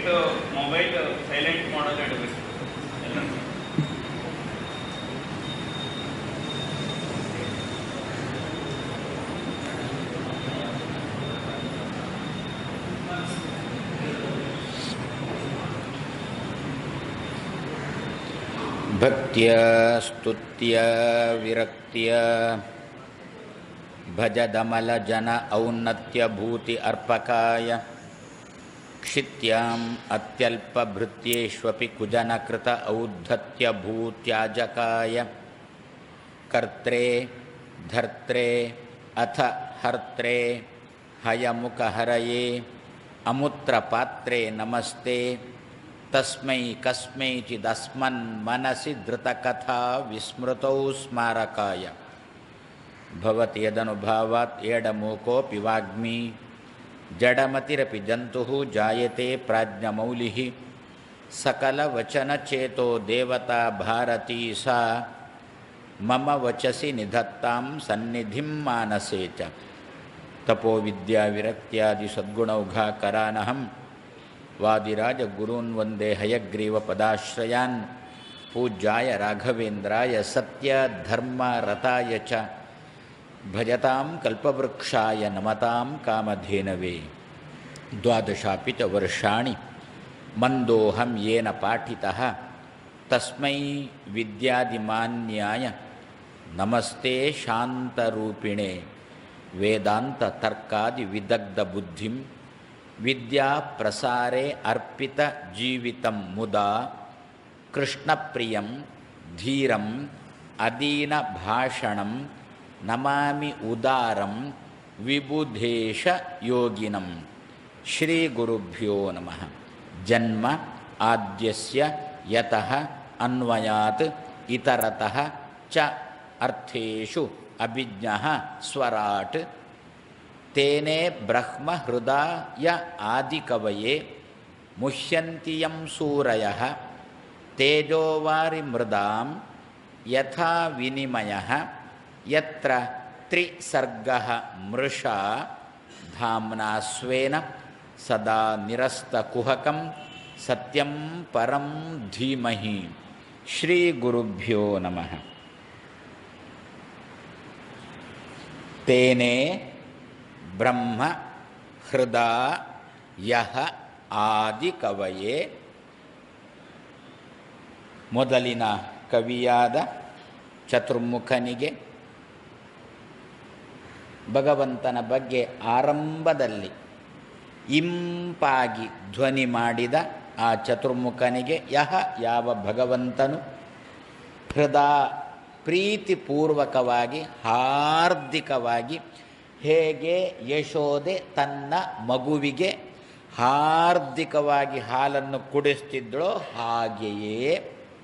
ದಯವಿಟ್ಟು mobile silent ಮಾಡಲು ಇಡಬೇಕು ಎಲ್ಲ ಭಕ್ತಿಯ ಸ್ತುತ್ಯ ವಿರಕ್ತಿಯ ಭಜದಮಲ ಜನ ಔನ್ನತ್ಯ ಭೂತಿ ಅರ್ಪಕಾಯ क्षित्याम् अत्यल्पभृत्येष्वपि कुजनकृत औद्धत्यभूत्याजकाय कर्त्रे धर्त्रे अथ हर्त्रे हयमुखहरये अमुत्रपात्रे नमस्ते तस्मै कस्मैचिदस्मन्मनसि धृतकथा विस्मृतौ स्मारकाय भवति यदनुभावात् एडमूकोऽपि वाग्मी जडमतिरपि जन्तुः जायते प्राज्ञमौलिः सकलवचनचेतो देवता भारती सा मम वचसि निधत्तां सन्निधिं मानसे च तपोविद्याविरक्त्यादिसद्गुणौघाकरानहं वादिराजगुरून् वन्दे हयग्रीवपदाश्रयान् पूज्याय राघवेन्द्राय सत्यधर्मरताय च भजतां कल्पवृक्षाय नमतां कामधेनवे द्वादशापि च वर्षाणि मन्दोऽहं येन पाठितः तस्मै विद्यादिमान्याय नमस्ते शान्तरूपिणे वेदान्ततर्कादिविदग्धबुद्धिं विद्याप्रसारे अर्पितजीवितं मुदा कृष्णप्रियं धीरम् अदीनभाषणं ನಮಾಮಿ ಉದಾರಂ ವಿಬುಧೇಶ ಯೋಗಿನಂ ಶ್ರೀ ಗುರುಭ್ಯೋ ನಮಃ ಜನ್ಮ ಆದ್ಯಸ್ಯ ಯತಃ ಅನ್ವಯಾತ್ ಇತರತಃ ಚ ಅರ್ಥೇಷು ಅಭಿಜ್ಞಃ ಸ್ವರಾಟ್ ತೇನೇ ಬ್ರಹ್ಮ ಹೃದಯ ಆದಿಕವಯೇ ಮುಹ್ಯಂತಿಯಂ ಸೂರಯಃ ತೇಜೋವಾರಿ ಮೃದಾಂ ಯಥಾ ವಿನಿಮಯಃ ಯತ್ರ ತ್ರಿಸರ್ಗಃ ಮೃಷಾ ಧಾಮ್ನಾ ಸ್ವೇನ ಸದಾ ನಿರಸ್ತಕುಹಕಂ ಸತ್ಯಂ ಪರಂ ಧೀಮಹಿ ಶ್ರೀ ಗುರುಭ್ಯೋ ನಮಃ ತೇನೇ ಬ್ರಹ್ಮ ಹೃದಯ ಆದಿಕವಯೇ ಮೊದಲಿನ ಕವಿಯಾದ ಚತುರ್ಮುಖನಿಗೆ ಭಗವಂತನ ಬಗ್ಗೆ ಆರಂಭದಲ್ಲಿ ಇಂಪಾಗಿ ಧ್ವನಿ ಮಾಡಿದ ಆ ಚತುರ್ಮುಖನಿಗೆ ಯಹ ಯಾವ ಭಗವಂತನು ಹೃದಯ ಪ್ರೀತಿಪೂರ್ವಕವಾಗಿ ಹಾರ್ದಿಕವಾಗಿ ಹೇಗೆ ಯಶೋದೆ ತನ್ನ ಮಗುವಿಗೆ ಹಾರ್ದಿಕವಾಗಿ ಹಾಲನ್ನು ಕುಡಿಸ್ತಿದ್ದಳೋ ಹಾಗೆಯೇ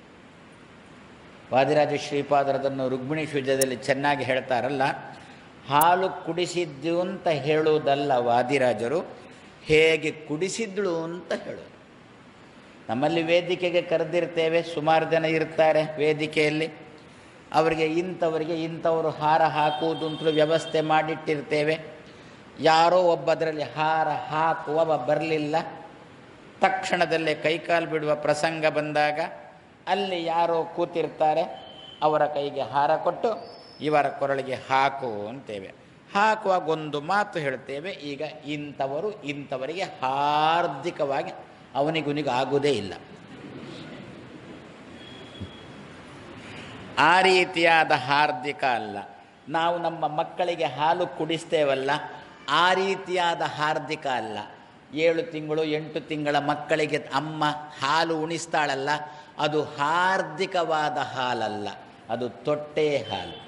ವಾದಿರಾಜ ಶ್ರೀಪಾದರದನ್ನು ರುಕ್ಮಿಣಿ ಶುಜದಲ್ಲಿ ಚೆನ್ನಾಗಿ ಹೇಳ್ತಾರಲ್ಲ ಹಾಲು ಕುಡಿಸಿದ್ದು ಅಂತ ಹೇಳುವುದಲ್ಲ ವಾದಿರಾಜರು ಹೇಗೆ ಕುಡಿಸಿದ್ಳು ಅಂತ ಹೇಳೋದು ನಮ್ಮಲ್ಲಿ ವೇದಿಕೆಗೆ ಕರೆದಿರ್ತೇವೆ ಸುಮಾರು ಜನ ಇರ್ತಾರೆ ವೇದಿಕೆಯಲ್ಲಿ ಅವರಿಗೆ ಇಂಥವರಿಗೆ ಇಂಥವರು ಹಾರ ಹಾಕುವುದು ಅಂತಲೂ ವ್ಯವಸ್ಥೆ ಮಾಡಿಟ್ಟಿರ್ತೇವೆ ಯಾರೋ ಒಬ್ಬ ಅದರಲ್ಲಿ ಹಾರ ಹಾಕುವವ ಬರಲಿಲ್ಲ ತಕ್ಷಣದಲ್ಲೇ ಕೈಕಾಲು ಬಿಡುವ ಪ್ರಸಂಗ ಬಂದಾಗ ಅಲ್ಲಿ ಯಾರೋ ಕೂತಿರ್ತಾರೆ ಅವರ ಕೈಗೆ ಹಾರ ಕೊಟ್ಟು ಇವರ ಕೊರಳಿಗೆ ಹಾಕು ಅಂತೇವೆ ಹಾಕುವಾಗ ಒಂದು ಮಾತು ಹೇಳ್ತೇವೆ ಈಗ ಇಂಥವರು ಇಂಥವರಿಗೆ ಹಾರ್ದಿಕವಾಗಿ ಅವನಿಗುನಿಗೆ ಆಗುವುದೇ ಇಲ್ಲ ಆ ರೀತಿಯಾದ ಹಾರ್ದಿಕ ಅಲ್ಲ ನಾವು ನಮ್ಮ ಮಕ್ಕಳಿಗೆ ಹಾಲು ಕುಡಿಸ್ತೇವಲ್ಲ ಆ ರೀತಿಯಾದ ಹಾರ್ದಿಕ ಅಲ್ಲ ಏಳು ತಿಂಗಳು ಎಂಟು ತಿಂಗಳ ಮಕ್ಕಳಿಗೆ ಅಮ್ಮ ಹಾಲು ಉಣಿಸ್ತಾಳಲ್ಲ ಅದು ಹಾರ್ದಿಕವಾದ ಹಾಲಲ್ಲ ಅದು ತೊಟ್ಟೆ ಹಾಲು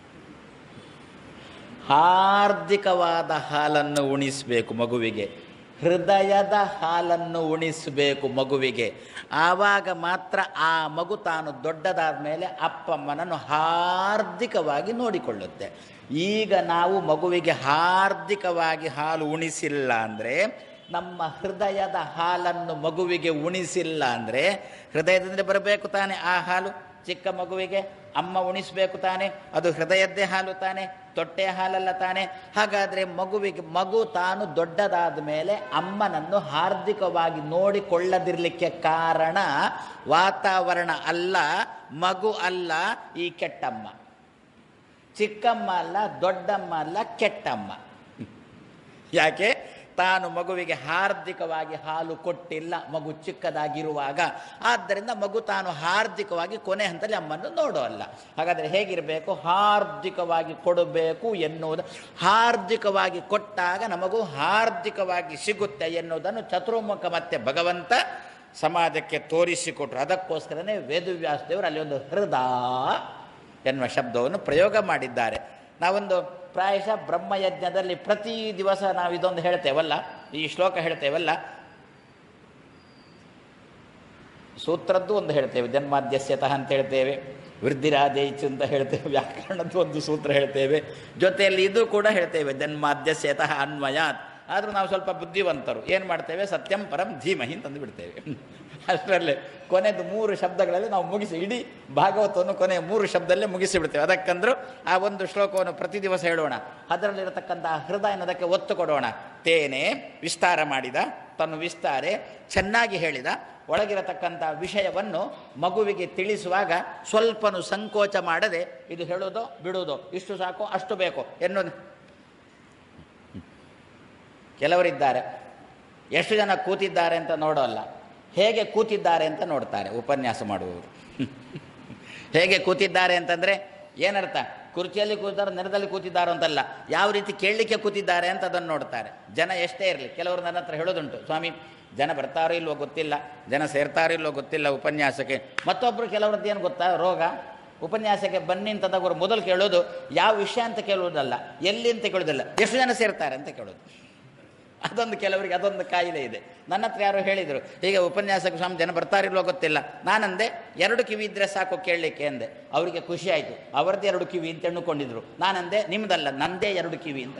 ಹಾರ್ದಿಕವಾದ ಹಾಲನ್ನು ಉಣಿಸಬೇಕು ಮಗುವಿಗೆ ಹೃದಯದ ಹಾಲನ್ನು ಉಣಿಸಬೇಕು ಮಗುವಿಗೆ ಆವಾಗ ಮಾತ್ರ ಆ ಮಗು ತಾನು ದೊಡ್ಡದಾದ ಮೇಲೆ ಅಪ್ಪಮ್ಮನನ್ನು ಹಾರ್ದಿಕವಾಗಿ ನೋಡಿಕೊಳ್ಳುತ್ತೆ ಈಗ ನಾವು ಮಗುವಿಗೆ ಹಾರ್ದಿಕವಾಗಿ ಹಾಲು ಉಣಿಸಿಲ್ಲ ಅಂದರೆ ನಮ್ಮ ಹೃದಯದ ಹಾಲನ್ನು ಮಗುವಿಗೆ ಉಣಿಸಿಲ್ಲ ಅಂದರೆ ಹೃದಯದಿಂದ ಬರಬೇಕು ತಾನೇ ಆ ಹಾಲು ಚಿಕ್ಕ ಮಗುವಿಗೆ ಅಮ್ಮ ಉಣಿಸ್ಬೇಕು ತಾನೆ ಅದು ಹೃದಯದ್ದೇ ಹಾಲು ತಾನೆ ತೊಟ್ಟೆಯ ಹಾಲಲ್ಲ ತಾನೆ ಹಾಗಾದರೆ ಮಗುವಿಗೆ ಮಗು ತಾನು ದೊಡ್ಡದಾದ ಮೇಲೆ ಅಮ್ಮನನ್ನು ಹಾರ್ದಿಕವಾಗಿ ನೋಡಿಕೊಳ್ಳದಿರಲಿಕ್ಕೆ ಕಾರಣ ವಾತಾವರಣ ಅಲ್ಲ ಮಗು ಅಲ್ಲ ಈ ಕೆಟ್ಟಮ್ಮ ಚಿಕ್ಕಮ್ಮ ಅಲ್ಲ ದೊಡ್ಡಮ್ಮ ಅಲ್ಲ ಕೆಟ್ಟಮ್ಮ ಯಾಕೆ ತಾನು ಮಗುವಿಗೆ ಹಾರ್ದಿಕವಾಗಿ ಹಾಲು ಕೊಟ್ಟಿಲ್ಲ ಮಗು ಚಿಕ್ಕದಾಗಿರುವಾಗ ಆದ್ದರಿಂದ ಮಗು ತಾನು ಹಾರ್ದಿಕವಾಗಿ ಕೊನೆ ಹಂತದಲ್ಲಿ ಅಮ್ಮನ್ನು ನೋಡೋಲ್ಲ ಹಾಗಾದರೆ ಹೇಗಿರಬೇಕು ಹಾರ್ದಿಕವಾಗಿ ಕೊಡಬೇಕು ಎನ್ನುವುದು ಹಾರ್ದಿಕವಾಗಿ ಕೊಟ್ಟಾಗ ನಮಗೂ ಹಾರ್ದಿಕವಾಗಿ ಸಿಗುತ್ತೆ ಎನ್ನುವುದನ್ನು ಚತುರ್ಮುಖ ಮತ್ತೆ ಭಗವಂತ ಸಮಾಜಕ್ಕೆ ತೋರಿಸಿಕೊಟ್ರು ಅದಕ್ಕೋಸ್ಕರನೇ ವೇದವ್ಯಾಸದೇವರು ಅಲ್ಲಿ ಒಂದು ಹೃದಯ ಎನ್ನುವ ಶಬ್ದವನ್ನು ಪ್ರಯೋಗ ಮಾಡಿದ್ದಾರೆ ನಾವೊಂದು ಪ್ರಾಯಶಃ ಬ್ರಹ್ಮಯಜ್ಞದಲ್ಲಿ ಪ್ರತಿ ದಿವಸ ನಾವು ಇದೊಂದು ಹೇಳ್ತೇವಲ್ಲ ಈ ಶ್ಲೋಕ ಹೇಳ್ತೇವಲ್ಲ ಸೂತ್ರದ್ದು ಒಂದು ಹೇಳ್ತೇವೆ ಜನ್ಮಾದ್ಯಸ್ಯತಃ ಅಂತ ಹೇಳ್ತೇವೆ ವೃದ್ಧಿರಾದೇಚು ಅಂತ ಹೇಳ್ತೇವೆ ವ್ಯಾಕರಣದ್ದು ಒಂದು ಸೂತ್ರ ಹೇಳ್ತೇವೆ ಜೊತೆಯಲ್ಲಿ ಇದು ಕೂಡ ಹೇಳ್ತೇವೆ ಜನ್ಮಾದ್ಯಸ್ಯತಃ ಅನ್ವಯಾತ್ ಆದರೂ ನಾವು ಸ್ವಲ್ಪ ಬುದ್ಧಿವಂತರು ಏನು ಮಾಡ್ತೇವೆ ಸತ್ಯಂ ಪರಂ ಧೀಮಹಿ ಅಂತಂದು ಬಿಡ್ತೇವೆ ಅಷ್ಟರಲ್ಲೇ ಕೊನೆದು ಮೂರು ಶಬ್ದಗಳಲ್ಲಿ ನಾವು ಮುಗಿಸಿ ಇಡೀ ಭಾಗವತವನ್ನು ಕೊನೆಯ ಮೂರು ಶಬ್ದದಲ್ಲೇ ಮುಗಿಸಿ ಬಿಡ್ತೇವೆ ಅದಕ್ಕಂದ್ರು ಆ ಒಂದು ಶ್ಲೋಕವನ್ನು ಪ್ರತಿ ದಿವಸ ಹೇಳೋಣ ಅದರಲ್ಲಿರತಕ್ಕಂಥ ಹೃದಯ ಅನ್ನೋದಕ್ಕೆ ಒತ್ತು ಕೊಡೋಣ ತೇನೆ ವಿಸ್ತಾರ ಮಾಡಿದ ತನ್ನ ವಿಸ್ತಾರೆ ಚೆನ್ನಾಗಿ ಹೇಳಿದ ಒಳಗಿರತಕ್ಕಂಥ ವಿಷಯವನ್ನು ಮಗುವಿಗೆ ತಿಳಿಸುವಾಗ ಸ್ವಲ್ಪನೂ ಸಂಕೋಚ ಮಾಡದೆ ಇದು ಹೇಳೋದು ಬಿಡುವುದೋ ಇಷ್ಟು ಸಾಕು ಅಷ್ಟು ಬೇಕು ಎನ್ನುವುದು ಕೆಲವರಿದ್ದಾರೆ ಎಷ್ಟು ಜನ ಕೂತಿದ್ದಾರೆ ಅಂತ ನೋಡೋಲ್ಲ ಹೇಗೆ ಕೂತಿದ್ದಾರೆ ಅಂತ ನೋಡ್ತಾರೆ ಉಪನ್ಯಾಸ ಮಾಡುವವರು ಹೇಗೆ ಕೂತಿದ್ದಾರೆ ಅಂತಂದರೆ ಏನರ್ಥ ಕುರ್ಚಿಯಲ್ಲಿ ಕೂತಾರೋ ನೆಲದಲ್ಲಿ ಕೂತಿದ್ದಾರೋ ಅಂತಲ್ಲ ಯಾವ ರೀತಿ ಕೇಳಲಿಕ್ಕೆ ಕೂತಿದ್ದಾರೆ ಅಂತ ಅದನ್ನು ನೋಡ್ತಾರೆ ಜನ ಎಷ್ಟೇ ಇರಲಿ ಕೆಲವರು ನನ್ನ ಹತ್ರ ಹೇಳೋದುಂಟು ಸ್ವಾಮಿ ಜನ ಬರ್ತಾರೋ ಇಲ್ವೋ ಗೊತ್ತಿಲ್ಲ ಜನ ಸೇರ್ತಾರೋ ಇಲ್ವೋ ಗೊತ್ತಿಲ್ಲ ಉಪನ್ಯಾಸಕ್ಕೆ ಮತ್ತೊಬ್ಬರು ಕೆಲವ್ರದ್ದು ಏನು ಗೊತ್ತಾ ರೋಗ ಉಪನ್ಯಾಸಕ್ಕೆ ಬನ್ನಿ ಅಂತದವರು ಮೊದಲು ಕೇಳೋದು ಯಾವ ವಿಷಯ ಅಂತ ಕೇಳುವುದಲ್ಲ ಎಲ್ಲಿ ಅಂತ ಕೇಳೋದಿಲ್ಲ ಎಷ್ಟು ಜನ ಸೇರ್ತಾರೆ ಅಂತ ಕೇಳೋದು ಅದೊಂದು ಕೆಲವರಿಗೆ ಅದೊಂದು ಕಾಯಿಲೆ ಇದೆ ನನ್ನ ಹತ್ರ ಯಾರೋ ಹೇಳಿದರು ಹೀಗೆ ಉಪನ್ಯಾಸಕ್ಕೆ ಸ್ವಾಮಿ ಜನ ಬರ್ತಾರಿಲ್ವೋ ಗೊತ್ತಿಲ್ಲ ನಾನಂದೆ ಎರಡು ಕಿವಿ ಇದ್ರೆ ಸಾಕು ಕೇಳಲಿಕ್ಕೆ ಅಂದೆ ಅವರಿಗೆ ಖುಷಿ ಆಯಿತು ಅವರದ್ದು ಎರಡು ಕಿವಿ ಅಂತ ಎಣ್ಣುಕೊಂಡಿದ್ರು ನಾನಂದೆ ನಿಮ್ಮದಲ್ಲ ನಂದೇ ಎರಡು ಕಿವಿ ಅಂತ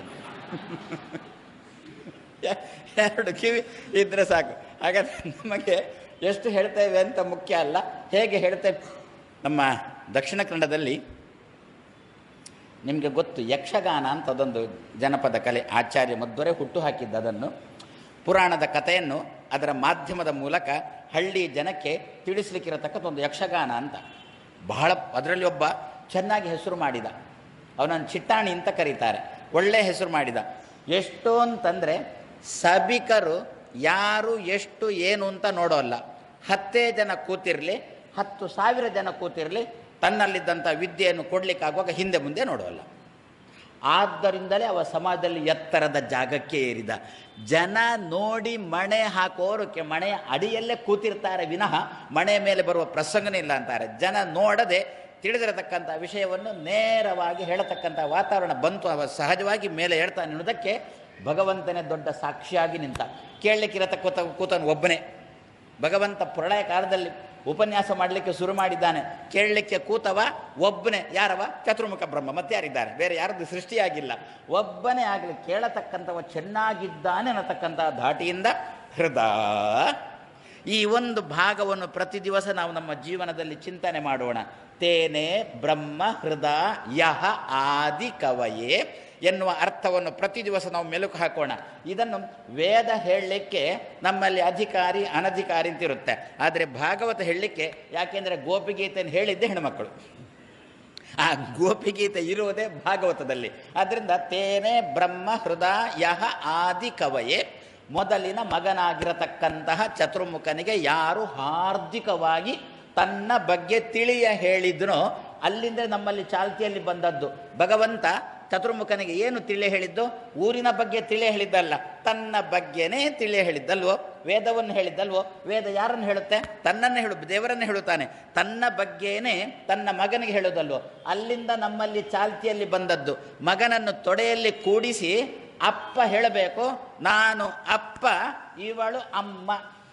ಎರಡು ಕಿವಿ ಇದ್ರೆ ಸಾಕು ಹಾಗಾದ್ರೆ ನಮಗೆ ಎಷ್ಟು ಹೇಳ್ತೇವೆ ಅಂತ ಮುಖ್ಯ ಅಲ್ಲ ಹೇಗೆ ಹೇಳ್ತೇವೆ ನಮ್ಮ ದಕ್ಷಿಣ ಕನ್ನಡದಲ್ಲಿ ನಿಮಗೆ ಗೊತ್ತು ಯಕ್ಷಗಾನ ಅಂತ ಅದೊಂದು ಜನಪದ ಕಲೆ ಆಚಾರ್ಯ ಮಧ್ವರೇ ಹುಟ್ಟು ಹಾಕಿದ್ದ ಅದನ್ನು ಪುರಾಣದ ಕಥೆಯನ್ನು ಅದರ ಮಾಧ್ಯಮದ ಮೂಲಕ ಹಳ್ಳಿ ಜನಕ್ಕೆ ತಿಳಿಸ್ಲಿಕ್ಕಿರತಕ್ಕಂಥ ಒಂದು ಯಕ್ಷಗಾನ ಅಂತ ಬಹಳ ಅದರಲ್ಲಿ ಒಬ್ಬ ಚೆನ್ನಾಗಿ ಹೆಸರು ಮಾಡಿದ ಅವನನ್ನು ಚಿಟ್ಟಾಣಿ ಅಂತ ಕರೀತಾರೆ ಒಳ್ಳೆ ಹೆಸರು ಮಾಡಿದ ಎಷ್ಟು ಅಂತಂದರೆ ಸಭಿಕರು ಯಾರು ಎಷ್ಟು ಏನು ಅಂತ ನೋಡೋಲ್ಲ ಹತ್ತೇ ಜನ ಕೂತಿರಲಿ ಹತ್ತು ಸಾವಿರ ಜನ ಕೂತಿರಲಿ ತನ್ನಲ್ಲಿದ್ದಂಥ ವಿದ್ಯೆಯನ್ನು ಕೊಡಲಿಕ್ಕಾಗುವಾಗ ಹಿಂದೆ ಮುಂದೆ ನೋಡೋಲ್ಲ ಆದ್ದರಿಂದಲೇ ಅವ ಸಮಾಜದಲ್ಲಿ ಎತ್ತರದ ಜಾಗಕ್ಕೆ ಏರಿದ ಜನ ನೋಡಿ ಮಣೆ ಹಾಕೋರು ಕೆ ಮಣೆಯ ಅಡಿಯಲ್ಲೇ ಕೂತಿರ್ತಾರೆ ವಿನಃ ಮಣೆಯ ಮೇಲೆ ಬರುವ ಪ್ರಸಂಗನೇ ಇಲ್ಲ ಅಂತಾರೆ ಜನ ನೋಡದೆ ತಿಳಿದಿರತಕ್ಕಂಥ ವಿಷಯವನ್ನು ನೇರವಾಗಿ ಹೇಳತಕ್ಕಂಥ ವಾತಾವರಣ ಬಂತು ಅವ ಸಹಜವಾಗಿ ಮೇಲೆ ಹೇಳ್ತಾನೆ ಅನ್ನೋದಕ್ಕೆ ಭಗವಂತನೇ ದೊಡ್ಡ ಸಾಕ್ಷಿಯಾಗಿ ನಿಂತ ಕೇಳಲಿಕ್ಕಿರತಕ್ಕ ಕೂತ ಕೂತನು ಒಬ್ಬನೇ ಭಗವಂತ ಪ್ರಳಯ ಕಾಲದಲ್ಲಿ ಉಪನ್ಯಾಸ ಮಾಡಲಿಕ್ಕೆ ಶುರು ಮಾಡಿದ್ದಾನೆ ಕೇಳಲಿಕ್ಕೆ ಕೂತವ ಒಬ್ಬನೇ ಯಾರವ ಚತುರ್ಮುಖ ಬ್ರಹ್ಮ ಮತ್ತೆ ಯಾರಿದ್ದಾರೆ ಬೇರೆ ಯಾರದ್ದು ಸೃಷ್ಟಿಯಾಗಿಲ್ಲ ಒಬ್ಬನೇ ಆಗಲಿ ಕೇಳತಕ್ಕಂಥವ ಚೆನ್ನಾಗಿದ್ದಾನೆ ಅನ್ನತಕ್ಕಂಥ ಧಾಟಿಯಿಂದ ಹೃದಯ ಈ ಒಂದು ಭಾಗವನ್ನು ಪ್ರತಿ ದಿವಸ ನಾವು ನಮ್ಮ ಜೀವನದಲ್ಲಿ ಚಿಂತನೆ ಮಾಡೋಣ ತೇನೆ ಬ್ರಹ್ಮ ಹೃದಯ ಯಹ ಆದಿ ಕವಯೇ ಎನ್ನುವ ಅರ್ಥವನ್ನು ಪ್ರತಿ ದಿವಸ ನಾವು ಮೆಲುಕು ಹಾಕೋಣ ಇದನ್ನು ವೇದ ಹೇಳಲಿಕ್ಕೆ ನಮ್ಮಲ್ಲಿ ಅಧಿಕಾರಿ ಅನಧಿಕಾರಿ ಅಂತ ಇರುತ್ತೆ ಆದರೆ ಭಾಗವತ ಹೇಳಲಿಕ್ಕೆ ಯಾಕೆಂದರೆ ಗೋಪಿಗೀತೆಯನ್ನು ಹೇಳಿದ್ದೆ ಹೆಣ್ಮಕ್ಕಳು ಆ ಗೋಪಿಗೀತೆ ಇರುವುದೇ ಭಾಗವತದಲ್ಲಿ ಆದ್ದರಿಂದ ತೇನೆ ಬ್ರಹ್ಮ ಹೃದಯ ಯಹ ಆದಿ ಕವಯೇ ಮೊದಲಿನ ಮಗನಾಗಿರತಕ್ಕಂತಹ ಚತುರ್ಮುಖನಿಗೆ ಯಾರು ಹಾರ್ದಿಕವಾಗಿ ತನ್ನ ಬಗ್ಗೆ ತಿಳಿಯ ಹೇಳಿದ್ನೋ ಅಲ್ಲಿಂದ ನಮ್ಮಲ್ಲಿ ಚಾಲ್ತಿಯಲ್ಲಿ ಬಂದದ್ದು ಭಗವಂತ ಚತುರ್ಮುಖನಿಗೆ ಏನು ತಿಳಿ ಹೇಳಿದ್ದು ಊರಿನ ಬಗ್ಗೆ ತಿಳಿ ಹೇಳಿದ್ದಲ್ಲ ತನ್ನ ಬಗ್ಗೆನೇ ತಿಳಿ ಹೇಳಿದ್ದಲ್ವೋ ವೇದವನ್ನು ಹೇಳಿದ್ದಲ್ವೋ ವೇದ ಯಾರನ್ನು ಹೇಳುತ್ತೆ ತನ್ನನ್ನು ಹೇಳು ದೇವರನ್ನು ಹೇಳುತ್ತಾನೆ ತನ್ನ ಬಗ್ಗೆನೇ ತನ್ನ ಮಗನಿಗೆ ಹೇಳೋದಲ್ವೋ ಅಲ್ಲಿಂದ ನಮ್ಮಲ್ಲಿ ಚಾಲ್ತಿಯಲ್ಲಿ ಬಂದದ್ದು ಮಗನನ್ನು ತೊಡೆಯಲ್ಲಿ ಕೂಡಿಸಿ ಅಪ್ಪ ಹೇಳಬೇಕು ನಾನು ಅಪ್ಪ ಇವಳು ಅಮ್ಮ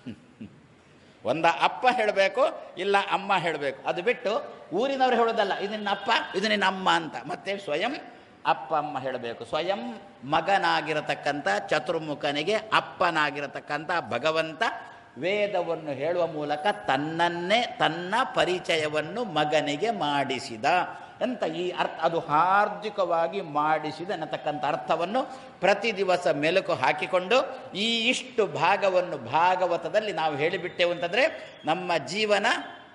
ಒಂದ ಅಪ್ಪ ಹೇಳಬೇಕು ಇಲ್ಲ ಅಮ್ಮ ಹೇಳಬೇಕು ಅದು ಬಿಟ್ಟು ಊರಿನವರು ಹೇಳೋದಲ್ಲ ಇದು ನಿನ್ನ ಅಪ್ಪ ಇದು ನಿನ್ನ ಅಮ್ಮ ಅಂತ ಮತ್ತೆ ಸ್ವಯಂ ಅಪ್ಪ ಅಮ್ಮ ಹೇಳಬೇಕು ಸ್ವಯಂ ಮಗನಾಗಿರತಕ್ಕಂಥ ಚತುರ್ಮುಖನಿಗೆ ಅಪ್ಪನಾಗಿರತಕ್ಕಂಥ ಭಗವಂತ ವೇದವನ್ನು ಹೇಳುವ ಮೂಲಕ ತನ್ನನ್ನೇ ತನ್ನ ಪರಿಚಯವನ್ನು ಮಗನಿಗೆ ಮಾಡಿಸಿದ ಅಂತ ಈ ಅರ್ಥ ಅದು ಹಾರ್ದಿಕವಾಗಿ ಮಾಡಿಸಿದ ಅನ್ನತಕ್ಕಂಥ ಅರ್ಥವನ್ನು ಪ್ರತಿ ದಿವಸ ಮೆಲುಕು ಹಾಕಿಕೊಂಡು ಈ ಇಷ್ಟು ಭಾಗವನ್ನು ಭಾಗವತದಲ್ಲಿ ನಾವು ಹೇಳಿಬಿಟ್ಟೆವು ಅಂತಂದರೆ ನಮ್ಮ ಜೀವನ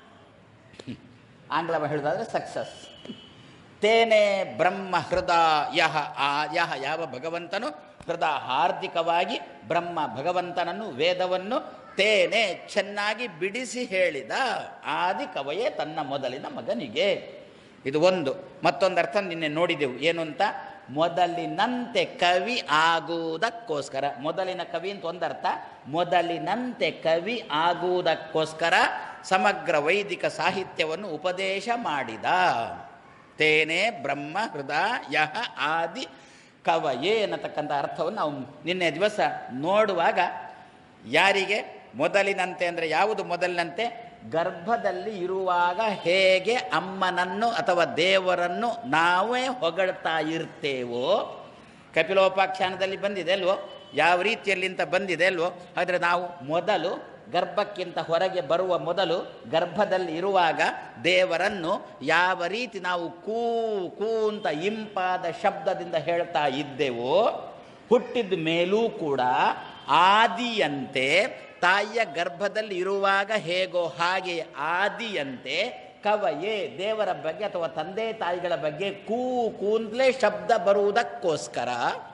ಆಂಗ್ಲ ಹೇಳೋದಾದ್ರೆ ಸಕ್ಸಸ್ ತೇನೆ ಬ್ರಹ್ಮ ಹೃದ ಯಹ ಆ ಯಹ ಯಾವ ಭಗವಂತನು ಹೃದ ಹಾರ್ದಿಕವಾಗಿ ಬ್ರಹ್ಮ ಭಗವಂತನನ್ನು ವೇದವನ್ನು ತೇನೆ ಚೆನ್ನಾಗಿ ಬಿಡಿಸಿ ಹೇಳಿದ ಆದಿ ಕವಯೇ ತನ್ನ ಮೊದಲಿನ ಮಗನಿಗೆ ಇದು ಒಂದು ಮತ್ತೊಂದು ಅರ್ಥ ನಿನ್ನೆ ನೋಡಿದೆವು ಏನು ಅಂತ ಮೊದಲಿನಂತೆ ಕವಿ ಆಗುವುದಕ್ಕೋಸ್ಕರ ಮೊದಲಿನ ಕವಿ ಅಂತ ಒಂದರ್ಥ ಮೊದಲಿನಂತೆ ಕವಿ ಆಗುವುದಕ್ಕೋಸ್ಕರ ಸಮಗ್ರ ವೈದಿಕ ಸಾಹಿತ್ಯವನ್ನು ಉಪದೇಶ ಮಾಡಿದ ತೇನೆ ಬ್ರಹ್ಮ ಹೃದಯ ಆದಿ ಕವಯೇ ಅನ್ನತಕ್ಕಂಥ ಅರ್ಥವನ್ನು ನಾವು ನಿನ್ನೆ ದಿವಸ ನೋಡುವಾಗ ಯಾರಿಗೆ ಮೊದಲಿನಂತೆ ಅಂದರೆ ಯಾವುದು ಮೊದಲಿನಂತೆ ಗರ್ಭದಲ್ಲಿ ಇರುವಾಗ ಹೇಗೆ ಅಮ್ಮನನ್ನು ಅಥವಾ ದೇವರನ್ನು ನಾವೇ ಹೊಗಳ್ತಾ ಇರ್ತೇವೋ ಕಪಿಲೋಪಾಖ್ಯಾನದಲ್ಲಿ ಬಂದಿದೆ ಅಲ್ವೋ ಯಾವ ರೀತಿಯಲ್ಲಿಂತ ಬಂದಿದೆ ಅಲ್ವೋ ಆದರೆ ನಾವು ಮೊದಲು ಗರ್ಭಕ್ಕಿಂತ ಹೊರಗೆ ಬರುವ ಮೊದಲು ಗರ್ಭದಲ್ಲಿ ಇರುವಾಗ ದೇವರನ್ನು ಯಾವ ರೀತಿ ನಾವು ಕೂ ಕೂ ಅಂತ ಇಂಪಾದ ಶಬ್ದದಿಂದ ಹೇಳ್ತಾ ಇದ್ದೆವೋ ಹುಟ್ಟಿದ ಮೇಲೂ ಕೂಡ ಆದಿಯಂತೆ ತಾಯಿಯ ಗರ್ಭದಲ್ಲಿ ಇರುವಾಗ ಹೇಗೋ ಹಾಗೆ ಆದಿಯಂತೆ ಕವಯೇ ದೇವರ ಬಗ್ಗೆ ಅಥವಾ ತಂದೆ ತಾಯಿಗಳ ಬಗ್ಗೆ ಕೂ ಕೂಂದಲೇ ಶಬ್ದ ಬರುವುದಕ್ಕೋಸ್ಕರ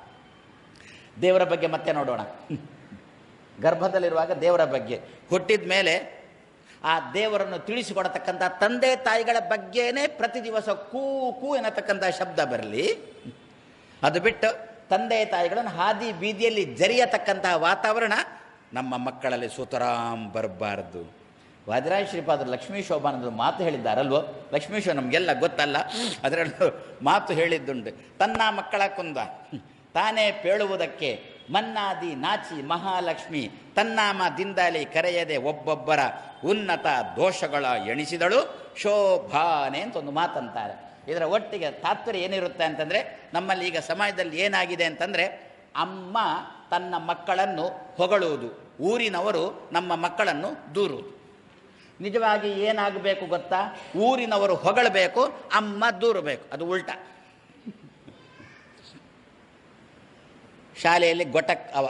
ದೇವರ ಬಗ್ಗೆ ಮತ್ತೆ ನೋಡೋಣ ಗರ್ಭದಲ್ಲಿರುವಾಗ ದೇವರ ಬಗ್ಗೆ ಹುಟ್ಟಿದ ಮೇಲೆ ಆ ದೇವರನ್ನು ತಿಳಿಸಿಕೊಡತಕ್ಕಂಥ ತಂದೆ ತಾಯಿಗಳ ಬಗ್ಗೆನೇ ಪ್ರತಿ ದಿವಸ ಕೂ ಕೂ ಎನ್ನತಕ್ಕಂಥ ಶಬ್ದ ಬರಲಿ ಅದು ಬಿಟ್ಟು ತಂದೆ ತಾಯಿಗಳನ್ನು ಹಾದಿ ಬೀದಿಯಲ್ಲಿ ಜರಿಯತಕ್ಕಂತಹ ವಾತಾವರಣ ನಮ್ಮ ಮಕ್ಕಳಲ್ಲಿ ಸುತರಾಮ್ ಬರಬಾರ್ದು ವಾದಿರಾಜ ಶ್ರೀಪಾದರು ಲಕ್ಷ್ಮೀ ಶೋಭಾನದ ಮಾತು ಹೇಳಿದ್ದಾರಲ್ವೋ ಲಕ್ಷ್ಮೀ ಶೋ ನಮಗೆಲ್ಲ ಗೊತ್ತಲ್ಲ ಅದರಲ್ಲೂ ಮಾತು ಹೇಳಿದ್ದುಂಟು ತನ್ನ ಮಕ್ಕಳ ಕುಂದ ತಾನೇ ಪೇಳುವುದಕ್ಕೆ ಮನ್ನಾದಿ ನಾಚಿ ಮಹಾಲಕ್ಷ್ಮಿ ತನ್ನಾಮದಿಂದಲೇ ಕರೆಯದೆ ಒಬ್ಬೊಬ್ಬರ ಉನ್ನತ ದೋಷಗಳ ಎಣಿಸಿದಳು ಶೋಭಾನೆ ಅಂತ ಒಂದು ಮಾತಂತಾರೆ ಇದರ ಒಟ್ಟಿಗೆ ತಾತ್ಪರ್ಯ ಏನಿರುತ್ತೆ ಅಂತಂದರೆ ನಮ್ಮಲ್ಲಿ ಈಗ ಸಮಾಜದಲ್ಲಿ ಏನಾಗಿದೆ ಅಂತಂದರೆ ಅಮ್ಮ ತನ್ನ ಮಕ್ಕಳನ್ನು ಹೊಗಳುವುದು ಊರಿನವರು ನಮ್ಮ ಮಕ್ಕಳನ್ನು ದೂರುವುದು ನಿಜವಾಗಿ ಏನಾಗಬೇಕು ಗೊತ್ತಾ ಊರಿನವರು ಹೊಗಳಬೇಕು ಅಮ್ಮ ದೂರಬೇಕು ಅದು ಉಲ್ಟಾ ಶಾಲೆಯಲ್ಲಿ ಗೊಟಕ್ ಅವ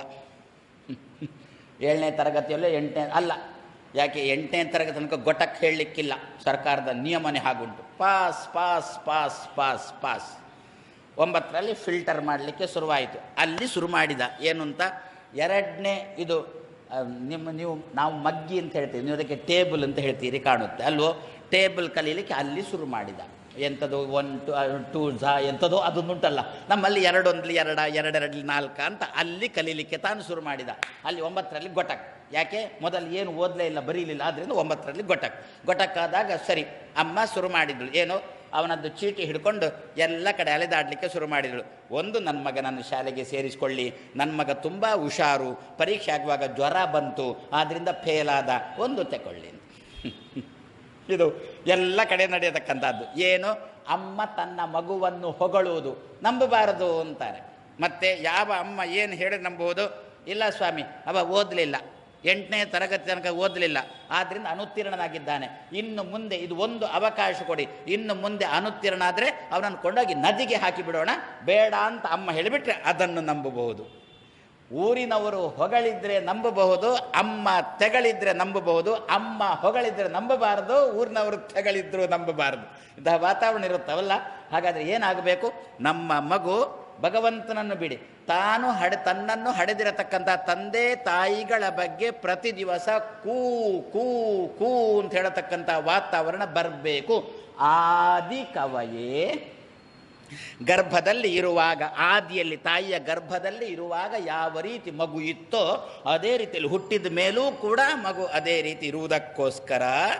ಏಳನೇ ತರಗತಿಯಲ್ಲೇ ಎಂಟನೇ ಅಲ್ಲ ಯಾಕೆ ಎಂಟನೇ ತರಗತಿ ತನಕ ಗೊಟಕ್ ಹೇಳಲಿಕ್ಕಿಲ್ಲ ಸರ್ಕಾರದ ನಿಯಮನೆ ಹಾಗುಂಟು pass pass pass pass pass ಒಂಬತ್ತರಲ್ಲಿ ಫಿಲ್ಟರ್ ಮಾಡಲಿಕ್ಕೆ ಶುರುವಾಯಿತು ಅಲ್ಲಿ ಶುರು ಮಾಡಿದ ಏನು ಅಂತ ಎರಡನೇ ಇದು ಆ, ನಿಮ್ಮ ನೀವು ನಾವು ಮಗ್ಗಿ ಅಂತ ಹೇಳ್ತೀವಿ ನೀವು ಅದಕ್ಕೆ ಟೇಬಲ್ ಅಂತ ಹೇಳ್ತೀರಿ ಕಾಣುತ್ತೆ ಅಲ್ವೋ ಟೇಬಲ್ ಕಲೀಲಿಕ್ಕೆ ಅಲ್ಲಿ ಶುರು ಮಾಡಿದ ಎಂಥದ್ದು ಒನ್ ಟು ಟೂ ಝಾ ಎಂಥದೋ ಅದನ್ನುಂಟಲ್ಲ ನಮ್ಮಲ್ಲಿ ಎರಡೊಂದ್ಲಿ ಎರಡ ಎರಡೆರಡ್ಲಿ ನಾಲ್ಕ ಅಂತ ಅಲ್ಲಿ ಕಲೀಲಿಕ್ಕೆ ತಾನು ಶುರು ಮಾಡಿದ ಅಲ್ಲಿ ಒಂಬತ್ತರಲ್ಲಿ ಗೊಟಕ್ ಯಾಕೆ ಮೊದಲು ಏನು ಓದಲೇ ಇಲ್ಲ ಬರೀಲಿಲ್ಲ ಆದ್ದರಿಂದ ಒಂಬತ್ತರಲ್ಲಿ ಗೊಟಕ್ ಗೊಟಕ್ ಆದಾಗ ಸರಿ ಅಮ್ಮ ಶುರು ಮಾಡಿದ್ಳು ಏನು ಅವನದ್ದು ಚೀಟಿ ಹಿಡ್ಕೊಂಡು ಎಲ್ಲ ಕಡೆ ಅಲೆದಾಡಲಿಕ್ಕೆ ಶುರು ಮಾಡಿದಳು ಒಂದು ನನ್ನ ಮಗನನ್ನು ಶಾಲೆಗೆ ಸೇರಿಸಿಕೊಳ್ಳಿ ನನ್ನ ಮಗ ತುಂಬ ಹುಷಾರು ಪರೀಕ್ಷೆ ಆಗುವಾಗ ಜ್ವರ ಬಂತು ಆದ್ದರಿಂದ ಫೇಲ್ ಆದ ಒಂದು ತಗೊಳ್ಳಿ ಅಂತ. ಇದು ಎಲ್ಲ ಕಡೆ ನಡೆಯತಕ್ಕಂಥದ್ದು ಏನು ಅಮ್ಮ ತನ್ನ ಮಗುವನ್ನು ಹೊಗಳುವುದು ನಂಬಬಾರದು ಅಂತಾರೆ ಮತ್ತೆ ಯಾವ ಅಮ್ಮ ಏನು ಹೇಳಿ ನಂಬುವುದು ಇಲ್ಲ ಸ್ವಾಮಿ ಅವ ಓದಲಿಲ್ಲ ಎಂಟನೇ ತರಗತಿ ತನಕ ಓದಲಿಲ್ಲ ಆದ್ದರಿಂದ ಅನುತ್ತೀರ್ಣನಾಗಿದ್ದಾನೆ ಇನ್ನು ಮುಂದೆ ಇದು ಒಂದು ಅವಕಾಶ ಕೊಡಿ ಇನ್ನು ಮುಂದೆ ಅನುತ್ತೀರ್ಣ ಆದರೆ ಅವನನ್ನು ಕೊಂಡೋಗಿ ನದಿಗೆ ಹಾಕಿಬಿಡೋಣ ಬೇಡ ಅಂತ ಅಮ್ಮ ಹೇಳಿಬಿಟ್ರೆ ಅದನ್ನು ನಂಬಬಹುದು ಊರಿನವರು ಹೊಗಳಿದ್ರೆ ನಂಬಬಹುದು ಅಮ್ಮ ತೆಗಳಿದ್ರೆ ನಂಬಬಹುದು ಅಮ್ಮ ಹೊಗಳಿದ್ರೆ ನಂಬಬಾರದು ಊರಿನವರು ತೆಗಳಿದ್ರು ನಂಬಬಾರದು ಇಂತಹ ವಾತಾವರಣ ಇರುತ್ತವಲ್ಲ ಹಾಗಾದರೆ ಏನಾಗಬೇಕು ನಮ್ಮ ಮಗು ಭಗವಂತನನ್ನು ಬಿಡಿ ತಾನು ಹಡೆ ತನ್ನನ್ನು ಹಡೆದಿರತಕ್ಕಂಥ ತಂದೆ ತಾಯಿಗಳ ಬಗ್ಗೆ ಪ್ರತಿ ದಿವಸ ಕೂ ಕೂ ಕೂ ಅಂತ ಹೇಳತಕ್ಕಂಥ ವಾತಾವರಣ ಬರಬೇಕು ಆದಿ ಕವಯೇ ಗರ್ಭದಲ್ಲಿ ಇರುವಾಗ ಆದಿಯಲ್ಲಿ ತಾಯಿಯ ಗರ್ಭದಲ್ಲಿ ಇರುವಾಗ ಯಾವ ರೀತಿ ಮಗು ಇತ್ತೋ ಅದೇ ರೀತಿಯಲ್ಲಿ ಹುಟ್ಟಿದ ಮೇಲೂ ಕೂಡ ಮಗು ಅದೇ ರೀತಿ ಇರುವುದಕ್ಕೋಸ್ಕರ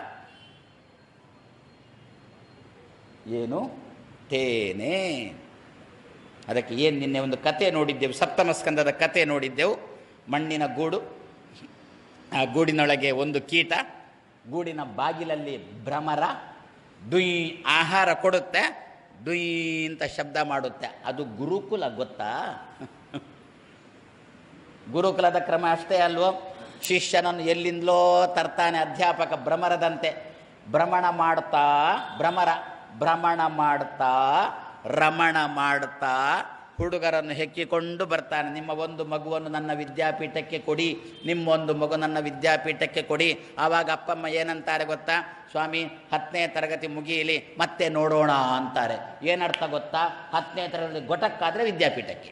ಏನು ತೇನೆ ಅದಕ್ಕೆ ಏನು ನಿನ್ನೆ ಒಂದು ಕತೆ ನೋಡಿದ್ದೆವು ಸಪ್ತಮ ಸ್ಕಂದದ ಕತೆ ನೋಡಿದ್ದೆವು ಮಣ್ಣಿನ ಗೂಡು ಆ ಗೂಡಿನೊಳಗೆ ಒಂದು ಕೀಟ ಗೂಡಿನ ಬಾಗಿಲಲ್ಲಿ ಭ್ರಮರ ಡುಯ್ ಆಹಾರ ಕೊಡುತ್ತೆ ಡುಯ್ ಅಂತ ಶಬ್ದ ಮಾಡುತ್ತೆ ಅದು ಗುರುಕುಲ ಗೊತ್ತಾ ಗುರುಕುಲದ ಕ್ರಮ ಅಷ್ಟೇ ಅಲ್ವೋ ಶಿಷ್ಯನನ್ನು ಎಲ್ಲಿಂದಲೋ ತರ್ತಾನೆ ಅಧ್ಯಾಪಕ ಭ್ರಮರದಂತೆ ಭ್ರಮಣ ಮಾಡ್ತಾ ಭ್ರಮರ ಭ್ರಮಣ ಮಾಡ್ತಾ ರಮಣ ಮಾಡ್ತಾ ಹುಡುಗರನ್ನು ಹೆಕ್ಕಿಕೊಂಡು ಬರ್ತಾನೆ ನಿಮ್ಮ ಒಂದು ಮಗುವನ್ನು ನನ್ನ ವಿದ್ಯಾಪೀಠಕ್ಕೆ ಕೊಡಿ ನಿಮ್ಮೊಂದು ಮಗು ನನ್ನ ವಿದ್ಯಾಪೀಠಕ್ಕೆ ಕೊಡಿ ಆವಾಗ ಅಪ್ಪಮ್ಮ ಏನಂತಾರೆ ಗೊತ್ತಾ ಸ್ವಾಮಿ ಹತ್ತನೇ ತರಗತಿ ಮುಗಿಯಲಿ ಮತ್ತೆ ನೋಡೋಣ ಅಂತಾರೆ ಏನರ್ಥ ಗೊತ್ತಾ ಹತ್ತನೇ ತರಗತಿ ಗೊಟಕ್ಕಾದರೆ ವಿದ್ಯಾಪೀಠಕ್ಕೆ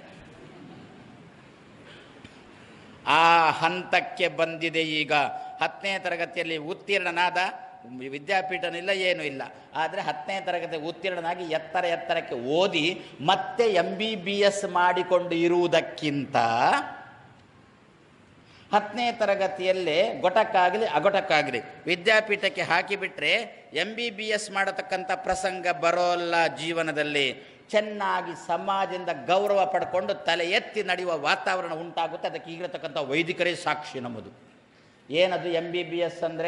ಆ ಹಂತಕ್ಕೆ ಬಂದಿದೆ ಈಗ ಹತ್ತನೇ ತರಗತಿಯಲ್ಲಿ ಉತ್ತೀರ್ಣನಾದ ವಿದ್ಯಾಪೀಠನಿಲ್ಲ ಏನೂ ಇಲ್ಲ ಆದರೆ ಹತ್ತನೇ ತರಗತಿ ಉತ್ತೀರ್ಣನಾಗಿ ಎತ್ತರ ಎತ್ತರಕ್ಕೆ ಓದಿ ಮತ್ತೆ ಎಂ ಬಿ ಬಿ ಎಸ್ ಮಾಡಿಕೊಂಡು ಇರುವುದಕ್ಕಿಂತ ಹತ್ತನೇ ತರಗತಿಯಲ್ಲೇ ಗೊಟಕ್ಕಾಗಲಿ ಅಗೊಟಕ್ಕಾಗಲಿ ವಿದ್ಯಾಪೀಠಕ್ಕೆ ಹಾಕಿಬಿಟ್ರೆ ಎಂ ಬಿ ಬಿ ಎಸ್ ಮಾಡತಕ್ಕಂಥ ಪ್ರಸಂಗ ಬರೋಲ್ಲ ಜೀವನದಲ್ಲಿ ಚೆನ್ನಾಗಿ ಸಮಾಜದಿಂದ ಗೌರವ ಪಡ್ಕೊಂಡು ತಲೆ ಎತ್ತಿ ನಡೆಯುವ ವಾತಾವರಣ ಉಂಟಾಗುತ್ತೆ ಅದಕ್ಕೆ ಈಗಿರತಕ್ಕಂಥ ವೈದಿಕರೇ ಸಾಕ್ಷಿ ನಮ್ಮದು ಏನದು ಎಂ ಬಿ ಬಿ ಎಸ್ ಅಂದರೆ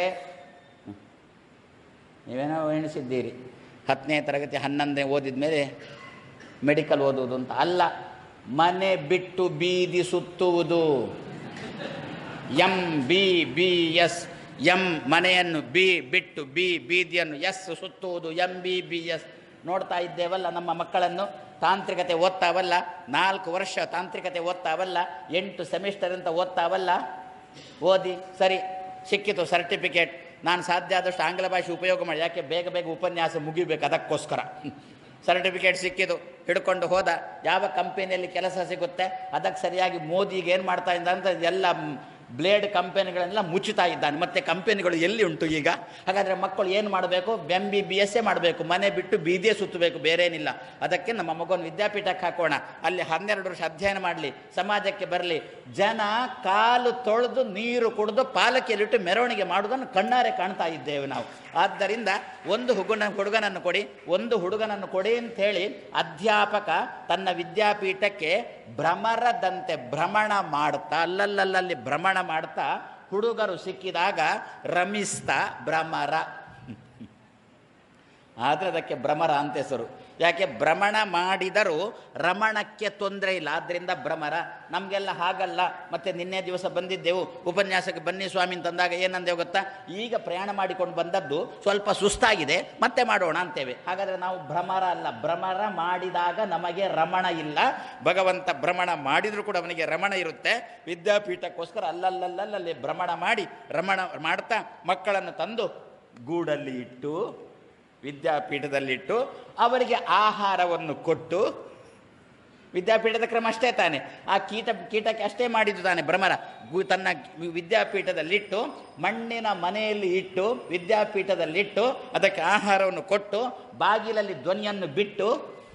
ನೀವೇನೋ ಎಣಿಸಿದ್ದೀರಿ ಹತ್ತನೇ ತರಗತಿ ಹನ್ನೊಂದನೇ ಓದಿದ ಮೇಲೆ ಮೆಡಿಕಲ್ ಓದುವುದು ಅಂತ ಅಲ್ಲ ಮನೆ ಬಿಟ್ಟು ಬೀದಿ ಸುತ್ತುವುದು M B B S M ಮನೆಯನ್ನು ಬಿ ಬಿಟ್ಟು ಬಿ ಬೀದಿಯನ್ನು ಎಸ್ ಸುತ್ತುವುದು ಎಂ ಬಿ ಬಿ ಎಸ್ ನೋಡ್ತಾ ಇದ್ದೇವಲ್ಲ ನಮ್ಮ ಮಕ್ಕಳನ್ನು ತಾಂತ್ರಿಕತೆ ಓದ್ತಾವಲ್ಲ ನಾಲ್ಕು ವರ್ಷ ತಾಂತ್ರಿಕತೆ ಓದ್ತಾವಲ್ಲ ಎಂಟು ಸೆಮಿಸ್ಟರ್ ಅಂತ ಓದ್ತಾವಲ್ಲ ಓದಿ ಸರಿ ಸಿಕ್ಕಿತು ಸರ್ಟಿಫಿಕೇಟ್ ನಾನು ಸಾಧ್ಯ ಆದಷ್ಟು ಆಂಗ್ಲ ಭಾಷೆ ಉಪಯೋಗ ಮಾಡಿ ಯಾಕೆ ಬೇಗ ಬೇಗ ಉಪನ್ಯಾಸ ಮುಗಿಬೇಕು ಅದಕ್ಕೋಸ್ಕರ ಸರ್ಟಿಫಿಕೇಟ್ ಸಿಕ್ಕಿದ್ದು ಹಿಡ್ಕೊಂಡು ಹೋದ ಯಾವ ಕಂಪನಿಯಲ್ಲಿ ಕೆಲಸ ಸಿಗುತ್ತೆ ಅದಕ್ಕೆ ಸರಿಯಾಗಿ ಮೋದಿಗೆ ಏನು ಮಾಡ್ತಾ ಇದ್ದ ಅಂತ ಎಲ್ಲ ಬ್ಲೇಡ್ ಕಂಪನಿಗಳನ್ನೆಲ್ಲ ಮುಚ್ಚುತ್ತಾ ಇದ್ದಾನೆ ಮತ್ತು ಕಂಪನಿಗಳು ಎಲ್ಲಿ ಉಂಟು ಈಗ ಹಾಗಾದರೆ ಮಕ್ಕಳು ಏನು ಮಾಡಬೇಕು ಎಂ ಬಿ ಬಿ ಎಸ್ಸೇ ಮಾಡಬೇಕು ಮನೆ ಬಿಟ್ಟು ಬೀದಿಯೇ ಸುತ್ತಬೇಕು ಬೇರೇನಿಲ್ಲ ಅದಕ್ಕೆ ನಮ್ಮ ಮಗನ ವಿದ್ಯಾಪೀಠಕ್ಕೆ ಹಾಕೋಣ ಅಲ್ಲಿ ಹನ್ನೆರಡು ವರ್ಷ ಅಧ್ಯಯನ ಮಾಡಲಿ ಸಮಾಜಕ್ಕೆ ಬರಲಿ ಜನ ಕಾಲು ತೊಳೆದು ನೀರು ಕುಡಿದು ಪಾಲಕಿಯಲ್ಲಿಟ್ಟು ಮೆರವಣಿಗೆ ಮಾಡುವುದನ್ನು ಕಣ್ಣಾರೆ ಕಾಣ್ತಾ ಇದ್ದೇವೆ ನಾವು ಆದ್ದರಿಂದ ಒಂದು ಹುಡುಗನ ಹುಡುಗನನ್ನು ಕೊಡಿ ಒಂದು ಹುಡುಗನನ್ನು ಕೊಡಿ ಅಂಥೇಳಿ ಅಧ್ಯಾಪಕ ತನ್ನ ವಿದ್ಯಾಪೀಠಕ್ಕೆ ಭ್ರಮರದಂತೆ ಭ್ರಮಣ ಮಾಡ್ತಾ ಅಲ್ಲಲ್ಲಲ್ಲಿ ಭ್ರಮಣ ಮಾಡ್ತಾ ಹುಡುಗರು ಸಿಕ್ಕಿದಾಗ ರಮಿಸ್ತಾ ಭ್ರಮರ ಆದರೆ ಅದಕ್ಕೆ ಭ್ರಮರ ಅಂತ ಹೆಸರು ಯಾಕೆ ಭ್ರಮಣ ಮಾಡಿದರೂ ರಮಣಕ್ಕೆ ತೊಂದರೆ ಇಲ್ಲ ಆದ್ದರಿಂದ ಭ್ರಮರ ನಮಗೆಲ್ಲ ಹಾಗಲ್ಲ ಮತ್ತೆ ನಿನ್ನೆ ದಿವಸ ಬಂದಿದ್ದೆವು ಉಪನ್ಯಾಸಕ್ಕೆ ಬನ್ನಿ ಸ್ವಾಮಿ ಅಂತಂದಾಗ ಏನಂದೇವು ಗೊತ್ತಾ ಈಗ ಪ್ರಯಾಣ ಮಾಡಿಕೊಂಡು ಬಂದದ್ದು ಸ್ವಲ್ಪ ಸುಸ್ತಾಗಿದೆ ಮತ್ತೆ ಮಾಡೋಣ ಅಂತೇವೆ ಹಾಗಾದರೆ ನಾವು ಭ್ರಮರ ಅಲ್ಲ ಭ್ರಮರ ಮಾಡಿದಾಗ ನಮಗೆ ರಮಣ ಇಲ್ಲ ಭಗವಂತ ಭ್ರಮಣ ಮಾಡಿದರೂ ಕೂಡ ಅವನಿಗೆ ರಮಣ ಇರುತ್ತೆ ವಿದ್ಯಾಪೀಠಕ್ಕೋಸ್ಕರ ಅಲ್ಲಲ್ಲಲ್ಲಲ್ಲಿ ಭ್ರಮಣ ಮಾಡಿ ರಮಣ ಮಾಡ್ತಾ ಮಕ್ಕಳನ್ನು ತಂದು ಗೂಡಲ್ಲಿ ಇಟ್ಟು ವಿದ್ಯಾಪೀಠದಲ್ಲಿಟ್ಟು ಅವರಿಗೆ ಆಹಾರವನ್ನು ಕೊಟ್ಟು ವಿದ್ಯಾಪೀಠದ ಕ್ರಮ ಅಷ್ಟೇ ತಾನೆ ಆ ಕೀಟ ಕೀಟಕ್ಕೆ ಅಷ್ಟೇ ಮಾಡಿದ್ದು ತಾನೆ ಭ್ರಮರ ಗು ತನ್ನ ವಿದ್ಯಾಪೀಠದಲ್ಲಿಟ್ಟು ಮಣ್ಣಿನ ಮನೆಯಲ್ಲಿ ಇಟ್ಟು ವಿದ್ಯಾಪೀಠದಲ್ಲಿಟ್ಟು ಅದಕ್ಕೆ ಆಹಾರವನ್ನು ಕೊಟ್ಟು ಬಾಗಿಲಲ್ಲಿ ಧ್ವನಿಯನ್ನು ಬಿಟ್ಟು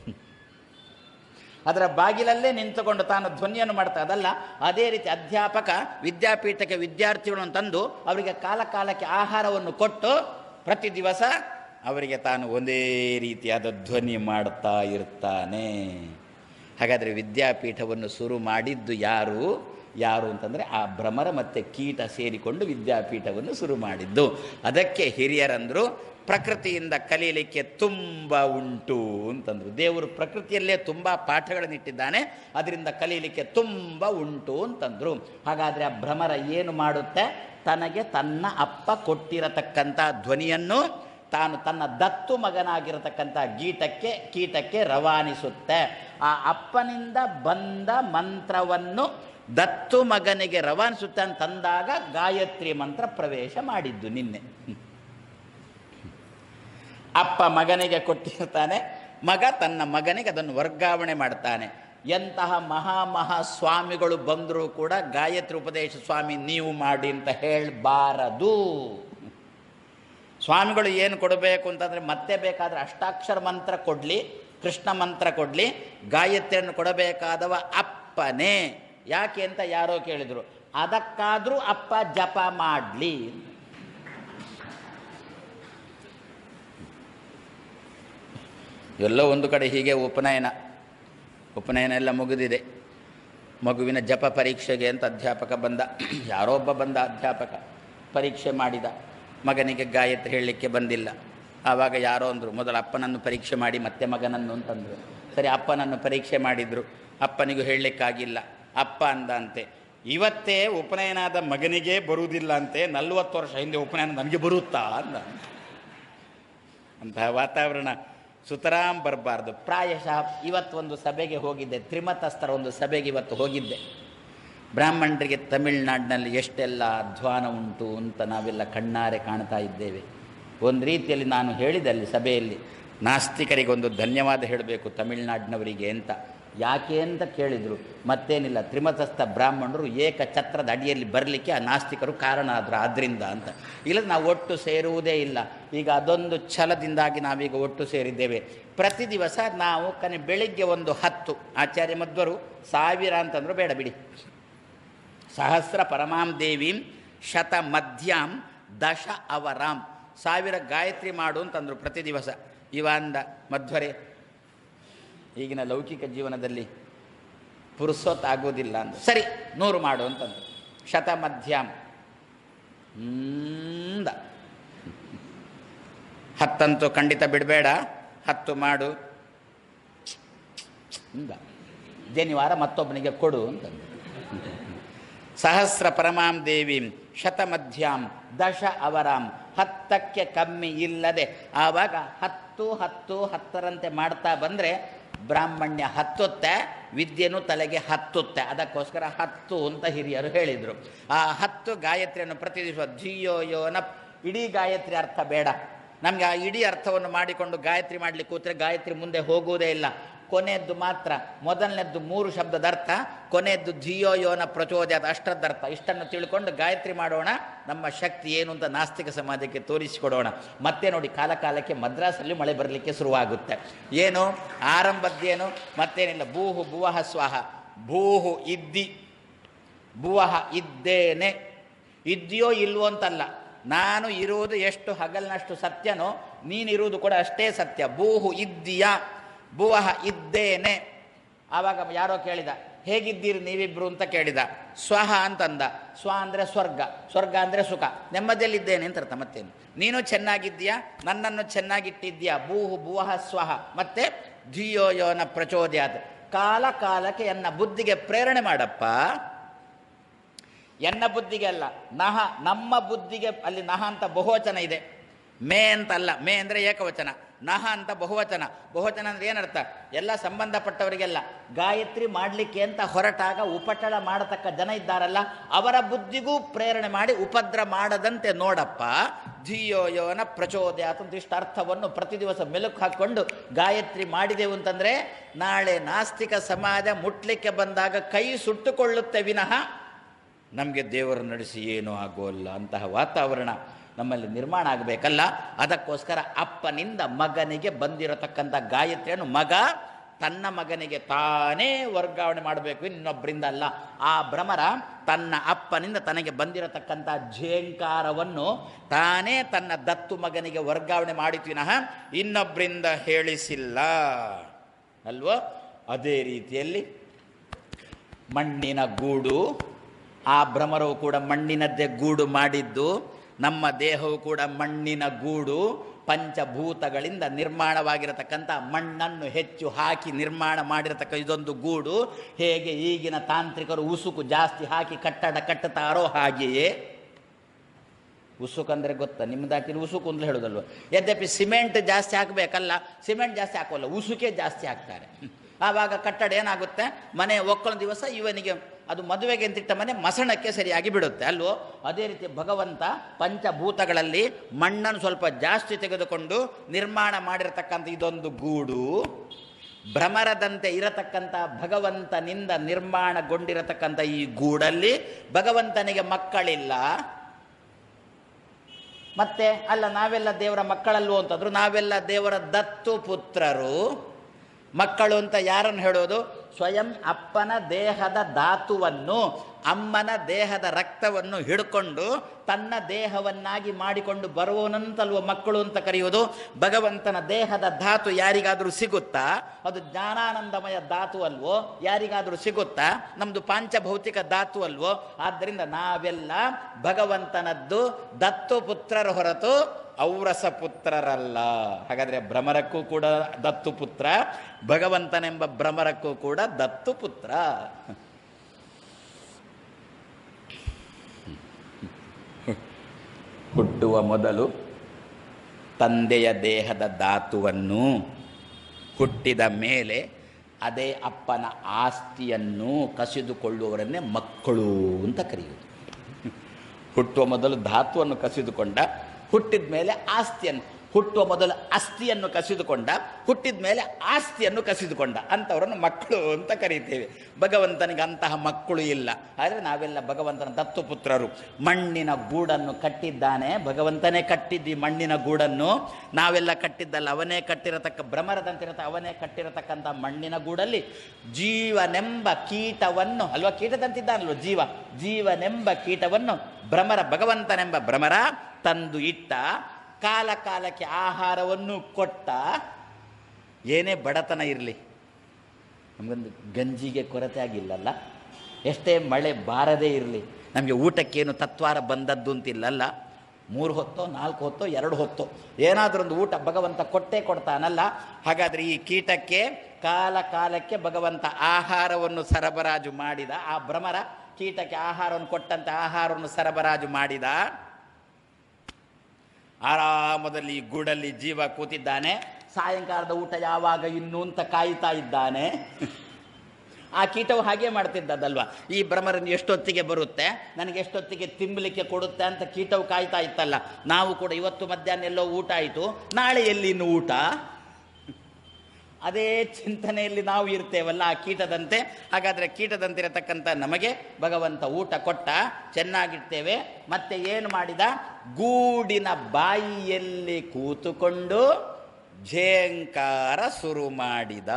ಅದರ ಬಾಗಿಲಲ್ಲೇ ನಿಂತುಕೊಂಡು ತಾನು ಧ್ವನಿಯನ್ನು ಮಾಡ್ತಾ ಅದಲ್ಲ ಅದೇ ರೀತಿ ಅಧ್ಯಾಪಕ ವಿದ್ಯಾಪೀಠಕ್ಕೆ ವಿದ್ಯಾರ್ಥಿಗಳನ್ನು ತಂದು ಅವರಿಗೆ ಕಾಲ ಕಾಲಕ್ಕೆ ಆಹಾರವನ್ನು ಕೊಟ್ಟು ಪ್ರತಿ ದಿವಸ ಅವರಿಗೆ ತಾನು ಒಂದೇ ರೀತಿಯಾದ ಧ್ವನಿ ಮಾಡ್ತಾ ಇರ್ತಾನೆ ಹಾಗಾದರೆ ವಿದ್ಯಾಪೀಠವನ್ನು ಶುರು ಮಾಡಿದ್ದು ಯಾರು ಯಾರು ಅಂತಂದರೆ ಆ ಭ್ರಮರ ಮತ್ತು ಕೀಟ ಸೇರಿಕೊಂಡು ವಿದ್ಯಾಪೀಠವನ್ನು ಶುರು ಮಾಡಿದ್ದು ಅದಕ್ಕೆ ಹಿರಿಯರಂದರು ಪ್ರಕೃತಿಯಿಂದ ಕಲೀಲಿಕ್ಕೆ ತುಂಬ ಉಂಟು ಅಂತಂದರು ದೇವರು ಪ್ರಕೃತಿಯಲ್ಲೇ ತುಂಬ ಪಾಠಗಳನ್ನಿಟ್ಟಿದ್ದಾನೆ ಅದರಿಂದ ಕಲೀಲಿಕ್ಕೆ ತುಂಬ ಉಂಟು ಅಂತಂದರು ಹಾಗಾದರೆ ಆ ಭ್ರಮರ ಏನು ಮಾಡುತ್ತೆ ತನಗೆ ತನ್ನ ಅಪ್ಪ ಕೊಟ್ಟಿರತಕ್ಕಂಥ ಧ್ವನಿಯನ್ನು ತಾನು ತನ್ನ ದತ್ತು ಮಗನಾಗಿರತಕ್ಕಂಥ ಗೀಟಕ್ಕೆ ಕೀಟಕ್ಕೆ ರವಾನಿಸುತ್ತೆ ಆ ಅಪ್ಪನಿಂದ ಬಂದ ಮಂತ್ರವನ್ನು ದತ್ತು ಮಗನಿಗೆ ರವಾನಿಸುತ್ತೆ ಅಂತಂದಾಗ ಗಾಯತ್ರಿ ಮಂತ್ರ ಪ್ರವೇಶ ಮಾಡಿದ್ದು ನಿನ್ನೆ ಅಪ್ಪ ಮಗನಿಗೆ ಕೊಟ್ಟಿರ್ತಾನೆ ಮಗ ತನ್ನ ಮಗನಿಗೆ ಅದನ್ನು ವರ್ಗಾವಣೆ ಮಾಡ್ತಾನೆ ಎಂತಹ ಮಹಾ ಮಹಾ ಸ್ವಾಮಿಗಳು ಬಂದರೂ ಕೂಡ ಗಾಯತ್ರಿ ಉಪದೇಶ ಸ್ವಾಮಿ ನೀವು ಮಾಡಿ ಅಂತ ಹೇಳಬಾರದು ಸ್ವಾಮಿಗಳು ಏನು ಕೊಡಬೇಕು ಅಂತಂದರೆ ಮತ್ತೆ ಬೇಕಾದರೆ ಅಷ್ಟಾಕ್ಷರ ಮಂತ್ರ ಕೊಡಲಿ ಕೃಷ್ಣ ಮಂತ್ರ ಕೊಡಲಿ ಗಾಯತ್ರಿಯನ್ನು ಕೊಡಬೇಕಾದವ ಅಪ್ಪನೇ ಯಾಕೆ ಅಂತ ಯಾರೋ ಕೇಳಿದರು ಅದಕ್ಕಾದರೂ ಅಪ್ಪ ಜಪ ಮಾಡಲಿ ಎಲ್ಲೋ ಒಂದು ಕಡೆ ಹೀಗೆ ಉಪನಯನ ಉಪನಯನ ಎಲ್ಲ ಮುಗಿದಿದೆ ಮಗುವಿನ ಜಪ ಪರೀಕ್ಷೆಗೆ ಅಂತ ಅಧ್ಯಾಪಕ ಬಂದ ಯಾರೋ ಒಬ್ಬ ಬಂದ ಅಧ್ಯಾಪಕ ಪರೀಕ್ಷೆ ಮಾಡಿದ ಮಗನಿಗೆ ಗಾಯತ್ರಿ ಹೇಳಲಿಕ್ಕೆ ಬಂದಿಲ್ಲ ಆವಾಗ ಯಾರೋ ಅಂದರು ಮೊದಲು ಅಪ್ಪನನ್ನು ಪರೀಕ್ಷೆ ಮಾಡಿ ಮತ್ತೆ ಮಗನನ್ನು ಅಂತಂದರು ಸರಿ ಅಪ್ಪನನ್ನು ಪರೀಕ್ಷೆ ಮಾಡಿದರು ಅಪ್ಪನಿಗೂ ಹೇಳಲಿಕ್ಕಾಗಿಲ್ಲ ಅಪ್ಪ ಅಂದ ಅಂತೆ ಇವತ್ತೇ ಉಪನಯನಾದ ಮಗನಿಗೆ ಬರುವುದಿಲ್ಲ ಅಂತೆ ನಲ್ವತ್ತು ವರ್ಷ ಹಿಂದೆ ಉಪನಯನ ನನಗೆ ಬರುತ್ತಾ ಅಂದ ಅಂತಹ ವಾತಾವರಣ ಸುತರಾಂ ಬರಬಾರ್ದು ಪ್ರಾಯಶಃ ಇವತ್ತೊಂದು ಸಭೆಗೆ ಹೋಗಿದ್ದೆ ತ್ರಿಮತಸ್ಥರ ಒಂದು ಸಭೆಗೆ ಇವತ್ತು ಹೋಗಿದ್ದೆ ಬ್ರಾಹ್ಮಣರಿಗೆ ತಮಿಳುನಾಡಿನಲ್ಲಿ ಎಷ್ಟೆಲ್ಲ ಅಧ್ವಾನ ಉಂಟು ಅಂತ ನಾವೆಲ್ಲ ಕಣ್ಣಾರೆ ಕಾಣ್ತಾ ಇದ್ದೇವೆ ಒಂದು ರೀತಿಯಲ್ಲಿ ನಾನು ಹೇಳಿದೆ ಅಲ್ಲಿ ಸಭೆಯಲ್ಲಿ ನಾಸ್ತಿಕರಿಗೊಂದು ಧನ್ಯವಾದ ಹೇಳಬೇಕು ತಮಿಳುನಾಡಿನವರಿಗೆ ಅಂತ ಯಾಕೆ ಅಂತ ಕೇಳಿದರು ಮತ್ತೇನಿಲ್ಲ ತ್ರಿಮತಸ್ಥ ಬ್ರಾಹ್ಮಣರು ಏಕ ಛತ್ರದ ಅಡಿಯಲ್ಲಿ ಬರಲಿಕ್ಕೆ ಆ ನಾಸ್ತಿಕರು ಕಾರಣ ಆದರು ಆದ್ದರಿಂದ ಅಂತ ಇಲ್ಲ ನಾವು ಒಟ್ಟು ಸೇರುವುದೇ ಇಲ್ಲ ಈಗ ಅದೊಂದು ಛಲದಿಂದಾಗಿ ನಾವೀಗ ಒಟ್ಟು ಸೇರಿದ್ದೇವೆ ಪ್ರತಿ ದಿವಸ ನಾವು ಕನೆ ಬೆಳಿಗ್ಗೆ ಒಂದು ಹತ್ತು ಆಚಾರ್ಯ ಮಧ್ವರು ಸಾವಿರ ಅಂತಂದ್ರು ಬೇಡ ಬಿಡಿ ಸಹಸ್ರ ಪರಮಾಂ ದೇವೀಂ ಶತ ಮಧ್ಯಾಂ ದಶ ಅವರಾಂ ಸಾವಿರ ಗಾಯತ್ರಿ ಮಾಡು ಅಂತಂದರು ಪ್ರತಿ ದಿವಸ ಇವ ಅಂದ ಮಧ್ವರೇ ಈಗಿನ ಲೌಕಿಕ ಜೀವನದಲ್ಲಿ ಪುರುಸೊತ್ ಆಗೋದಿಲ್ಲ ಅಂತ ಸರಿ ನೂರು ಮಾಡು ಅಂತಂದ್ರು ಶತ ಮಧ್ಯಾಂ ಹ್ಮ್ ದ. ಹತ್ತಂತೂ ಖಂಡಿತ ಬಿಡಬೇಡ ಹತ್ತು ಮಾಡು ಹಿಂಗ ಜನಿವಾರ ಮತ್ತೊಬ್ಬನಿಗೆ ಕೊಡು ಅಂತಂದು ಸಹಸ್ರ ಪರಮಾಂ ದೇವೀಂ ಶತಮಧ್ಯಾಂ ದಶ ಅವರಾಂ ಹತ್ತಕ್ಕೆ ಕಮ್ಮಿ ಇಲ್ಲದೆ ಆವಾಗ ಹತ್ತು ಹತ್ತು ಹತ್ತರಂತೆ ಮಾಡ್ತಾ ಬಂದರೆ ಬ್ರಾಹ್ಮಣ್ಯ ಹತ್ತುತ್ತೆ ವಿದ್ಯೆನೂ ತಲೆಗೆ ಹತ್ತುತ್ತೆ ಅದಕ್ಕೋಸ್ಕರ ಹತ್ತು ಅಂತ ಹಿರಿಯರು ಹೇಳಿದರು ಆ ಹತ್ತು ಗಾಯತ್ರಿಯನ್ನು ಪ್ರತಿ ದಿವಸ ಧಿಯೋ ಯೋನ ಇಡೀ ಗಾಯತ್ರಿ ಅರ್ಥ ಬೇಡ ನಮಗೆ ಆ ಇಡೀ ಅರ್ಥವನ್ನು ಮಾಡಿಕೊಂಡು ಗಾಯತ್ರಿ ಮಾಡಲಿಕ್ಕೆ ಕೂತ್ರೆ ಗಾಯತ್ರಿ ಮುಂದೆ ಹೋಗುವುದೇ ಇಲ್ಲ ಕೊನೆಯದ್ದು ಮಾತ್ರ ಮೊದಲನೇದ್ದು ಮೂರು ಶಬ್ದದ ಅರ್ಥ ಕೊನೆಯದ್ದು ಧಿಯೋ ಯೋನ ಪ್ರಚೋದಯದ ಅಷ್ಟರದ ಅರ್ಥ ಇಷ್ಟನ್ನು ತಿಳ್ಕೊಂಡು ಗಾಯತ್ರಿ ಮಾಡೋಣ ನಮ್ಮ ಶಕ್ತಿ ಏನು ಅಂತ ನಾಸ್ತಿಕ ಸಮಾಜಕ್ಕೆ ತೋರಿಸಿಕೊಡೋಣ ಮತ್ತೆ ನೋಡಿ ಕಾಲ ಕಾಲಕ್ಕೆ ಮದ್ರಾಸಲ್ಲಿ ಮಳೆ ಬರಲಿಕ್ಕೆ ಶುರುವಾಗುತ್ತೆ ಏನು ಆರಂಭದ್ದೇನು ಮತ್ತೇನಿಲ್ಲ ಭೂಹು ಭುವಹ ಸ್ವಾಹ ಭೂಹು ಇದ್ದಿ ಭುವಹ ಇದ್ದೇನೆ ಇದ್ಯೋ ಇಲ್ವೋ ಅಂತಲ್ಲ ನಾನು ಇರುವುದು ಎಷ್ಟು ಹಗಲಿನಷ್ಟು ಸತ್ಯನೋ ನೀನಿರುವುದು ಕೂಡ ಅಷ್ಟೇ ಸತ್ಯ ಭೂಹು ಇದ್ದೀಯಾ ಭುವಹ ಇದ್ದೇನೆ ಆವಾಗ ಯಾರೋ ಕೇಳಿದ ಹೇಗಿದ್ದೀರಿ ನೀವಿಬ್ರು ಅಂತ ಕೇಳಿದ ಸ್ವಹ ಅಂತಂದ ಸ್ವ ಅಂದರೆ ಸ್ವರ್ಗ ಸ್ವರ್ಗ ಅಂದರೆ ಸುಖ ನೆಮ್ಮದಿಯಲ್ಲಿದ್ದೇನೆ ಅಂತ ಅರ್ಥ ಮತ್ತೇನು ನೀನು ಚೆನ್ನಾಗಿದ್ದೀಯಾ ನನ್ನನ್ನು ಚೆನ್ನಾಗಿಟ್ಟಿದ್ದೀಯಾ ಭೂಹು ಭುವಹ ಸ್ವಹ ಮತ್ತೆ ಧಿಯೋ ಯೋನ ಪ್ರಚೋದ್ಯಾತ್ ಕಾಲ ಕಾಲಕ್ಕೆ ಎನ್ನ ಬುದ್ಧಿಗೆ ಪ್ರೇರಣೆ ಮಾಡಪ್ಪ ಎನ್ನ ಬುದ್ಧಿಗೆ ಅಲ್ಲ ನಹ ನಮ್ಮ ಬುದ್ಧಿಗೆ ಅಲ್ಲಿ ನಹ ಅಂತ ಬಹುವಚನ ಇದೆ ಮೇ ಅಂತ ಅಲ್ಲ ಮೇ ಅಂದರೆ ಏಕವಚನ ನಹ ಅಂತ ಬಹುವಚನ ಬಹುವಚನ ಅಂದ್ರೆ ಏನರ್ಥ ಎಲ್ಲ ಸಂಬಂಧಪಟ್ಟವರಿಗೆಲ್ಲ ಗಾಯತ್ರಿ ಮಾಡಲಿಕ್ಕೆ ಅಂತ ಹೊರಟಾಗ ಉಪಟಳ ಮಾಡತಕ್ಕ ಜನ ಇದ್ದಾರಲ್ಲ ಅವರ ಬುದ್ಧಿಗೂ ಪ್ರೇರಣೆ ಮಾಡಿ ಉಪದ್ರ ಮಾಡದಂತೆ ನೋಡಪ್ಪ ಧಿಯೋ ಯೋನ ಪ್ರಚೋದಯಾತ್ ಅಂತ ಇಷ್ಟು ಅರ್ಥವನ್ನು ಪ್ರತಿ ದಿವಸ ಮೆಲುಕು ಹಾಕ್ಕೊಂಡು ಗಾಯತ್ರಿ ಮಾಡಿದೆವು ಅಂತಂದರೆ ನಾಳೆ ನಾಸ್ತಿಕ ಸಮಾಜ ಮುಟ್ಲಿಕ್ಕೆ ಬಂದಾಗ ಕೈ ಸುಟ್ಟುಕೊಳ್ಳುತ್ತೆ ವಿನಃ ನಮಗೆ ದೇವರು ನಡೆಸಿ ಏನೂ ಆಗೋಲ್ಲ ಅಂತಹ ವಾತಾವರಣ ನಮ್ಮಲ್ಲಿ ನಿರ್ಮಾಣ ಆಗಬೇಕಲ್ಲ ಅದಕ್ಕೋಸ್ಕರ ಅಪ್ಪನಿಂದ ಮಗನಿಗೆ ಬಂದಿರತಕ್ಕಂಥ ಗಾಯತ್ರಿಯನ್ನು ಮಗ ತನ್ನ ಮಗನಿಗೆ ತಾನೇ ವರ್ಗಾವಣೆ ಮಾಡಬೇಕು ಇನ್ನೊಬ್ಬರಿಂದ ಅಲ್ಲ ಆ ಭ್ರಮರ ತನ್ನ ಅಪ್ಪನಿಂದ ತನಗೆ ಬಂದಿರತಕ್ಕಂಥ ಝೇಂಕಾರವನ್ನು ತಾನೇ ತನ್ನ ದತ್ತು ಮಗನಿಗೆ ವರ್ಗಾವಣೆ ಮಾಡಿತು ವಿನಃ ಇನ್ನೊಬ್ಬರಿಂದ ಹೇಳಿಸಿಲ್ಲ ಅಲ್ವೋ ಅದೇ ರೀತಿಯಲ್ಲಿ ಮಣ್ಣಿನ ಗೂಡು ಆ ಭ್ರಮರವು ಕೂಡ ಮಣ್ಣಿನದ್ದೇ ಗೂಡು ಮಾಡಿದ್ದು ನಮ್ಮ ದೇಹವು ಕೂಡ ಮಣ್ಣಿನ ಗೂಡು ಪಂಚಭೂತಗಳಿಂದ ನಿರ್ಮಾಣವಾಗಿರತಕ್ಕಂಥ ಮಣ್ಣನ್ನು ಹೆಚ್ಚು ಹಾಕಿ ನಿರ್ಮಾಣ ಮಾಡಿರತಕ್ಕ ಇದೊಂದು ಗೂಡು ಹೇಗೆ ಈಗಿನ ತಾಂತ್ರಿಕರು ಉಸುಕು ಜಾಸ್ತಿ ಹಾಕಿ ಕಟ್ಟಡ ಕಟ್ಟುತ್ತಾರೋ ಹಾಗೆಯೇ ಉಸುಕಂದ್ರೆ ಗೊತ್ತಾ ನಿಮ್ದಾಕಿನ ಉಸುಕು ಅಂತ ಹೇಳೋದಲ್ವ ಯದ್ಯಪಿ ಸಿಮೆಂಟ್ ಜಾಸ್ತಿ ಹಾಕಬೇಕಲ್ಲ ಸಿಮೆಂಟ್ ಜಾಸ್ತಿ ಹಾಕೋಲ್ಲ ಉಸುಕೆ ಜಾಸ್ತಿ ಹಾಕ್ತಾರೆ ಆವಾಗ ಕಟ್ಟಡ ಏನಾಗುತ್ತೆ ಮನೆ ಒಕ್ಕಳ ದಿವಸ ಇವನಿಗೆ ಅದು ಮದುವೆಗೆ ಅಂತಿಟ್ಟ ಮನೆ ಮಸಣಕ್ಕೆ ಸರಿಯಾಗಿ ಬಿಡುತ್ತೆ ಅಲ್ವೋ ಅದೇ ರೀತಿ ಭಗವಂತ ಪಂಚಭೂತಗಳಲ್ಲಿ ಮಣ್ಣನ್ನು ಸ್ವಲ್ಪ ಜಾಸ್ತಿ ತೆಗೆದುಕೊಂಡು ನಿರ್ಮಾಣ ಮಾಡಿರತಕ್ಕಂಥ ಇದೊಂದು ಗೂಡು ಭ್ರಮರದಂತೆ ಇರತಕ್ಕಂಥ ಭಗವಂತನಿಂದ ನಿರ್ಮಾಣಗೊಂಡಿರತಕ್ಕಂಥ ಈ ಗೂಡಲ್ಲಿ ಭಗವಂತನಿಗೆ ಮಕ್ಕಳಿಲ್ಲ ಮತ್ತೆ ಅಲ್ಲ ನಾವೆಲ್ಲ ದೇವರ ಮಕ್ಕಳಲ್ವೋ ಅಂತಂದ್ರು ನಾವೆಲ್ಲ ದೇವರ ದತ್ತು ಪುತ್ರರು ಮಕ್ಕಳು ಅಂತ ಯಾರನ್ನು ಹೇಳೋದು ಸ್ವಯಂ ಅಪ್ಪನ ದೇಹದ ಧಾತುವನ್ನು ಅಮ್ಮನ ದೇಹದ ರಕ್ತವನ್ನು ಹಿಡ್ಕೊಂಡು ತನ್ನ ದೇಹವನ್ನಾಗಿ ಮಾಡಿಕೊಂಡು ಬರುವವನಂತಲ್ವ ಮಕ್ಕಳು ಅಂತ ಕರೆಯುವುದು ಭಗವಂತನ ದೇಹದ ಧಾತು ಯಾರಿಗಾದರೂ ಸಿಗುತ್ತಾ ಅದು ಜ್ಞಾನಾನಂದಮಯ ಧಾತು ಅಲ್ವೋ ಯಾರಿಗಾದರೂ ಸಿಗುತ್ತಾ ನಮ್ಮದು ಪಾಂಚಭೌತಿಕ ಧಾತು ಅಲ್ವೋ ಆದ್ದರಿಂದ ನಾವೆಲ್ಲ ಭಗವಂತನದ್ದು ದತ್ತು ಪುತ್ರರ ಹೊರತು ಔರಸ ಪುತ್ರರಲ್ಲ ಹಾಗಾದರೆ ಭ್ರಮರಕ್ಕೂ ಕೂಡ ದತ್ತು ಪುತ್ರ ಭಗವಂತನೆಂಬ ಭ್ರಮರಕ್ಕೂ ಕೂಡ ದತ್ತು ಪುತ್ರ ಹುಟ್ಟುವ ಮೊದಲು ತಂದೆಯ ದೇಹದ ಧಾತುವನ್ನು ಹುಟ್ಟಿದ ಮೇಲೆ ಅದೇ ಅಪ್ಪನ ಆಸ್ತಿಯನ್ನು ಕಸಿದುಕೊಳ್ಳುವವರನ್ನೇ ಮಕ್ಕಳು ಅಂತ ಕರೆಯುವುದು ಹುಟ್ಟುವ ಮೊದಲು ಧಾತುವನ್ನು ಕಸಿದುಕೊಂಡ ಹುಟ್ಟಿದ ಮೇಲೆ ಆಸ್ತಿಯನ್ನು ಹುಟ್ಟುವ ಮೊದಲು ಅಸ್ಥಿಯನ್ನು ಕಸಿದುಕೊಂಡ ಹುಟ್ಟಿದ ಮೇಲೆ ಆಸ್ತಿಯನ್ನು ಕಸಿದುಕೊಂಡ ಅಂಥವರನ್ನು ಮಕ್ಕಳು ಅಂತ ಕರೀತೇವೆ ಭಗವಂತನಿಗೆ ಅಂತಹ ಮಕ್ಕಳು ಇಲ್ಲ ಆದರೆ ನಾವೆಲ್ಲ ಭಗವಂತನ ದತ್ತುಪುತ್ರರು ಮಣ್ಣಿನ ಗೂಡನ್ನು ಕಟ್ಟಿದ್ದಾನೆ ಭಗವಂತನೇ ಕಟ್ಟಿದ್ದಿ ಮಣ್ಣಿನ ಗೂಡನ್ನು ನಾವೆಲ್ಲ ಕಟ್ಟಿದ್ದಲ್ಲ ಅವನೇ ಕಟ್ಟಿರತಕ್ಕ ಭ್ರಮರದಂತಿರತ ಅವನೇ ಕಟ್ಟಿರತಕ್ಕಂಥ ಮಣ್ಣಿನ ಗೂಡಲ್ಲಿ ಜೀವನೆಂಬ ಕೀಟವನ್ನು ಅಲ್ವಾ ಕೀಟದಂತಿದ್ದಾನಲ್ವ ಜೀವ ಜೀವನೆಂಬ ಕೀಟವನ್ನು ಭ್ರಮರ ಭಗವಂತನೆಂಬ ಭ್ರಮರ ತಂದು ಇಟ್ಟ ಕಾಲ ಕಾಲಕ್ಕೆ ಆಹಾರವನ್ನು ಕೊಟ್ಟ ಏನೇ ಬಡತನ ಇರಲಿ ನಮಗೊಂದು ಗಂಜಿಗೆ ಕೊರತೆ ಆಗಿಲ್ಲಲ್ಲ ಎಷ್ಟೇ ಮಳೆ ಬಾರದೇ ಇರಲಿ ನಮಗೆ ಊಟಕ್ಕೇನು ತತ್ವಾರ ಬಂದದ್ದು ಅಂತಿಲ್ಲಲ್ಲ ಮೂರು ಹೊತ್ತೋ ನಾಲ್ಕು ಹೊತ್ತೋ ಎರಡು ಹೊತ್ತೋ ಏನಾದರೂ ಊಟ ಭಗವಂತ ಕೊಟ್ಟೇ ಕೊಡ್ತಾನಲ್ಲ ಹಾಗಾದರೆ ಈ ಕೀಟಕ್ಕೆ ಕಾಲ ಕಾಲಕ್ಕೆ ಭಗವಂತ ಆಹಾರವನ್ನು ಸರಬರಾಜು ಮಾಡಿದ ಆ ಭ್ರಮರ ಕೀಟಕ್ಕೆ ಆಹಾರವನ್ನು ಕೊಟ್ಟಂತೆ ಆಹಾರವನ್ನು ಸರಬರಾಜು ಮಾಡಿದ ಆರಾಮದಲ್ಲಿ ಈ ಗೂಡಲ್ಲಿ ಜೀವ ಕೂತಿದ್ದಾನೆ ಸಾಯಂಕಾಲದ ಊಟ ಯಾವಾಗ ಇನ್ನು ಅಂತ ಕಾಯ್ತಾ ಇದ್ದಾನೆ ಆ ಕೀಟವು ಹಾಗೆ ಮಾಡ್ತಿದ್ದದಲ್ವಾ ಈ ಭ್ರಮರನ್ನು ಎಷ್ಟೊತ್ತಿಗೆ ಬರುತ್ತೆ ನನಗೆ ಎಷ್ಟೊತ್ತಿಗೆ ತಿಂಬಲಿಕ್ಕೆ ಕೊಡುತ್ತೆ ಅಂತ ಕೀಟವು ಕಾಯ್ತಾ ಇತ್ತಲ್ಲ ನಾವು ಕೂಡ ಇವತ್ತು ಮಧ್ಯಾಹ್ನ ಎಲ್ಲೋ ಊಟ ಆಯಿತು ನಾಳೆ ಎಲ್ಲಿ ಇನ್ನು ಊಟ ಅದೇ ಚಿಂತನೆಯಲ್ಲಿ ನಾವು ಇರ್ತೇವಲ್ಲ ಆ ಕೀಟದಂತೆ ಹಾಗಾದರೆ ಕೀಟದಂತಿರತಕ್ಕಂಥ ನಮಗೆ ಭಗವಂತ ಊಟ ಕೊಟ್ಟ ಚೆನ್ನಾಗಿರ್ತೇವೆ ಮತ್ತೆ ಏನು ಮಾಡಿದ ಗೂಡಿನ ಬಾಯಿಯಲ್ಲಿ ಕೂತುಕೊಂಡು ಝೇಂಕಾರ ಶುರು ಮಾಡಿದ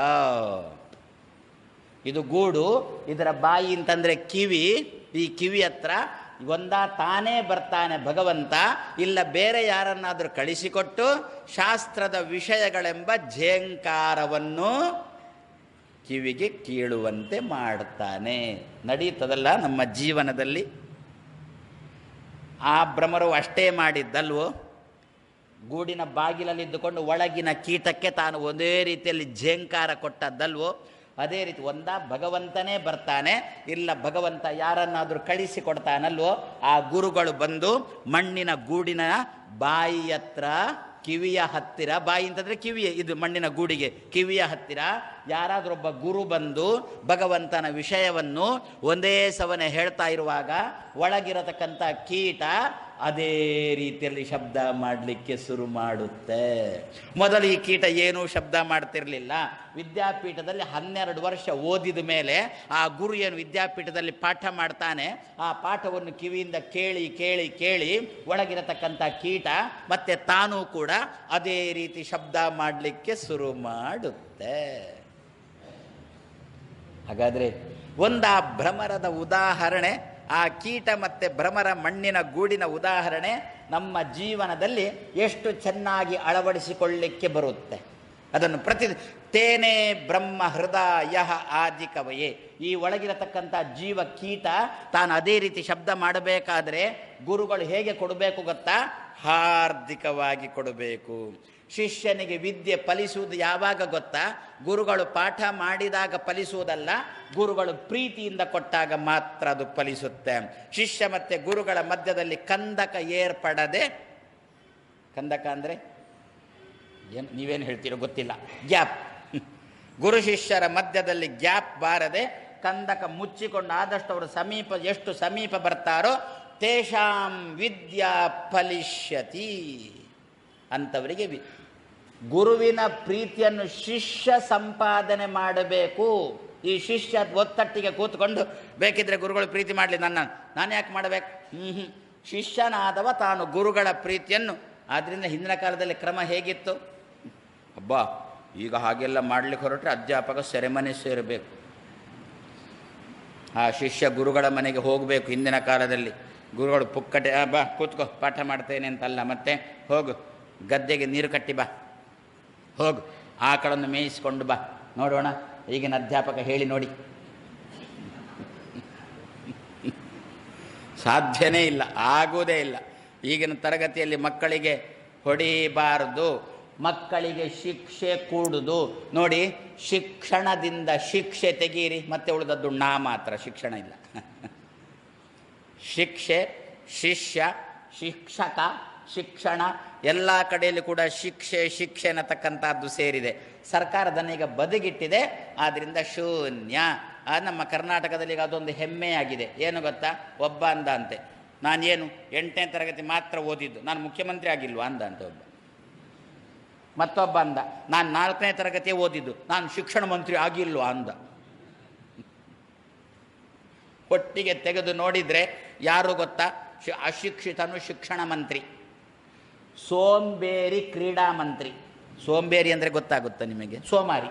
ಇದು ಗೂಡು ಇದರ ಬಾಯಿ ಅಂತಂದರೆ ಕಿವಿ ಈ ಕಿವಿ ಹತ್ರ ಒಂದ ತಾನೇ ಬರ್ತಾನೆ ಭಗವಂತ ಇಲ್ಲ ಬೇರೆ ಯಾರನ್ನಾದರೂ ಕಳಿಸಿಕೊಟ್ಟು ಶಾಸ್ತ್ರದ ವಿಷಯಗಳೆಂಬ ಝೇಂಕಾರವನ್ನು ಕಿವಿಗೆ ಕೀಳುವಂತೆ ಮಾಡ್ತಾನೆ ನಡೀತದಲ್ಲ ನಮ್ಮ ಜೀವನದಲ್ಲಿ ಆ ಭ್ರಮರು ಅಷ್ಟೇ ಮಾಡಿದ್ದಲ್ವೋ ಗೂಡಿನ ಬಾಗಿಲಲ್ಲಿದ್ದುಕೊಂಡು ಒಳಗಿನ ಕೀಟಕ್ಕೆ ತಾನು ಒಂದೇ ರೀತಿಯಲ್ಲಿ ಝೇಂಕಾರ ಕೊಟ್ಟದ್ದಲ್ವೋ ಅದೇ ರೀತಿ ಒಂದ ಭಗವಂತನೇ ಬರ್ತಾನೆ ಇಲ್ಲ ಭಗವಂತ ಯಾರನ್ನಾದರೂ ಕಳಿಸಿ ಕೊಡ್ತಾನಲ್ವೋ ಆ ಗುರುಗಳು ಬಂದು ಮಣ್ಣಿನ ಗೂಡಿನ ಬಾಯಿ ಹತ್ರ ಕಿವಿಯ ಹತ್ತಿರ ಬಾಯಿ ಅಂತಂದರೆ ಕಿವಿಯ ಇದು ಮಣ್ಣಿನ ಗೂಡಿಗೆ ಕಿವಿಯ ಹತ್ತಿರ ಯಾರಾದರೊಬ್ಬ ಗುರು ಬಂದು ಭಗವಂತನ ವಿಷಯವನ್ನು ಒಂದೇ ಸವನೆ ಹೇಳ್ತಾ ಇರುವಾಗ ಒಳಗಿರತಕ್ಕಂಥ ಕೀಟ ಅದೇ ರೀತಿಯಲ್ಲಿ ಶಬ್ದ ಮಾಡಲಿಕ್ಕೆ ಶುರು ಮಾಡುತ್ತೆ ಮೊದಲು ಈ ಕೀಟ ಏನೂ ಶಬ್ದ ಮಾಡ್ತಿರಲಿಲ್ಲ ವಿದ್ಯಾಪೀಠದಲ್ಲಿ ಹನ್ನೆರಡು ವರ್ಷ ಓದಿದ ಮೇಲೆ ಆ ಗುರು ಏನು ವಿದ್ಯಾಪೀಠದಲ್ಲಿ ಪಾಠ ಮಾಡ್ತಾನೆ ಆ ಪಾಠವನ್ನು ಕಿವಿಯಿಂದ ಕೇಳಿ ಕೇಳಿ ಕೇಳಿ ಒಳಗಿರತಕ್ಕಂಥ ಕೀಟ ಮತ್ತೆ ತಾನೂ ಕೂಡ ಅದೇ ರೀತಿ ಶಬ್ದ ಮಾಡಲಿಕ್ಕೆ ಶುರು ಮಾಡುತ್ತೆ ಹಾಗಾದರೆ ಒಂದು ಆ ಭ್ರಮರದ ಉದಾಹರಣೆ ಆ ಕೀಟ ಮತ್ತು ಭ್ರಮರ ಮಣ್ಣಿನ ಗೂಡಿನ ಉದಾಹರಣೆ ನಮ್ಮ ಜೀವನದಲ್ಲಿ ಎಷ್ಟು ಚೆನ್ನಾಗಿ ಅಳವಡಿಸಿಕೊಳ್ಳಿಕ್ಕೆ ಬರುತ್ತೆ ಅದನ್ನು ಪ್ರತಿ ತೇನೇ ಬ್ರಹ್ಮ ಹೃದಯ ಆದಿ ಕವಯೇ ಈ ಒಳಗಿರತಕ್ಕಂಥ ಜೀವ ಕೀಟ ತಾನು ಅದೇ ರೀತಿ ಶಬ್ದ ಮಾಡಬೇಕಾದ್ರೆ ಗುರುಗಳು ಹೇಗೆ ಕೊಡಬೇಕು ಗೊತ್ತಾ ಹಾರ್ದಿಕವಾಗಿ ಕೊಡಬೇಕು ಶಿಷ್ಯನಿಗೆ ವಿದ್ಯೆ ಫಲಿಸುವುದು ಯಾವಾಗ ಗೊತ್ತಾ ಗುರುಗಳು ಪಾಠ ಮಾಡಿದಾಗ ಫಲಿಸುವುದಲ್ಲ ಗುರುಗಳು ಪ್ರೀತಿಯಿಂದ ಕೊಟ್ಟಾಗ ಮಾತ್ರ ಅದು ಫಲಿಸುತ್ತೆ ಶಿಷ್ಯ ಮತ್ತು ಗುರುಗಳ ಮಧ್ಯದಲ್ಲಿ ಕಂದಕ ಏರ್ಪಡದೆ ಕಂದಕ ಅಂದರೆ ಏನು ನೀವೇನು ಹೇಳ್ತೀರೋ ಗೊತ್ತಿಲ್ಲ ಗ್ಯಾಪ್ ಗುರು ಶಿಷ್ಯರ ಮಧ್ಯದಲ್ಲಿ ಗ್ಯಾಪ್ ಬಾರದೆ ಕಂದಕ ಮುಚ್ಚಿಕೊಂಡು ಆದಷ್ಟು ಅವರು ಸಮೀಪ ಎಷ್ಟು ಸಮೀಪ ಬರ್ತಾರೋ ತೇಷಾಂ ವಿದ್ಯಾ ಫಲಿಷ್ಯತಿ ಅಂಥವರಿಗೆ ವಿ ಗುರುವಿನ ಪ್ರೀತಿಯನ್ನು ಶಿಷ್ಯ ಸಂಪಾದನೆ ಮಾಡಬೇಕು ಈ ಶಿಷ್ಯ ಒತ್ತಟ್ಟಿಗೆ ಕೂತ್ಕೊಂಡು ಬೇಕಿದ್ರೆ ಗುರುಗಳು ಪ್ರೀತಿ ಮಾಡಲಿ ನನ್ನ ನಾನು ಯಾಕೆ ಮಾಡಬೇಕು ಹ್ಞೂ ಹ್ಞೂ ಶಿಷ್ಯನಾದವ ತಾನು ಗುರುಗಳ ಪ್ರೀತಿಯನ್ನು ಆದ್ದರಿಂದ ಹಿಂದಿನ ಕಾಲದಲ್ಲಿ ಕ್ರಮ ಹೇಗಿತ್ತು ಅಬ್ಬಾ ಈಗ ಹಾಗೆಲ್ಲ ಮಾಡ್ಲಿಕ್ಕೆ ಹೊರಟ್ರೆ ಅಧ್ಯಾಪಕ ಸೆರೆಮನೆ ಸೇರಬೇಕು ಆ ಶಿಷ್ಯ ಗುರುಗಳ ಮನೆಗೆ ಹೋಗಬೇಕು ಹಿಂದಿನ ಕಾಲದಲ್ಲಿ ಗುರುಗಳು ಪುಕ್ಕಟೆ "ಆ, ಬಾ ಕೂತ್ಕೋ ಪಾಠ ಮಾಡ್ತೇನೆ ಅಂತಲ್ಲ ಮತ್ತೆ ಹೋಗು ಗದ್ದೆಗೆ ನೀರು ಕಟ್ಟಿ ಬಾ ಹೋಗು ಆಕಳನ್ನು ಮೇಯಿಸಿಕೊಂಡು ಬಾ ನೋಡೋಣ ಈಗಿನ ಅಧ್ಯಾಪಕ ಹೇಳಿ ನೋಡಿ ಸಾಧ್ಯನೇ ಇಲ್ಲ ಆಗುವುದೇ ಇಲ್ಲ ಈಗಿನ ತರಗತಿಯಲ್ಲಿ ಮಕ್ಕಳಿಗೆ ಹೊಡಿಬಾರದು ಮಕ್ಕಳಿಗೆ ಶಿಕ್ಷೆ ಕೂಡುದು ನೋಡಿ ಶಿಕ್ಷಣದಿಂದ ಶಿಕ್ಷೆ ತೆಗೀರಿ ಮತ್ತೆ ಉಳಿದದ್ದು ನಾ ಮಾತ್ರ ಶಿಕ್ಷಣ ಇಲ್ಲ ಶಿಕ್ಷೆ ಶಿಷ್ಯ ಶಿಕ್ಷಕ ಶಿಕ್ಷಣ ಎಲ್ಲ ಕಡೆಯಲ್ಲಿ ಕೂಡ ಶಿಕ್ಷೆ ಶಿಕ್ಷೆ ಅನ್ನತಕ್ಕಂಥದ್ದು ಸೇರಿದೆ ಸರ್ಕಾರದನ್ನ ಈಗ ಬದಿಗಿಟ್ಟಿದೆ ಆದ್ದರಿಂದ ಶೂನ್ಯ ಆ ನಮ್ಮ ಕರ್ನಾಟಕದಲ್ಲಿ ಈಗ ಅದೊಂದು ಹೆಮ್ಮೆಯಾಗಿದೆ ಏನು ಗೊತ್ತಾ ಒಬ್ಬ ಅಂದ ಅಂತೆ ನಾನೇನು ಎಂಟನೇ ತರಗತಿ ಮಾತ್ರ ಓದಿದ್ದು ನಾನು ಮುಖ್ಯಮಂತ್ರಿ ಆಗಿಲ್ವಾ ಅಂದ ಅಂತ ಒಬ್ಬ ಮತ್ತೊಬ್ಬ ಅಂದ ನಾನು ನಾಲ್ಕನೇ ತರಗತಿ ಓದಿದ್ದು ನಾನು ಶಿಕ್ಷಣ ಮಂತ್ರಿ ಆಗಿಲ್ವಾ ಅಂದ ಒಟ್ಟಿಗೆ ತೆಗೆದು ನೋಡಿದರೆ ಯಾರು ಗೊತ್ತಾ ಶಿ- ಅಶಿಕ್ಷಿತನು ಶಿಕ್ಷಣ ಮಂತ್ರಿ ಸೋಂಬೇರಿ ಕ್ರೀಡಾ ಮಂತ್ರಿ ಸೋಂಬೇರಿ ಅಂದರೆ ಗೊತ್ತಾಗುತ್ತಾ ನಿಮಗೆ ಸೋಮಾರಿ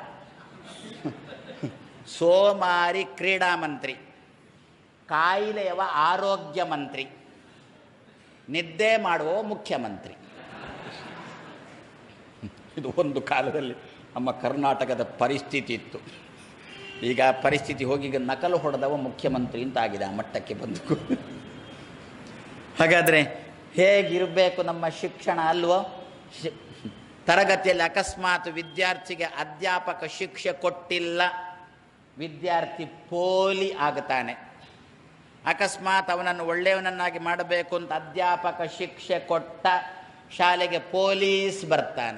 ಸೋಮಾರಿ ಕ್ರೀಡಾ ಮಂತ್ರಿ ಕಾಯಿಲೆಯವ ಆರೋಗ್ಯ ಮಂತ್ರಿ ನಿದ್ದೆ ಮಾಡುವ ಮುಖ್ಯಮಂತ್ರಿ ಇದು ಒಂದು ಕಾಲದಲ್ಲಿ ನಮ್ಮ ಕರ್ನಾಟಕದ ಪರಿಸ್ಥಿತಿ ಇತ್ತು ಈಗ ಆ ಪರಿಸ್ಥಿತಿ ಹೋಗಿ ಈಗ ನಕಲು ಹೊಡೆದವ ಮುಖ್ಯಮಂತ್ರಿ ಅಂತ ಆಗಿದೆ ಆ ಮಟ್ಟಕ್ಕೆ ಬಂದು ಹಾಗಾದರೆ ಹೇಗಿರಬೇಕು ನಮ್ಮ ಶಿಕ್ಷಣ ಅಲ್ವೋ ಶಿ- ತರಗತಿಯಲ್ಲಿ ಅಕಸ್ಮಾತ್ ವಿದ್ಯಾರ್ಥಿಗೆ ಅಧ್ಯಾಪಕ ಶಿಕ್ಷೆ ಕೊಟ್ಟಿಲ್ಲ ವಿದ್ಯಾರ್ಥಿ ಪೋಲಿ ಆಗ್ತಾನೆ ಅಕಸ್ಮಾತ್ ಅವನನ್ನು ಒಳ್ಳೆಯವನನ್ನಾಗಿ ಮಾಡಬೇಕು ಅಂತ ಅಧ್ಯಾಪಕ ಶಿಕ್ಷೆ ಕೊಟ್ಟ ಶಾಲೆಗೆ ಪೊಲೀಸ್ ಬರ್ತಾನೆ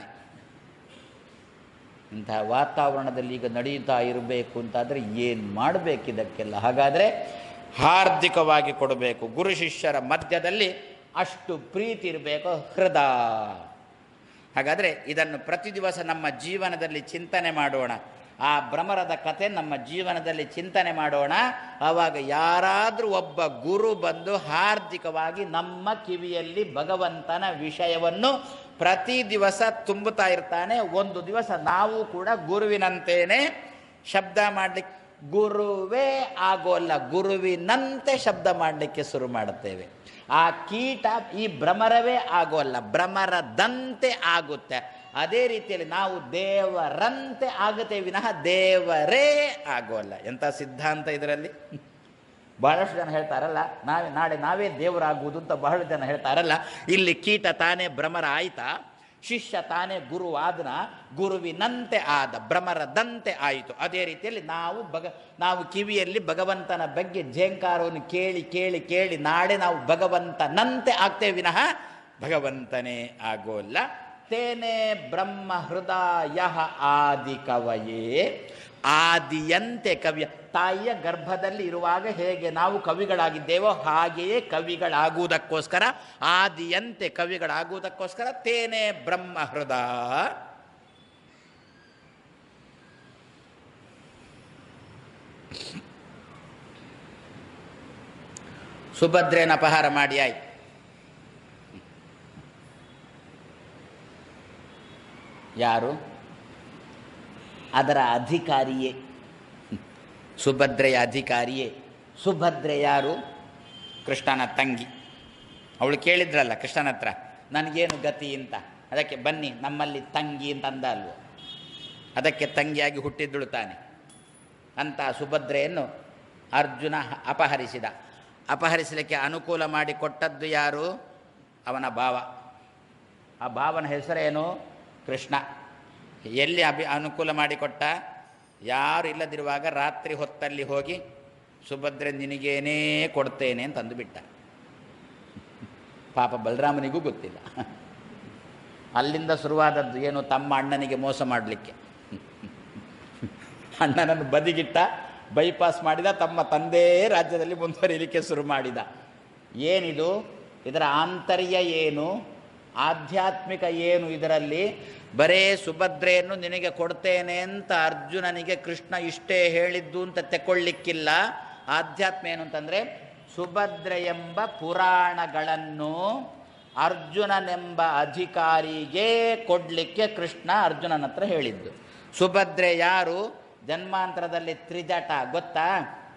ಇಂತಹ ವಾತಾವರಣದಲ್ಲಿ ಈಗ ನಡೆಯುತ್ತಾ ಇರಬೇಕು ಅಂತಾದರೆ ಏನು ಮಾಡಬೇಕಿದಕ್ಕೆಲ್ಲ ಹಾಗಾದರೆ ಹಾರ್ದಿಕವಾಗಿ ಕೊಡಬೇಕು ಗುರು ಶಿಷ್ಯರ ಮಧ್ಯದಲ್ಲಿ ಅಷ್ಟು ಪ್ರೀತಿ ಇರಬೇಕು ಹೃದಯ ಹಾಗಾದರೆ ಇದನ್ನು ಪ್ರತಿ ದಿವಸ ನಮ್ಮ ಜೀವನದಲ್ಲಿ ಚಿಂತನೆ ಮಾಡೋಣ ಆ ಭ್ರಮರದ ಕತೆ ನಮ್ಮ ಜೀವನದಲ್ಲಿ ಚಿಂತನೆ ಮಾಡೋಣ ಆವಾಗ ಯಾರಾದರೂ ಒಬ್ಬ ಗುರು ಬಂದು ಹಾರ್ದಿಕವಾಗಿ ನಮ್ಮ ಕಿವಿಯಲ್ಲಿ ಭಗವಂತನ ವಿಷಯವನ್ನು ಪ್ರತಿ ದಿವಸ ತುಂಬುತ್ತಾ ಇರ್ತಾನೆ ಒಂದು ದಿವಸ ನಾವು ಕೂಡ ಗುರುವಿನಂತೇನೆ ಶಬ್ದ ಮಾಡಲಿಕ್ಕೆ ಗುರುವೇ ಆಗೋಲ್ಲ ಗುರುವಿನಂತೆ ಶಬ್ದ ಮಾಡಲಿಕ್ಕೆ ಶುರು ಮಾಡುತ್ತೇವೆ ಆ ಕೀಟ ಈ ಭ್ರಮರವೇ ಆಗೋಲ್ಲ ಭ್ರಮರದಂತೆ ಆಗುತ್ತೆ ಅದೇ ರೀತಿಯಲ್ಲಿ ನಾವು ದೇವರಂತೆ ಆಗುತ್ತೆ ವಿನಃ ದೇವರೇ ಆಗೋಲ್ಲ ಎಂಥ ಸಿದ್ಧಾಂತ ಇದರಲ್ಲಿ ಬಹಳಷ್ಟು ಜನ ಹೇಳ್ತಾರಲ್ಲ ನಾವೇ ನಾಳೆ ನಾವೇ ದೇವರಾಗುವುದು ಅಂತ ಬಹಳ ಜನ ಹೇಳ್ತಾರಲ್ಲ ಇಲ್ಲಿ ಕೀಟ ತಾನೇ ಭ್ರಮರ ಆಯ್ತಾ ಶಿಷ್ಯ ತಾನೇ ಗುರು ಆದನ ಗುರುವಿನಂತೆ ಆದ ಭ್ರಮರದಂತೆ ಆಯಿತು ಅದೇ ರೀತಿಯಲ್ಲಿ ನಾವು ಭಗ ನಾವು ಕಿವಿಯಲ್ಲಿ ಭಗವಂತನ ಬಗ್ಗೆ ಝೇಂಕಾರವನ್ನು ಕೇಳಿ ಕೇಳಿ ಕೇಳಿ ನಾಳೆ ನಾವು ಭಗವಂತನಂತೆ ಆಗ್ತೇವೆ ವಿನಃ ಭಗವಂತನೇ ಆಗೋಲ್ಲ ತೇನೇ ಬ್ರಹ್ಮ ಹೃದಯ ಆದಿ ಕವಯೇ ಆದಿಯಂತೆ ಕವಿಯ ತಾಯಿಯ ಗರ್ಭದಲ್ಲಿ ಇರುವಾಗ ಹೇಗೆ ನಾವು ಕವಿಗಳಾಗಿದ್ದೇವೋ ಹಾಗೆಯೇ ಕವಿಗಳಾಗುವುದಕ್ಕೋಸ್ಕರ ಆದಿಯಂತೆ ಕವಿಗಳಾಗುವುದಕ್ಕೋಸ್ಕರ ತೇನೇ ಬ್ರಹ್ಮ ಹೃದಯ ಸುಭದ್ರೇನ ಅಪಹಾರ ಮಾಡಿ ಆಯ್ತು ಯಾರು ಅದರ ಅಧಿಕಾರಿಯೇ ಸುಭದ್ರೆಯ ಅಧಿಕಾರಿಯೇ ಸುಭದ್ರೆ ಯಾರು ಕೃಷ್ಣನ ತಂಗಿ ಅವಳು ಕೇಳಿದ್ರಲ್ಲ ಕೃಷ್ಣನ ಹತ್ರ ನನಗೇನು ಗತಿ ಅಂತ ಅದಕ್ಕೆ ಬನ್ನಿ ನಮ್ಮಲ್ಲಿ ತಂಗಿ ಅಂತ ಅಂದ ಅಲ್ವೋ ಅದಕ್ಕೆ ತಂಗಿಯಾಗಿ ಹುಟ್ಟಿದ್ದಳು ತಾನೆ ಅಂತ ಸುಭದ್ರೆಯನ್ನು ಅರ್ಜುನ ಹ- ಅಪಹರಿಸಿದ ಅಪಹರಿಸಲಿಕ್ಕೆ ಅನುಕೂಲ ಮಾಡಿ ಕೊಟ್ಟದ್ದು ಯಾರು ಅವನ ಭಾವ ಆ ಭಾವನ ಹೆಸರೇನು ಕೃಷ್ಣ ಎಲ್ಲಿ ಅಭಿ ಅನುಕೂಲ ಮಾಡಿಕೊಟ್ಟ ಯಾರು ಇಲ್ಲದಿರುವಾಗ ರಾತ್ರಿ ಹೊತ್ತಲ್ಲಿ ಹೋಗಿ ಸುಭದ್ರೆ ನಿನಗೇನೇ ಕೊಡ್ತೇನೆ ಅಂತ ಅಂದುಬಿಟ್ಟ ಪಾಪ ಬಲರಾಮನಿಗೂ ಗೊತ್ತಿಲ್ಲ ಅಲ್ಲಿಂದ ಶುರುವಾದದ್ದು ಏನು ತಮ್ಮ ಅಣ್ಣನಿಗೆ ಮೋಸ ಮಾಡಲಿಕ್ಕೆ ಅಣ್ಣನನ್ನು ಬದಿಗಿಟ್ಟ ಬೈಪಾಸ್ ಮಾಡಿದ ತಮ್ಮ ತಂದೆ ರಾಜ್ಯದಲ್ಲಿ ಮುಂದುವರಿಯಲಿಕ್ಕೆ ಶುರು ಮಾಡಿದ ಏನಿದು ಇದರ ಆಂತರ್ಯ ಏನು ಆಧ್ಯಾತ್ಮಿಕ ಏನು ಇದರಲ್ಲಿ ಬರೇ ಸುಭದ್ರೆಯನ್ನು ನಿನಗೆ ಕೊಡ್ತೇನೆ ಅಂತ ಅರ್ಜುನನಿಗೆ ಕೃಷ್ಣ ಇಷ್ಟೇ ಹೇಳಿದ್ದು ಅಂತ ತೆಕ್ಕೊಳ್ಳಿಕ್ಕಿಲ್ಲ ಆಧ್ಯಾತ್ಮ ಏನು ಅಂತಂದರೆ ಸುಭದ್ರೆ ಎಂಬ ಪುರಾಣಗಳನ್ನು ಅರ್ಜುನನೆಂಬ ಅಧಿಕಾರಿಗೆ ಕೊಡಲಿಕ್ಕೆ ಕೃಷ್ಣ ಅರ್ಜುನನ ಹತ್ರ ಹೇಳಿದ್ದು ಸುಭದ್ರೆ ಯಾರು ಜನ್ಮಾಂತರದಲ್ಲಿ ತ್ರಿಜಟ ಗೊತ್ತಾ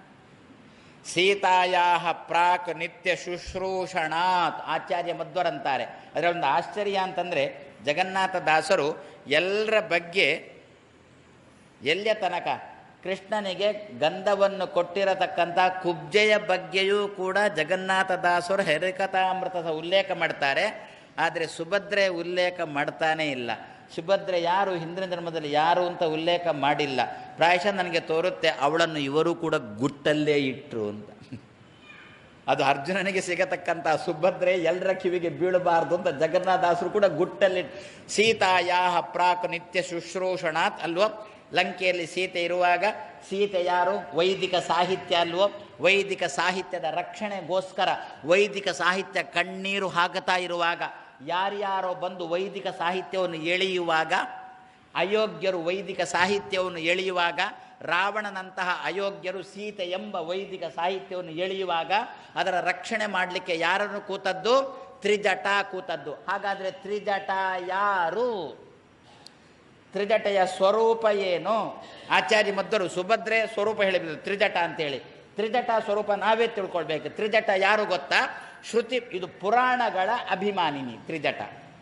ಸೀತಾಯಾ ಪ್ರಾಕ್ ನಿತ್ಯ ಶುಶ್ರೂಷಣಾತ್ ಆಚಾರ್ಯ ಮಧ್ವರಂತಾರೆ ಅದರ ಒಂದು ಆಶ್ಚರ್ಯ ಅಂತಂದರೆ ಜಗನ್ನಾಥ ದಾಸರು ಎಲ್ಲರ ಬಗ್ಗೆ ಎಲ್ಲಿಯ ತನಕ ಕೃಷ್ಣನಿಗೆ ಗಂಧವನ್ನು ಕೊಟ್ಟಿರತಕ್ಕಂಥ ಕುಬ್ಜೆಯ ಬಗ್ಗೆಯೂ ಕೂಡ ಜಗನ್ನಾಥ ದಾಸರು ಹರಿಕಥಾಮೃತದ ಉಲ್ಲೇಖ ಮಾಡ್ತಾರೆ ಆದರೆ ಸುಭದ್ರೆ ಉಲ್ಲೇಖ ಮಾಡ್ತಾನೇ ಇಲ್ಲ ಸುಭದ್ರೆ ಯಾರು ಹಿಂದಿನ ಜನ್ಮದಲ್ಲಿ ಯಾರು ಅಂತ ಉಲ್ಲೇಖ ಮಾಡಿಲ್ಲ ಪ್ರಾಯಶಃ ನನಗೆ ತೋರುತ್ತೆ ಅವಳನ್ನು ಇವರು ಕೂಡ ಗುಟ್ಟಲ್ಲೇ ಇಟ್ಟರು ಅಂತ ಅದು ಅರ್ಜುನನಿಗೆ ಸಿಗತಕ್ಕಂಥ ಸುಭದ್ರೆ ಎಲ್ಲರ ಕಿವಿಗೆ ಬೀಳಬಾರ್ದು ಅಂತ ಜಗನ್ನಾಥದಾಸರು ಕೂಡ ಗುಟ್ಟಲ್ಲಿ ಸೀತಾಯಾಹ ಪ್ರಾಕ್ ನಿತ್ಯ ಶುಶ್ರೂಷಣಾತ್ ಅಲ್ವೋ ಲಂಕೆಯಲ್ಲಿ ಸೀತೆ ಇರುವಾಗ ಸೀತೆ ಯಾರು ವೈದಿಕ ಸಾಹಿತ್ಯ ಅಲ್ವೋ ವೈದಿಕ ಸಾಹಿತ್ಯದ ರಕ್ಷಣೆಗೋಸ್ಕರ ವೈದಿಕ ಸಾಹಿತ್ಯ ಕಣ್ಣೀರು ಹಾಕುತ್ತಾ ಇರುವಾಗ ಯಾರ್ಯಾರೋ ಬಂದು ವೈದಿಕ ಸಾಹಿತ್ಯವನ್ನು ಎಳೆಯುವಾಗ ಅಯೋಗ್ಯರು ವೈದಿಕ ಸಾಹಿತ್ಯವನ್ನು ಎಳೆಯುವಾಗ ರಾವಣನಂತಹ ಅಯೋಗ್ಯರು ಸೀತೆ ಎಂಬ ವೈದಿಕ ಸಾಹಿತ್ಯವನ್ನು ಎಳೆಯುವಾಗ ಅದರ ರಕ್ಷಣೆ ಮಾಡಲಿಕ್ಕೆ ಯಾರನ್ನು ಕೂತದ್ದು ತ್ರಿಜಟ ಕೂತದ್ದು ಹಾಗಾದರೆ ತ್ರಿಜಟ ಯಾರು ತ್ರಿಜಟೆಯ ಸ್ವರೂಪ ಏನು ಆಚಾರ್ಯ ಮಧ್ವರು ಸುಭದ್ರೆ ಸ್ವರೂಪ ಹೇಳಿದ್ರು ತ್ರಿಜಟ ಅಂತೇಳಿ ತ್ರಿಜಟ ಸ್ವರೂಪ ನಾವೇ ತಿಳ್ಕೊಳ್ಬೇಕು ತ್ರಿಜಟ ಯಾರು ಗೊತ್ತಾ ಶ್ರುತಿ ಇದು ಪುರಾಣಗಳ ಅಭಿಮಾನಿನಿ ತ್ರಿಜಟ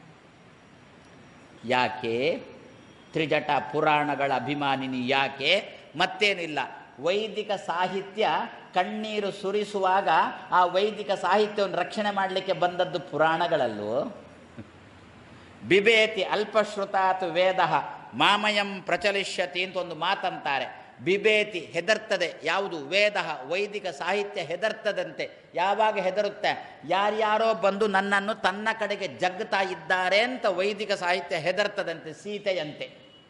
ಯಾಕೆ ತ್ರಿಜಟ ಪುರಾಣಗಳ ಅಭಿಮಾನಿನಿ ಯಾಕೆ ಮತ್ತೇನಿಲ್ಲ ವೈದಿಕ ಸಾಹಿತ್ಯ ಕಣ್ಣೀರು ಸುರಿಸುವಾಗ ಆ ವೈದಿಕ ಸಾಹಿತ್ಯವನ್ನು ರಕ್ಷಣೆ ಮಾಡಲಿಕ್ಕೆ ಬಂದದ್ದು ಪುರಾಣಗಳಲ್ಲೂ ಬಿಬೇತಿ ಅಲ್ಪಶ್ರುತಾತ್ ವೇದ ಮಾಮಯಂ ಪ್ರಚಲಿಷ್ಯತಿ ಅಂತ ಒಂದು ಮಾತಂತಾರೆ ಬಿಬೇತಿ ಹೆದರ್ತದೆ ಯಾವುದು ವೇದ ವೈದಿಕ ಸಾಹಿತ್ಯ ಹೆದರ್ತದಂತೆ ಯಾವಾಗ ಹೆದರುತ್ತೆ ಯಾರ್ಯಾರೋ ಬಂದು ನನ್ನನ್ನು ತನ್ನ ಕಡೆಗೆ ಜಗ್ತಾ ಇದ್ದಾರೆ ಅಂತ ವೈದಿಕ ಸಾಹಿತ್ಯ ಹೆದರ್ತದಂತೆ ಸೀತೆಯಂತೆ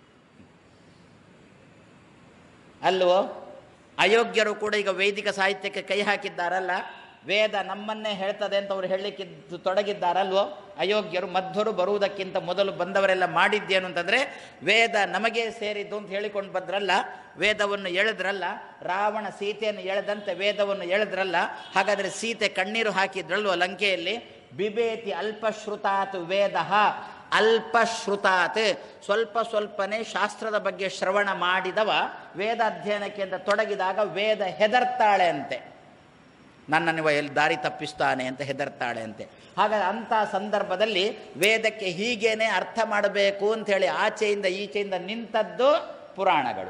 ಅಲ್ವೋ ಅಯೋಗ್ಯರು ಕೂಡ ಈಗ ವೈದಿಕ ಸಾಹಿತ್ಯಕ್ಕೆ ಕೈ ಹಾಕಿದ್ದಾರಲ್ಲ ವೇದ ನಮ್ಮನ್ನೇ ಹೇಳ್ತದೆ ಅಂತ ಅವ್ರು ಹೇಳಲಿಕ್ಕೆ ತೊಡಗಿದ್ದಾರಲ್ವೋ ಅಯೋಗ್ಯರು ಮಧ್ವರು ಬರುವುದಕ್ಕಿಂತ ಮೊದಲು ಬಂದವರೆಲ್ಲ ಮಾಡಿದ್ದೇನು ಅಂತಂದರೆ ವೇದ ನಮಗೆ ಸೇರಿದ್ದು ಅಂತ ಹೇಳಿಕೊಂಡು ಬಂದ್ರಲ್ಲ ವೇದವನ್ನು ಎಳೆದ್ರಲ್ಲ ರಾವಣ ಸೀತೆಯನ್ನು ಎಳೆದಂತೆ ವೇದವನ್ನು ಎಳೆದ್ರಲ್ಲ ಹಾಗಾದರೆ ಸೀತೆ ಕಣ್ಣೀರು ಹಾಕಿದ್ರಲ್ವೋ ಲಂಕೆಯಲ್ಲಿ ಬಿಬೇತಿ ಅಲ್ಪಶ್ರುತಾತ್ ವೇದ ಅಲ್ಪಶ್ರುತಾತ್ ಸ್ವಲ್ಪ ಸ್ವಲ್ಪನೇ ಶಾಸ್ತ್ರದ ಬಗ್ಗೆ ಶ್ರವಣ ಮಾಡಿದವ ವೇದ ಅಧ್ಯಯನಕ್ಕೆ ಅಂತ ತೊಡಗಿದಾಗ ವೇದ ಹೆದರ್ತಾಳೆ ಅಂತೆ ನನ್ನನ್ನು ಎಲ್ಲಿ ದಾರಿ ತಪ್ಪಿಸ್ತಾನೆ ಅಂತ ಹೆದರ್ತಾಳೆ ಅಂತೆ ಹಾಗಾದ್ರೆ ಅಂಥ ಸಂದರ್ಭದಲ್ಲಿ ವೇದಕ್ಕೆ ಹೀಗೇನೆ ಅರ್ಥ ಮಾಡಬೇಕು ಅಂಥೇಳಿ ಆಚೆಯಿಂದ ಈಚೆಯಿಂದ ನಿಂತದ್ದು ಪುರಾಣಗಳು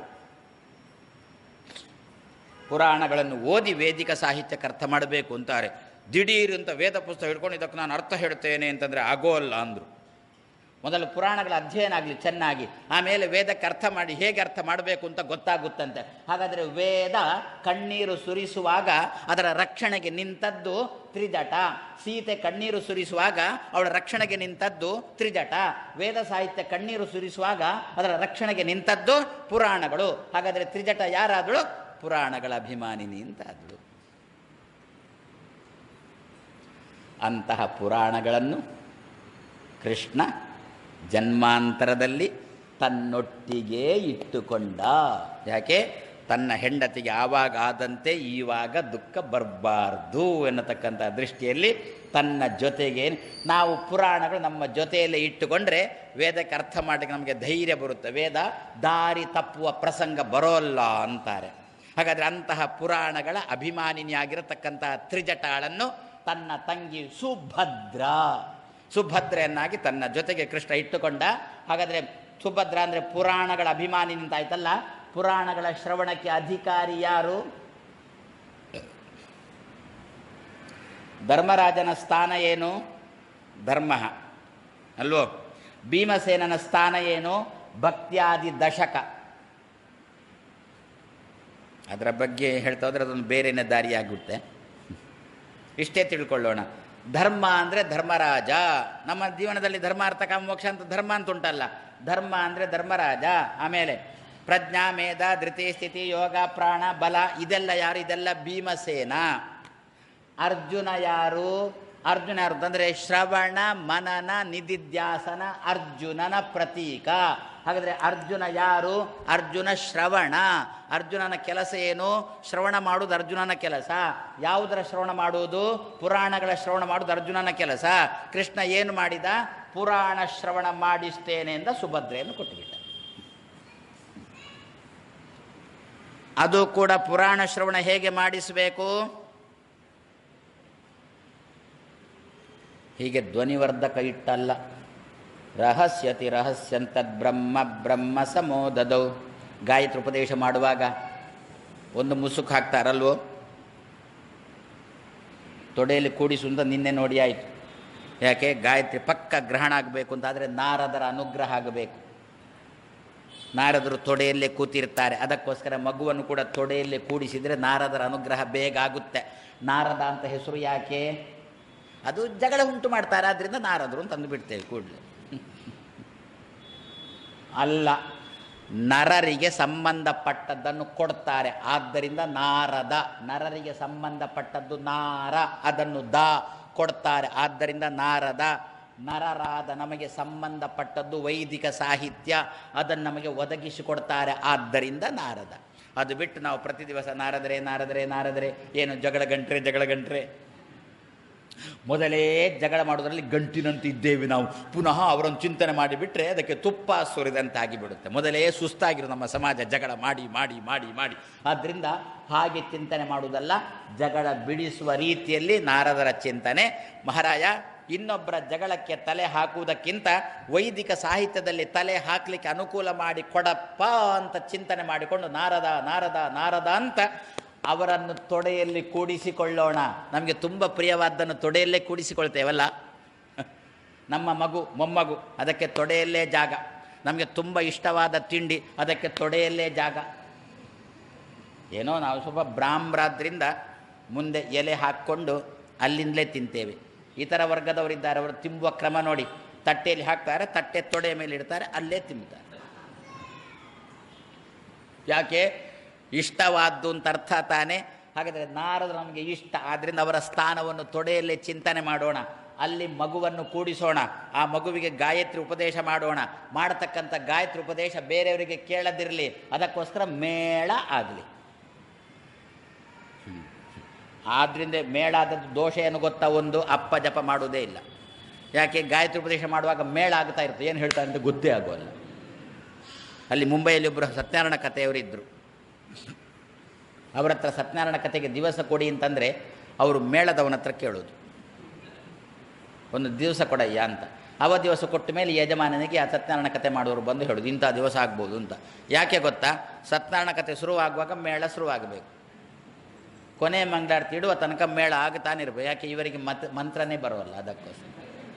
ಪುರಾಣಗಳನ್ನು ಓದಿ ವೇದಿಕ ಸಾಹಿತ್ಯಕ್ಕೆ ಅರ್ಥ ಮಾಡಬೇಕು ಅಂತಾರೆ ದಿಢೀರ್ ಅಂತ ವೇದ ಪುಸ್ತಕ ಹಿಡ್ಕೊಂಡು ಇದಕ್ಕೆ ನಾನು ಅರ್ಥ ಹೇಳ್ತೇನೆ ಅಂತಂದರೆ ಆಗೋಲ್ಲ ಅಂದರು ಮೊದಲು ಪುರಾಣಗಳ ಅಧ್ಯಯನ ಆಗಲಿ ಚೆನ್ನಾಗಿ ಆಮೇಲೆ ವೇದಕ್ಕೆ ಅರ್ಥ ಮಾಡಿ ಹೇಗೆ ಅರ್ಥ ಮಾಡಬೇಕು ಅಂತ ಗೊತ್ತಾಗುತ್ತಂತೆ ಹಾಗಾದರೆ ವೇದ ಕಣ್ಣೀರು ಸುರಿಸುವಾಗ ಅದರ ರಕ್ಷಣೆಗೆ ನಿಂತದ್ದು ತ್ರಿಜಟ ಸೀತೆ ಕಣ್ಣೀರು ಸುರಿಸುವಾಗ ಅವಳ ರಕ್ಷಣೆಗೆ ನಿಂತದ್ದು ತ್ರಿಜಟ ವೇದ ಸಾಹಿತ್ಯ ಕಣ್ಣೀರು ಸುರಿಸುವಾಗ ಅದರ ರಕ್ಷಣೆಗೆ ನಿಂತದ್ದು ಪುರಾಣಗಳು ಹಾಗಾದರೆ ತ್ರಿಜಟ ಯಾರಾದಳು ಪುರಾಣಗಳ ಅಭಿಮಾನಿನಿ ಅಂತ ಆದಳು ಅಂತಹ ಪುರಾಣಗಳನ್ನು ಕೃಷ್ಣ ಜನ್ಮಾಂತರದಲ್ಲಿ ತನ್ನೊಟ್ಟಿಗೆ ಇಟ್ಟುಕೊಂಡ ಯಾಕೆ ತನ್ನ ಹೆಂಡತಿಗೆ ಆವಾಗ ಆದಂತೆ ಈವಾಗ ದುಃಖ ಬರಬಾರ್ದು ಎನ್ನತಕ್ಕಂಥ ದೃಷ್ಟಿಯಲ್ಲಿ ತನ್ನ ಜೊತೆಗೆ ನಾವು ಪುರಾಣಗಳು ನಮ್ಮ ಜೊತೆಯಲ್ಲೇ ಇಟ್ಟುಕೊಂಡ್ರೆ ವೇದಕ್ಕೆ ಅರ್ಥ ಮಾಡಲಿಕ್ಕೆ ನಮಗೆ ಧೈರ್ಯ ಬರುತ್ತೆ ವೇದ ದಾರಿ ತಪ್ಪುವ ಪ್ರಸಂಗ ಬರೋಲ್ಲ ಅಂತಾರೆ ಹಾಗಾದರೆ ಅಂತಹ ಪುರಾಣಗಳ ಅಭಿಮಾನಿನಿಯಾಗಿರತಕ್ಕಂತಹ ತ್ರಿಜಟಾಳನ್ನು ತನ್ನ ತಂಗಿ ಸುಭದ್ರ ಸುಭದ್ರೆಯನ್ನಾಗಿ ತನ್ನ ಜೊತೆಗೆ ಕೃಷ್ಣ ಇಟ್ಟುಕೊಂಡ ಹಾಗಾದರೆ ಸುಭದ್ರ ಅಂದರೆ ಪುರಾಣಗಳ ಅಭಿಮಾನಿ ನಿಂತಾಯ್ತಲ್ಲ ಪುರಾಣಗಳ ಶ್ರವಣಕ್ಕೆ ಅಧಿಕಾರಿ ಯಾರು ಧರ್ಮರಾಜನ ಸ್ಥಾನ ಏನು ಧರ್ಮ ಅಲ್ವೋ ಭೀಮಸೇನನ ಸ್ಥಾನ ಏನು ಭಕ್ತ್ಯಾದಿ ದಶಕ ಅದರ ಬಗ್ಗೆ ಹೇಳ್ತಾ ಹೋದ್ರೆ ಅದೊಂದು ಬೇರೆನೇ ದಾರಿಯಾಗುತ್ತೆ ಇಷ್ಟೇ ತಿಳ್ಕೊಳ್ಳೋಣ ಧರ್ಮ ಅಂದರೆ ಧರ್ಮರಾಜ ನಮ್ಮ ಜೀವನದಲ್ಲಿ ಧರ್ಮ ಅರ್ಥ ಕಾಮ ಮೋಕ್ಷ ಅಂತ ಧರ್ಮ ಅಂತ ಉಂಟಲ್ಲ ಧರ್ಮ ಅಂದರೆ ಧರ್ಮರಾಜ ಆಮೇಲೆ ಪ್ರಜ್ಞಾ ಮೇಧ ಧೃತಿ ಸ್ಥಿತಿ ಯೋಗ ಪ್ರಾಣ ಬಲ ಇದೆಲ್ಲ ಯಾರು ಇದೆಲ್ಲ ಭೀಮಸೇನ ಅರ್ಜುನ ಯಾರು ಅರ್ಜುನ ಯಾರು ಅಂತಂದರೆ ಶ್ರವಣ ಮನನ ನಿಧಿಧ್ಯಾಸನ ಅರ್ಜುನನ ಪ್ರತೀಕ ಹಾಗಾದರೆ ಅರ್ಜುನ ಯಾರು ಅರ್ಜುನ ಶ್ರವಣ ಅರ್ಜುನನ ಕೆಲಸ ಏನು ಶ್ರವಣ ಮಾಡುವುದು ಅರ್ಜುನನ ಕೆಲಸ ಯಾವುದರ ಶ್ರವಣ ಮಾಡುವುದು ಪುರಾಣಗಳ ಶ್ರವಣ ಮಾಡುವುದು ಅರ್ಜುನನ ಕೆಲಸ ಕೃಷ್ಣ ಏನು ಮಾಡಿದ ಪುರಾಣ ಶ್ರವಣ ಮಾಡಿಸ್ತೇನೆ ಎಂದ ಸುಭದ್ರೆಯನ್ನು ಕೊಟ್ಟುಬಿಟ್ಟ ಅದು ಕೂಡ ಪುರಾಣ ಶ್ರವಣ ಹೇಗೆ ಮಾಡಿಸಬೇಕು ಹೀಗೆ ಧ್ವನಿವರ್ಧಕ ಇಟ್ಟಲ್ಲ ರಹಸ್ಯತಿ ರಹಸ್ಯಂತದ್ ಬ್ರಹ್ಮ ಬ್ರಹ್ಮ ಸಮೋದದೌ ಗಾಯತ್ರಿ ಉಪದೇಶ ಮಾಡುವಾಗ ಒಂದು ಮುಸುಕು ಹಾಕ್ತಾರಲ್ವೋ ತೊಡೆಯಲ್ಲಿ ಕೂಡಿಸು ಅಂತ ನಿನ್ನೆ ನೋಡಿ ಆಯಿತು ಯಾಕೆ ಗಾಯತ್ರಿ ಪಕ್ಕ ಗ್ರಹಣ ಆಗಬೇಕು ಅಂತಾದರೆ ನಾರದರ ಅನುಗ್ರಹ ಆಗಬೇಕು ನಾರದರು ತೊಡೆಯಲ್ಲೇ ಕೂತಿರ್ತಾರೆ ಅದಕ್ಕೋಸ್ಕರ ಮಗುವನ್ನು ಕೂಡ ತೊಡೆಯಲ್ಲೇ ಕೂಡಿಸಿದರೆ ನಾರದರ ಅನುಗ್ರಹ ಬೇಗ ಆಗುತ್ತೆ ನಾರದ ಅಂತ ಹೆಸರು ಯಾಕೆ ಅದು ಜಗಳ ಉಂಟು ಮಾಡ್ತಾರೆ ಆದ್ದರಿಂದ ನಾರದರು ಅಂತ ಅಂದುಬಿಡ್ತೇವೆ ಕೂಡಲೇ ಅಲ್ಲ ನರರಿಗೆ ಸಂಬಂಧಪಟ್ಟದ್ದನ್ನು ಕೊಡ್ತಾರೆ ಆದ್ದರಿಂದ ನಾರದ ನರರಿಗೆ ಸಂಬಂಧಪಟ್ಟದ್ದು ನಾರ ಅದನ್ನು ದ ಕೊಡ್ತಾರೆ ಆದ್ದರಿಂದ ನಾರದ ನರರಾದ ನಮಗೆ ಸಂಬಂಧಪಟ್ಟದ್ದು ವೈದಿಕ ಸಾಹಿತ್ಯ ಅದನ್ನು ನಮಗೆ ಒದಗಿಸಿಕೊಡ್ತಾರೆ ಆದ್ದರಿಂದ ನಾರದ ಅದು ಬಿಟ್ಟು ನಾವು ಪ್ರತಿ ದಿವಸ ನಾರದರೆ ನಾರದರೆ ನಾರದರೆ ಏನು ಜಗಳ ಗಂಟ್ರೆ ಜಗಳ ಗಂಟ್ರೆ ಮೊದಲೇ ಜಗಳ ಮಾಡೋದ್ರಲ್ಲಿ ಗಂಟಿನಂತೆ ಇದ್ದೇವೆ ನಾವು ಪುನಃ ಅವರನ್ನು ಚಿಂತನೆ ಮಾಡಿಬಿಟ್ರೆ ಅದಕ್ಕೆ ತುಪ್ಪ ಸುರಿದಂತಾಗಿ ಬಿಡುತ್ತೆ ಮೊದಲೇ ಸುಸ್ತಾಗಿರೋ ನಮ್ಮ ಸಮಾಜ ಜಗಳ ಮಾಡಿ ಮಾಡಿ ಮಾಡಿ ಮಾಡಿ ಆದ್ದರಿಂದ ಹಾಗೆ ಚಿಂತನೆ ಮಾಡುವುದಲ್ಲ ಜಗಳ ಬಿಡಿಸುವ ರೀತಿಯಲ್ಲಿ ನಾರದರ ಚಿಂತನೆ ಮಹಾರಾಯ ಇನ್ನೊಬ್ಬರ ಜಗಳಕ್ಕೆ ತಲೆ ಹಾಕುವುದಕ್ಕಿಂತ ವೈದಿಕ ಸಾಹಿತ್ಯದಲ್ಲಿ ತಲೆ ಹಾಕಲಿಕ್ಕೆ ಅನುಕೂಲ ಮಾಡಿ ಕೊಡಪ್ಪ ಅಂತ ಚಿಂತನೆ ಮಾಡಿಕೊಂಡು ನಾರದ ನಾರದ ನಾರದ ಅಂತ ಅವರನ್ನು ತೊಡೆಯಲ್ಲಿ ಕೂಡಿಸಿಕೊಳ್ಳೋಣ ನಮಗೆ ತುಂಬ ಪ್ರಿಯವಾದ್ದನ್ನು ತೊಡೆಯಲ್ಲೇ ಕೂಡಿಸಿಕೊಳ್ತೇವಲ್ಲ ನಮ್ಮ ಮಗು ಮೊಮ್ಮಗು ಅದಕ್ಕೆ ತೊಡೆಯಲ್ಲೇ ಜಾಗ ನಮಗೆ ತುಂಬ ಇಷ್ಟವಾದ ತಿಂಡಿ ಅದಕ್ಕೆ ತೊಡೆಯಲ್ಲೇ ಜಾಗ ಏನೋ ನಾವು ಸ್ವಲ್ಪ ಬ್ರಾಹ್ಮ್ರಾದ್ರಿಂದ ಮುಂದೆ ಎಲೆ ಹಾಕ್ಕೊಂಡು ಅಲ್ಲಿಂದಲೇ ತಿಂತೇವೆ ಇತರ ವರ್ಗದವರಿದ್ದಾರೆ ಅವರು ತಿಂಬುವ ಕ್ರಮ ನೋಡಿ ತಟ್ಟೆಯಲ್ಲಿ ಹಾಕ್ತಾರೆ ತಟ್ಟೆ ತೊಡೆಯ ಮೇಲೆ ಇಡ್ತಾರೆ ಅಲ್ಲೇ ತಿಂತಾರೆ ಯಾಕೆ ಇಷ್ಟವಾದ್ದು ಅಂತ ಅರ್ಥ ತಾನೇ ಹಾಗಾದರೆ ನಾರದರು ನಮಗೆ ಇಷ್ಟ ಆದ್ದರಿಂದ ಅವರ ಸ್ಥಾನವನ್ನು ತೊಡೆಯಲ್ಲೇ ಚಿಂತನೆ ಮಾಡೋಣ ಅಲ್ಲಿ ಮಗುವನ್ನು ಕೂಡಿಸೋಣ ಆ ಮಗುವಿಗೆ ಗಾಯತ್ರಿ ಉಪದೇಶ ಮಾಡೋಣ ಮಾಡತಕ್ಕಂಥ ಗಾಯತ್ರಿ ಉಪದೇಶ ಬೇರೆಯವರಿಗೆ ಕೇಳದಿರಲಿ ಅದಕ್ಕೋಸ್ಕರ ಮೇಳ ಆಗಲಿ ಆದ್ದರಿಂದ ಮೇಳ ಆದದ್ದು ದೋಷ ಏನು ಗೊತ್ತಾ ಒಂದು ಅಪ್ಪ ಜಪ ಮಾಡುವುದೇ ಇಲ್ಲ ಯಾಕೆ ಗಾಯತ್ರಿ ಉಪದೇಶ ಮಾಡುವಾಗ ಮೇಳ ಆಗ್ತಾ ಇರುತ್ತೆ ಏನು ಹೇಳ್ತಾರೆ ಅಂತ ಗೊತ್ತೇ ಆಗೋಲ್ಲ ಅಲ್ಲಿ ಮುಂಬೈಯಲ್ಲಿ ಒಬ್ಬರು ಸತ್ಯನಾರಾಯಣ ಕಥೆಯವರಿದ್ದರು ಅವರ ಹತ್ರ ಸತ್ಯನಾರಾಯಣ ಕಥೆಗೆ ದಿವಸ ಕೊಡಿ ಅಂತಂದರೆ ಅವರು ಮೇಳದವನ ಹತ್ರ ಕೇಳೋದು ಒಂದು ದಿವಸ ಕೊಡಯ್ಯ ಅಂತ ಅವ ದಿವಸ ಕೊಟ್ಟ ಮೇಲೆ ಯಜಮಾನನಿಗೆ ಆ ಸತ್ಯನಾರಾಯಣ ಕಥೆ ಮಾಡೋರು ಬಂದು ಹೇಳೋದು ಇಂಥ ದಿವಸ ಆಗ್ಬೋದು ಅಂತ ಯಾಕೆ ಗೊತ್ತಾ ಸತ್ಯನಾರಾಯಣ ಕಥೆ ಶುರುವಾಗುವಾಗ ಮೇಳ ಶುರುವಾಗಬೇಕು ಕೊನೆ ಮಂಗಳಾರತಿ ಇಡುವ ತನಕ ಮೇಳ ಆಗ್ತಾನೆ ಇರಬೇಕು ಯಾಕೆ ಇವರಿಗೆ ಮತ್ ಮಂತ್ರನೇ ಬರೋಲ್ಲ ಅದಕ್ಕೋಸ್ಕರ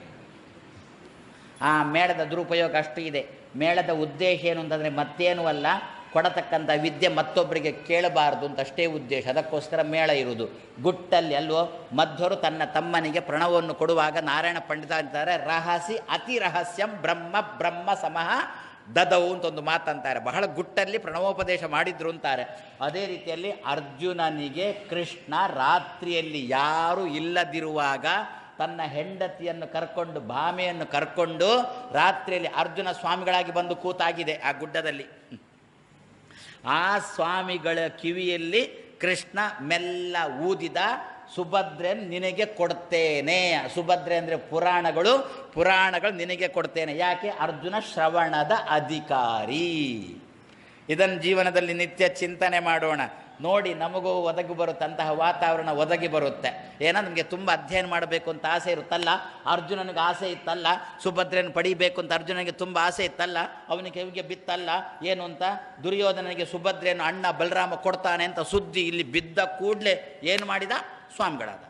ಆ ಮೇಳದ ದುರುಪಯೋಗ ಅಷ್ಟು ಇದೆ ಮೇಳದ ಉದ್ದೇಶ ಏನು ಅಂತಂದರೆ ಮತ್ತೇನೂ ಅಲ್ಲ ಕೊಡತಕ್ಕಂಥ ವಿದ್ಯೆ ಮತ್ತೊಬ್ಬರಿಗೆ ಕೇಳಬಾರ್ದು ಅಂತ ಅಷ್ಟೇ ಉದ್ದೇಶ ಅದಕ್ಕೋಸ್ಕರ ಮೇಳ ಇರುವುದು ಗುಟ್ಟಲ್ಲಿ ಅಲ್ವೋ ಮಧ್ವರು ತನ್ನ ತಮ್ಮನಿಗೆ ಪ್ರಣವವನ್ನು ಕೊಡುವಾಗ ನಾರಾಯಣ ಪಂಡಿತ ಅಂತಾರೆ ರಹಸಿ ಅತಿ ರಹಸ್ಯಂ ಬ್ರಹ್ಮ ಬ್ರಹ್ಮ ಸಮಃ ದದವು ಅಂತ ಒಂದು ಮಾತಂತಾರೆ ಬಹಳ ಗುಟ್ಟಲ್ಲಿ ಪ್ರಣವೋಪದೇಶ ಮಾಡಿದ್ರು ಅಂತಾರೆ ಅದೇ ರೀತಿಯಲ್ಲಿ ಅರ್ಜುನನಿಗೆ ಕೃಷ್ಣ ರಾತ್ರಿಯಲ್ಲಿ ಯಾರು ಇಲ್ಲದಿರುವಾಗ ತನ್ನ ಹೆಂಡತಿಯನ್ನು ಕರ್ಕೊಂಡು ಭಾಮೆಯನ್ನು ಕರ್ಕೊಂಡು ರಾತ್ರಿಯಲ್ಲಿ ಅರ್ಜುನ ಸ್ವಾಮಿಗಳಾಗಿ ಬಂದು ಕೂತಾಗಿದೆ ಆ ಗುಡ್ಡದಲ್ಲಿ ಆ ಸ್ವಾಮಿಗಳ ಕಿವಿಯಲ್ಲಿ ಕೃಷ್ಣ ಮೆಲ್ಲ ಊದಿದ ಸುಭದ್ರೆ ನಿನಗೆ ಕೊಡ್ತೇನೆ ಸುಭದ್ರೆ ಅಂದರೆ ಪುರಾಣಗಳು ಪುರಾಣಗಳು ನಿನಗೆ ಕೊಡ್ತೇನೆ ಯಾಕೆ ಅರ್ಜುನ ಶ್ರವಣದ ಅಧಿಕಾರಿ ಇದನ್ನು ಜೀವನದಲ್ಲಿ ನಿತ್ಯ ಚಿಂತನೆ ಮಾಡೋಣ ನೋಡಿ ನಮಗೂ ಒದಗಿ ಬರುತ್ತೆ ಅಂತಹ ವಾತಾವರಣ ಒದಗಿ ಬರುತ್ತೆ ಏನೋ ನಮಗೆ ತುಂಬ ಅಧ್ಯಯನ ಮಾಡಬೇಕು ಅಂತ ಆಸೆ ಇರುತ್ತಲ್ಲ ಅರ್ಜುನನಿಗೆ ಆಸೆ ಇತ್ತಲ್ಲ ಸುಭದ್ರೆಯನ್ನು ಪಡಿಬೇಕು ಅಂತ ಅರ್ಜುನನಿಗೆ ತುಂಬ ಆಸೆ ಇತ್ತಲ್ಲ ಅವನಿಗೆ ಕಿವಿಗೆ ಬಿತ್ತಲ್ಲ ಏನು ಅಂತ ದುರ್ಯೋಧನನಿಗೆ ಸುಭದ್ರೆಯನ್ನು ಅಣ್ಣ ಬಲರಾಮ ಕೊಡ್ತಾನೆ ಅಂತ ಸುದ್ದಿ ಇಲ್ಲಿ ಬಿದ್ದ ಕೂಡಲೇ ಏನು ಮಾಡಿದ ಸ್ವಾಮಿಗಳಾದ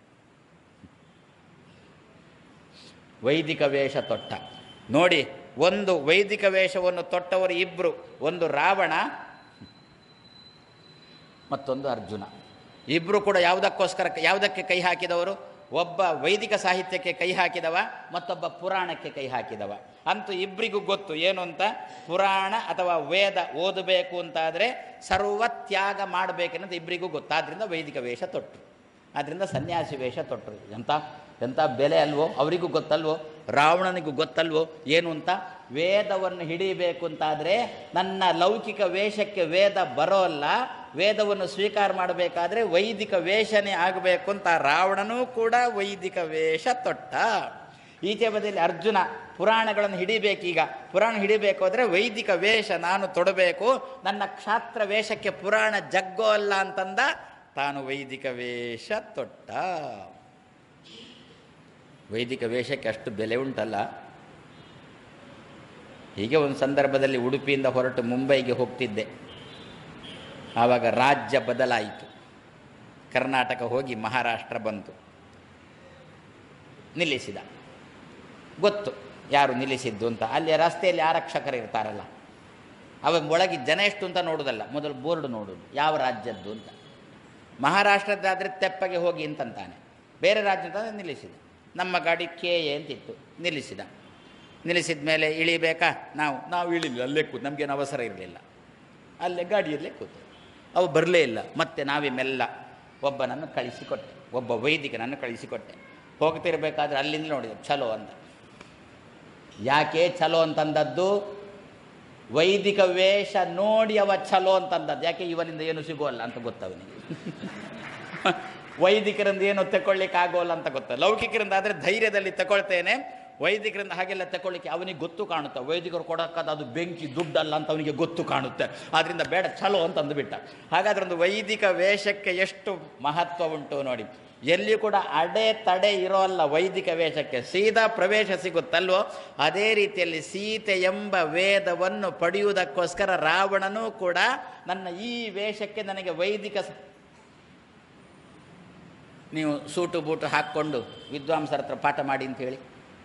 ವೈದಿಕ ವೇಷ ತೊಟ್ಟ ನೋಡಿ ಒಂದು ವೈದಿಕ ವೇಷವನ್ನು ತೊಟ್ಟವರು ಇಬ್ಬರು ಒಂದು ರಾವಣ ಮತ್ತೊಂದು ಅರ್ಜುನ ಇಬ್ಬರು ಕೂಡ ಯಾವುದಕ್ಕೋಸ್ಕರ ಯಾವುದಕ್ಕೆ ಕೈ ಹಾಕಿದವರು ಒಬ್ಬ ವೈದಿಕ ಸಾಹಿತ್ಯಕ್ಕೆ ಕೈ ಹಾಕಿದವ ಮತ್ತೊಬ್ಬ ಪುರಾಣಕ್ಕೆ ಕೈ ಹಾಕಿದವ ಅಂತೂ ಇಬ್ಬರಿಗೂ ಗೊತ್ತು ಏನು ಅಂತ ಪುರಾಣ ಅಥವಾ ವೇದ ಓದಬೇಕು ಅಂತಾದರೆ ಸರ್ವ ತ್ಯಾಗ ಮಾಡಬೇಕೆನ್ನೋದು ಇಬ್ಬರಿಗೂ ಗೊತ್ತು ಆದ್ದರಿಂದ ವೈದಿಕ ವೇಷ ತೊಟ್ಟರು ಆದ್ದರಿಂದ ಸನ್ಯಾಸಿ ವೇಷ ತೊಟ್ಟರು ಎಂಥ ಎಂಥ ಬೆಲೆ ಅಲ್ವೋ ಅವರಿಗೂ ಗೊತ್ತಲ್ವೋ ರಾವಣನಿಗೂ ಗೊತ್ತಲ್ವೋ ಏನು ಅಂತ ವೇದವನ್ನು ಹಿಡಿಬೇಕು ಅಂತಾದರೆ ನನ್ನ ಲೌಕಿಕ ವೇಷಕ್ಕೆ ವೇದ ಬರೋಲ್ಲ ವೇದವನ್ನು ಸ್ವೀಕಾರ ಮಾಡಬೇಕಾದ್ರೆ ವೈದಿಕ ವೇಷನೇ ಆಗಬೇಕು ಅಂತ ರಾವಣನೂ ಕೂಡ ವೈದಿಕ ವೇಷ ತೊಟ್ಟ ಈಚೆ ಬದಿಯಲ್ಲಿ ಅರ್ಜುನ ಪುರಾಣಗಳನ್ನು ಹಿಡಿಬೇಕೀಗ ಪುರಾಣ ಹಿಡಿಬೇಕು ಅಂದರೆ ವೈದಿಕ ವೇಷ ನಾನು ತೊಡಬೇಕು ನನ್ನ ಕ್ಷಾತ್ರ ವೇಷಕ್ಕೆ ಪುರಾಣ ಜಗ್ಗೋ ಅಲ್ಲ ಅಂತಂದ ತಾನು ವೈದಿಕ ವೇಷ ತೊಟ್ಟ ವೈದಿಕ ವೇಷಕ್ಕೆ ಅಷ್ಟು ಬೆಲೆ ಉಂಟಲ್ಲ ಹೀಗೆ ಒಂದು ಸಂದರ್ಭದಲ್ಲಿ ಉಡುಪಿಯಿಂದ ಹೊರಟು ಮುಂಬೈಗೆ ಹೋಗ್ತಿದ್ದೆ ಆವಾಗ ರಾಜ್ಯ ಬದಲಾಯಿತು ಕರ್ನಾಟಕ ಹೋಗಿ ಮಹಾರಾಷ್ಟ್ರ ಬಂತು ನಿಲ್ಲಿಸಿದ ಗೊತ್ತು ಯಾರು ನಿಲ್ಲಿಸಿದ್ದು ಅಂತ ಅಲ್ಲಿ ರಸ್ತೆಯಲ್ಲಿ ಆರಕ್ಷಕರು ಇರ್ತಾರಲ್ಲ ಅವ ಒಳಗೆ ಜನ ಎಷ್ಟು ಅಂತ ನೋಡೋದಲ್ಲ ಮೊದಲು ಬೋರ್ಡ್ ನೋಡೋದು ಯಾವ ರಾಜ್ಯದ್ದು ಅಂತ ಮಹಾರಾಷ್ಟ್ರದ್ದಾದರೆ ತೆಪ್ಪಗೆ ಹೋಗಿ ಅಂತಂತಾನೆ ಬೇರೆ ರಾಜ್ಯದ ನಿಲ್ಲಿಸಿದ ನಮ್ಮ ಗಾಡಿ ಕೆ ಎ ಅಂತಿತ್ತು ನಿಲ್ಲಿಸಿದ ನಿಲ್ಲಿಸಿದ ಮೇಲೆ ಇಳಿಬೇಕಾ ನಾವು ನಾವು ಇಳಿಲಿಲ್ಲ ಅಲ್ಲೇ ಕೂತು ನಮಗೇನು ಅವಸರ ಇರಲಿಲ್ಲ ಅಲ್ಲೇ ಗಾಡಿಯಲ್ಲೇ ಕೂತು ಅವು ಬರಲೇ ಇಲ್ಲ ಮತ್ತೆ ನಾವೇ ಮೆಲ್ಲ ಒಬ್ಬನನ್ನು ಕಳಿಸಿಕೊಟ್ಟೆ ಒಬ್ಬ ವೈದಿಕನನ್ನು ಕಳಿಸಿಕೊಟ್ಟೆ ಹೋಗ್ತಿರ್ಬೇಕಾದ್ರೆ ಅಲ್ಲಿಂದ ನೋಡಿದೆ ಚಲೋ ಅಂತ ಯಾಕೆ ಚಲೋ ಅಂತಂದದ್ದು ವೈದಿಕ ವೇಷ ನೋಡಿ ಅವ ಚಲೋ ಅಂತಂದದ್ದು ಯಾಕೆ ಇವನಿಂದ ಏನು ಸಿಗೋಲ್ಲ ಅಂತ ಗೊತ್ತವನಿಗೆ ವೈದಿಕರಿಂದ ಏನು ತಗೊಳ್ಳಿಕ್ಕೆ ಆಗೋಲ್ಲ ಅಂತ ಗೊತ್ತ ಲೌಕಿಕರಿಂದ ಆದರೆ ಧೈರ್ಯದಲ್ಲಿ ತಗೊಳ್ತೇನೆ ವೈದಿಕರಿಂದ ಹಾಗೆಲ್ಲ ತಗೊಳ್ಳಿಕ್ಕೆ ಅವನಿಗೆ ಗೊತ್ತು ಕಾಣುತ್ತೆ ವೈದಿಕರು ಕೊಡೋಕ್ಕಾದ ಅದು ಬೆಂಕಿ ದುಡ್ಡಲ್ಲ ಅಂತ ಅವನಿಗೆ ಗೊತ್ತು ಕಾಣುತ್ತೆ ಆದ್ದರಿಂದ ಬೇಡ ಚಲೋ ಅಂತ ಅಂದುಬಿಟ್ಟ ಹಾಗಾದ್ರೆ ಒಂದು ವೈದಿಕ ವೇಷಕ್ಕೆ ಎಷ್ಟು ಮಹತ್ವ ಉಂಟು ನೋಡಿ ಎಲ್ಲಿ ಕೂಡ ಅಡೆ ತಡೆ ಇರೋಲ್ಲ ವೈದಿಕ ವೇಷಕ್ಕೆ ಸೀದಾ ಪ್ರವೇಶ ಸಿಗುತ್ತಲ್ವೋ ಅದೇ ರೀತಿಯಲ್ಲಿ ಸೀತೆ ಎಂಬ ವೇದವನ್ನು ಪಡೆಯುವುದಕ್ಕೋಸ್ಕರ ರಾವಣನೂ ಕೂಡ ನನ್ನ ಈ ವೇಷಕ್ಕೆ ನನಗೆ ವೈದಿಕ ಸ- ನೀವು ಸೂಟು ಬೂಟು ಹಾಕ್ಕೊಂಡು ವಿದ್ವಾಂಸರ ಹತ್ರ ಪಾಠ ಮಾಡಿ ಅಂತ ಹೇಳಿ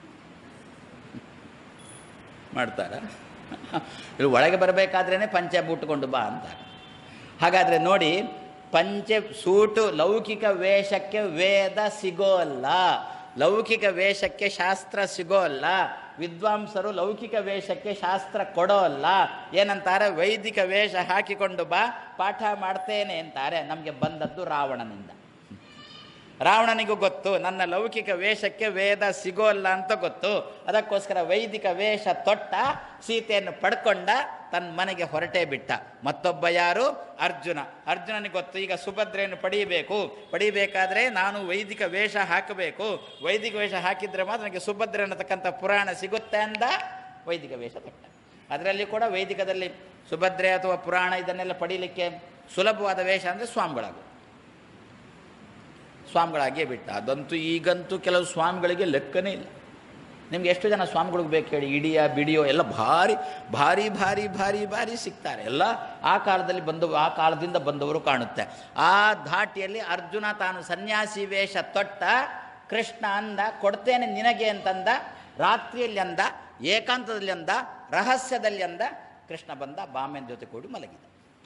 ಮಾಡ್ತಾರ ಇಲ್ಲಿ ಒಳಗೆ ಬರಬೇಕಾದ್ರೇ ಪಂಚೆ ಬೂಟ್ಕೊಂಡು ಬಾ ಅಂತ ಹಾಗಾದರೆ ನೋಡಿ ಪಂಚೆ ಸೂಟು ಲೌಕಿಕ ವೇಷಕ್ಕೆ ವೇದ ಸಿಗೋಲ್ಲ ಲೌಕಿಕ ವೇಷಕ್ಕೆ ಶಾಸ್ತ್ರ ಸಿಗೋಲ್ಲ ವಿದ್ವಾಂಸರು ಲೌಕಿಕ ವೇಷಕ್ಕೆ ಶಾಸ್ತ್ರ ಕೊಡೋಲ್ಲ ಏನಂತಾರೆ ವೈದಿಕ ವೇಷ ಹಾಕಿಕೊಂಡು ಬಾ ಪಾಠ ಮಾಡ್ತೇನೆ ಅಂತಾರೆ ನಮಗೆ ಬಂದದ್ದು ರಾವಣನಿಂದ ರಾವಣನಿಗೂ ಗೊತ್ತು ನನ್ನ ಲೌಕಿಕ ವೇಷಕ್ಕೆ ವೇದ ಸಿಗೋಲ್ಲ ಅಂತ ಗೊತ್ತು ಅದಕ್ಕೋಸ್ಕರ ವೈದಿಕ ವೇಷ ತೊಟ್ಟ ಸೀತೆಯನ್ನು ಪಡ್ಕೊಂಡ ತನ್ನ ಮನೆಗೆ ಹೊರಟೇ ಬಿಟ್ಟ ಮತ್ತೊಬ್ಬ ಯಾರು ಅರ್ಜುನ ಅರ್ಜುನನಿಗೆ ಗೊತ್ತು ಈಗ ಸುಭದ್ರೆಯನ್ನು ಪಡೀಬೇಕು ಪಡೀಬೇಕಾದ್ರೆ ನಾನು ವೈದಿಕ ವೇಷ ಹಾಕಬೇಕು ವೈದಿಕ ವೇಷ ಹಾಕಿದ್ರೆ ಮಾತ್ರ ನನಗೆ ಸುಭದ್ರೆ ಅನ್ನತಕ್ಕಂಥ ಪುರಾಣ ಸಿಗುತ್ತೆ ಅಂದ ವೈದಿಕ ವೇಷ ತೊಟ್ಟ ಅದರಲ್ಲಿ ಕೂಡ ವೈದಿಕದಲ್ಲಿ ಸುಭದ್ರೆ ಅಥವಾ ಪುರಾಣ ಇದನ್ನೆಲ್ಲ ಪಡೀಲಿಕ್ಕೆ ಸುಲಭವಾದ ವೇಷ ಅಂದರೆ ಸ್ವಾಮಿಗಳಾಗು ಸ್ವಾಮಿಗಳಾಗಿಯೇ ಬಿಟ್ಟ ಅದಂತೂ ಈಗಂತೂ ಕೆಲವು ಸ್ವಾಮಿಗಳಿಗೆ ಲೆಕ್ಕನೇ ಇಲ್ಲ ನಿಮ್ಗೆ ಎಷ್ಟು ಜನ ಸ್ವಾಮಿಗಳಿಗೆ ಬೇಕು ಹೇಳಿ ಇಡಿಯ ಬಿಡಿಯೋ ಎಲ್ಲ ಭಾರಿ ಭಾರಿ ಭಾರಿ ಭಾರಿ ಭಾರಿ ಸಿಗ್ತಾರೆ ಎಲ್ಲ ಆ ಕಾಲದಲ್ಲಿ ಬಂದವು ಆ ಕಾಲದಿಂದ ಬಂದವರು ಕಾಣುತ್ತೆ ಆ ಧಾಟಿಯಲ್ಲಿ ಅರ್ಜುನ ತಾನು ಸನ್ಯಾಸಿ ವೇಷ ತೊಟ್ಟ ಕೃಷ್ಣ ಅಂದ ಕೊಡ್ತೇನೆ ನಿನಗೆ ಅಂತಂದ ರಾತ್ರಿಯಲ್ಲಿ ಅಂದ ಏಕಾಂತದಲ್ಲಿ ಅಂದ ರಹಸ್ಯದಲ್ಲಿ ಅಂದ ಕೃಷ್ಣ ಬಂದ ಬಾಮೆನ ಜೊತೆ ಕೂಡಿ ಮಲಗಿದ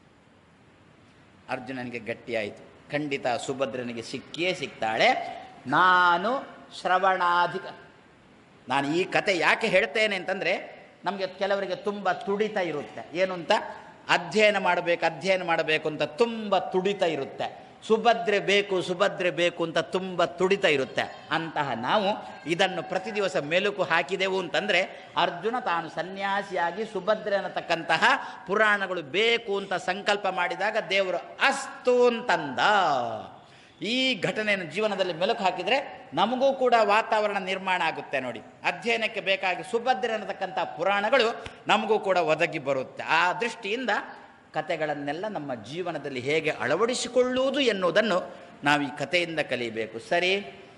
ಅರ್ಜುನನಿಗೆ ಗಟ್ಟಿಯಾಯಿತು ಖಂಡಿತ ಸುಭದ್ರನಿಗೆ ಸಿಕ್ಕಿಯೇ ಸಿಗ್ತಾಳೆ ನಾನು ಶ್ರವಣಾಧಿಕ ನಾನು ಈ ಕತೆ ಯಾಕೆ ಹೇಳ್ತೇನೆ ಅಂತಂದರೆ ನಮಗೆ ಕೆಲವರಿಗೆ ತುಂಬ ತುಡಿತ ಇರುತ್ತೆ ಏನು ಅಂತ ಅಧ್ಯಯನ ಮಾಡಬೇಕು ಅಧ್ಯಯನ ಮಾಡಬೇಕು ಅಂತ ತುಂಬ ತುಡಿತ ಇರುತ್ತೆ ಸುಭದ್ರೆ ಬೇಕು ಸುಭದ್ರೆ ಬೇಕು ಅಂತ ತುಂಬ ತುಡಿತ ಇರುತ್ತೆ ಅಂತಹ ನಾವು ಇದನ್ನು ಪ್ರತಿ ದಿವಸ ಮೆಲುಕು ಹಾಕಿದೆವು ಅಂತಂದರೆ ಅರ್ಜುನ ತಾನು ಸನ್ಯಾಸಿಯಾಗಿ ಸುಭದ್ರೆ ಅನ್ನತಕ್ಕಂತಹ ಪುರಾಣಗಳು ಬೇಕು ಅಂತ ಸಂಕಲ್ಪ ಮಾಡಿದಾಗ ದೇವರು ಅಸ್ತು ಅಂತಂದ ಈ ಘಟನೆಯನ್ನು ಜೀವನದಲ್ಲಿ ಮೆಲುಕು ಹಾಕಿದರೆ ನಮಗೂ ಕೂಡ ವಾತಾವರಣ ನಿರ್ಮಾಣ ಆಗುತ್ತೆ ನೋಡಿ ಅಧ್ಯಯನಕ್ಕೆ ಬೇಕಾಗಿ ಸುಭದ್ರೆ ಅನ್ನತಕ್ಕಂಥ ಪುರಾಣಗಳು ನಮಗೂ ಕೂಡ ಒದಗಿ ಬರುತ್ತೆ ಆ ದೃಷ್ಟಿಯಿಂದ ಕತೆಗಳನ್ನೆಲ್ಲ ನಮ್ಮ ಜೀವನದಲ್ಲಿ ಹೇಗೆ ಅಳವಡಿಸಿಕೊಳ್ಳುವುದು ಎನ್ನುವುದನ್ನು ನಾವು ಈ ಕಥೆಯಿಂದ ಕಲಿಬೇಕು ಸರಿ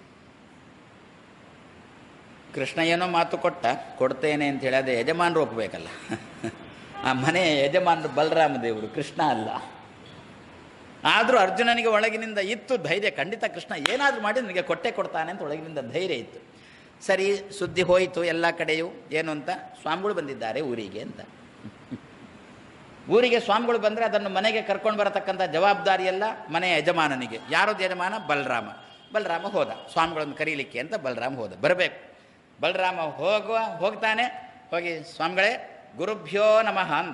ಕೃಷ್ಣ ಏನೋ ಮಾತು ಕೊಟ್ಟ ಕೊಡ್ತೇನೆ ಅಂತ ಹೇಳಿ ಅದೇ ಯಜಮಾನರು ಒಪ್ಪಬೇಕಲ್ಲ ಆ ಮನೆಯ ಯಜಮಾನರು ಬಲರಾಮ ದೇವರು ಕೃಷ್ಣ ಅಲ್ಲ ಆದರೂ ಅರ್ಜುನನಿಗೆ ಒಳಗಿನಿಂದ ಇತ್ತು ಧೈರ್ಯ ಖಂಡಿತ ಕೃಷ್ಣ ಏನಾದರೂ ಮಾಡಿ ನನಗೆ ಕೊಟ್ಟೆ ಕೊಡ್ತಾನೆ ಅಂತ ಒಳಗಿನಿಂದ ಧೈರ್ಯ ಇತ್ತು ಸರಿ ಸುದ್ದಿ ಹೋಯಿತು ಎಲ್ಲ ಕಡೆಯೂ ಏನು ಅಂತ ಸ್ವಾಮಿಗಳು ಬಂದಿದ್ದಾರೆ ಊರಿಗೆ ಅಂತ ಊರಿಗೆ ಸ್ವಾಮಿಗಳು ಬಂದರೆ ಅದನ್ನು ಮನೆಗೆ ಕರ್ಕೊಂಡು ಬರತಕ್ಕಂಥ ಜವಾಬ್ದಾರಿ ಎಲ್ಲ ಮನೆಯ ಯಜಮಾನನಿಗೆ ಯಾರದ್ದು ಯಜಮಾನ ಬಲರಾಮ ಬಲರಾಮ ಹೋದ ಸ್ವಾಮಿಗಳನ್ನು ಕರೀಲಿಕ್ಕೆ ಅಂತ ಬಲರಾಮ ಹೋದ ಬರಬೇಕು ಬಲರಾಮ ಹೋಗುವ ಹೋಗ್ತಾನೆ ಹೋಗಿ ಸ್ವಾಮಿಗಳೇ ಗುರುಭ್ಯೋ ನಮಃ ಅಂದ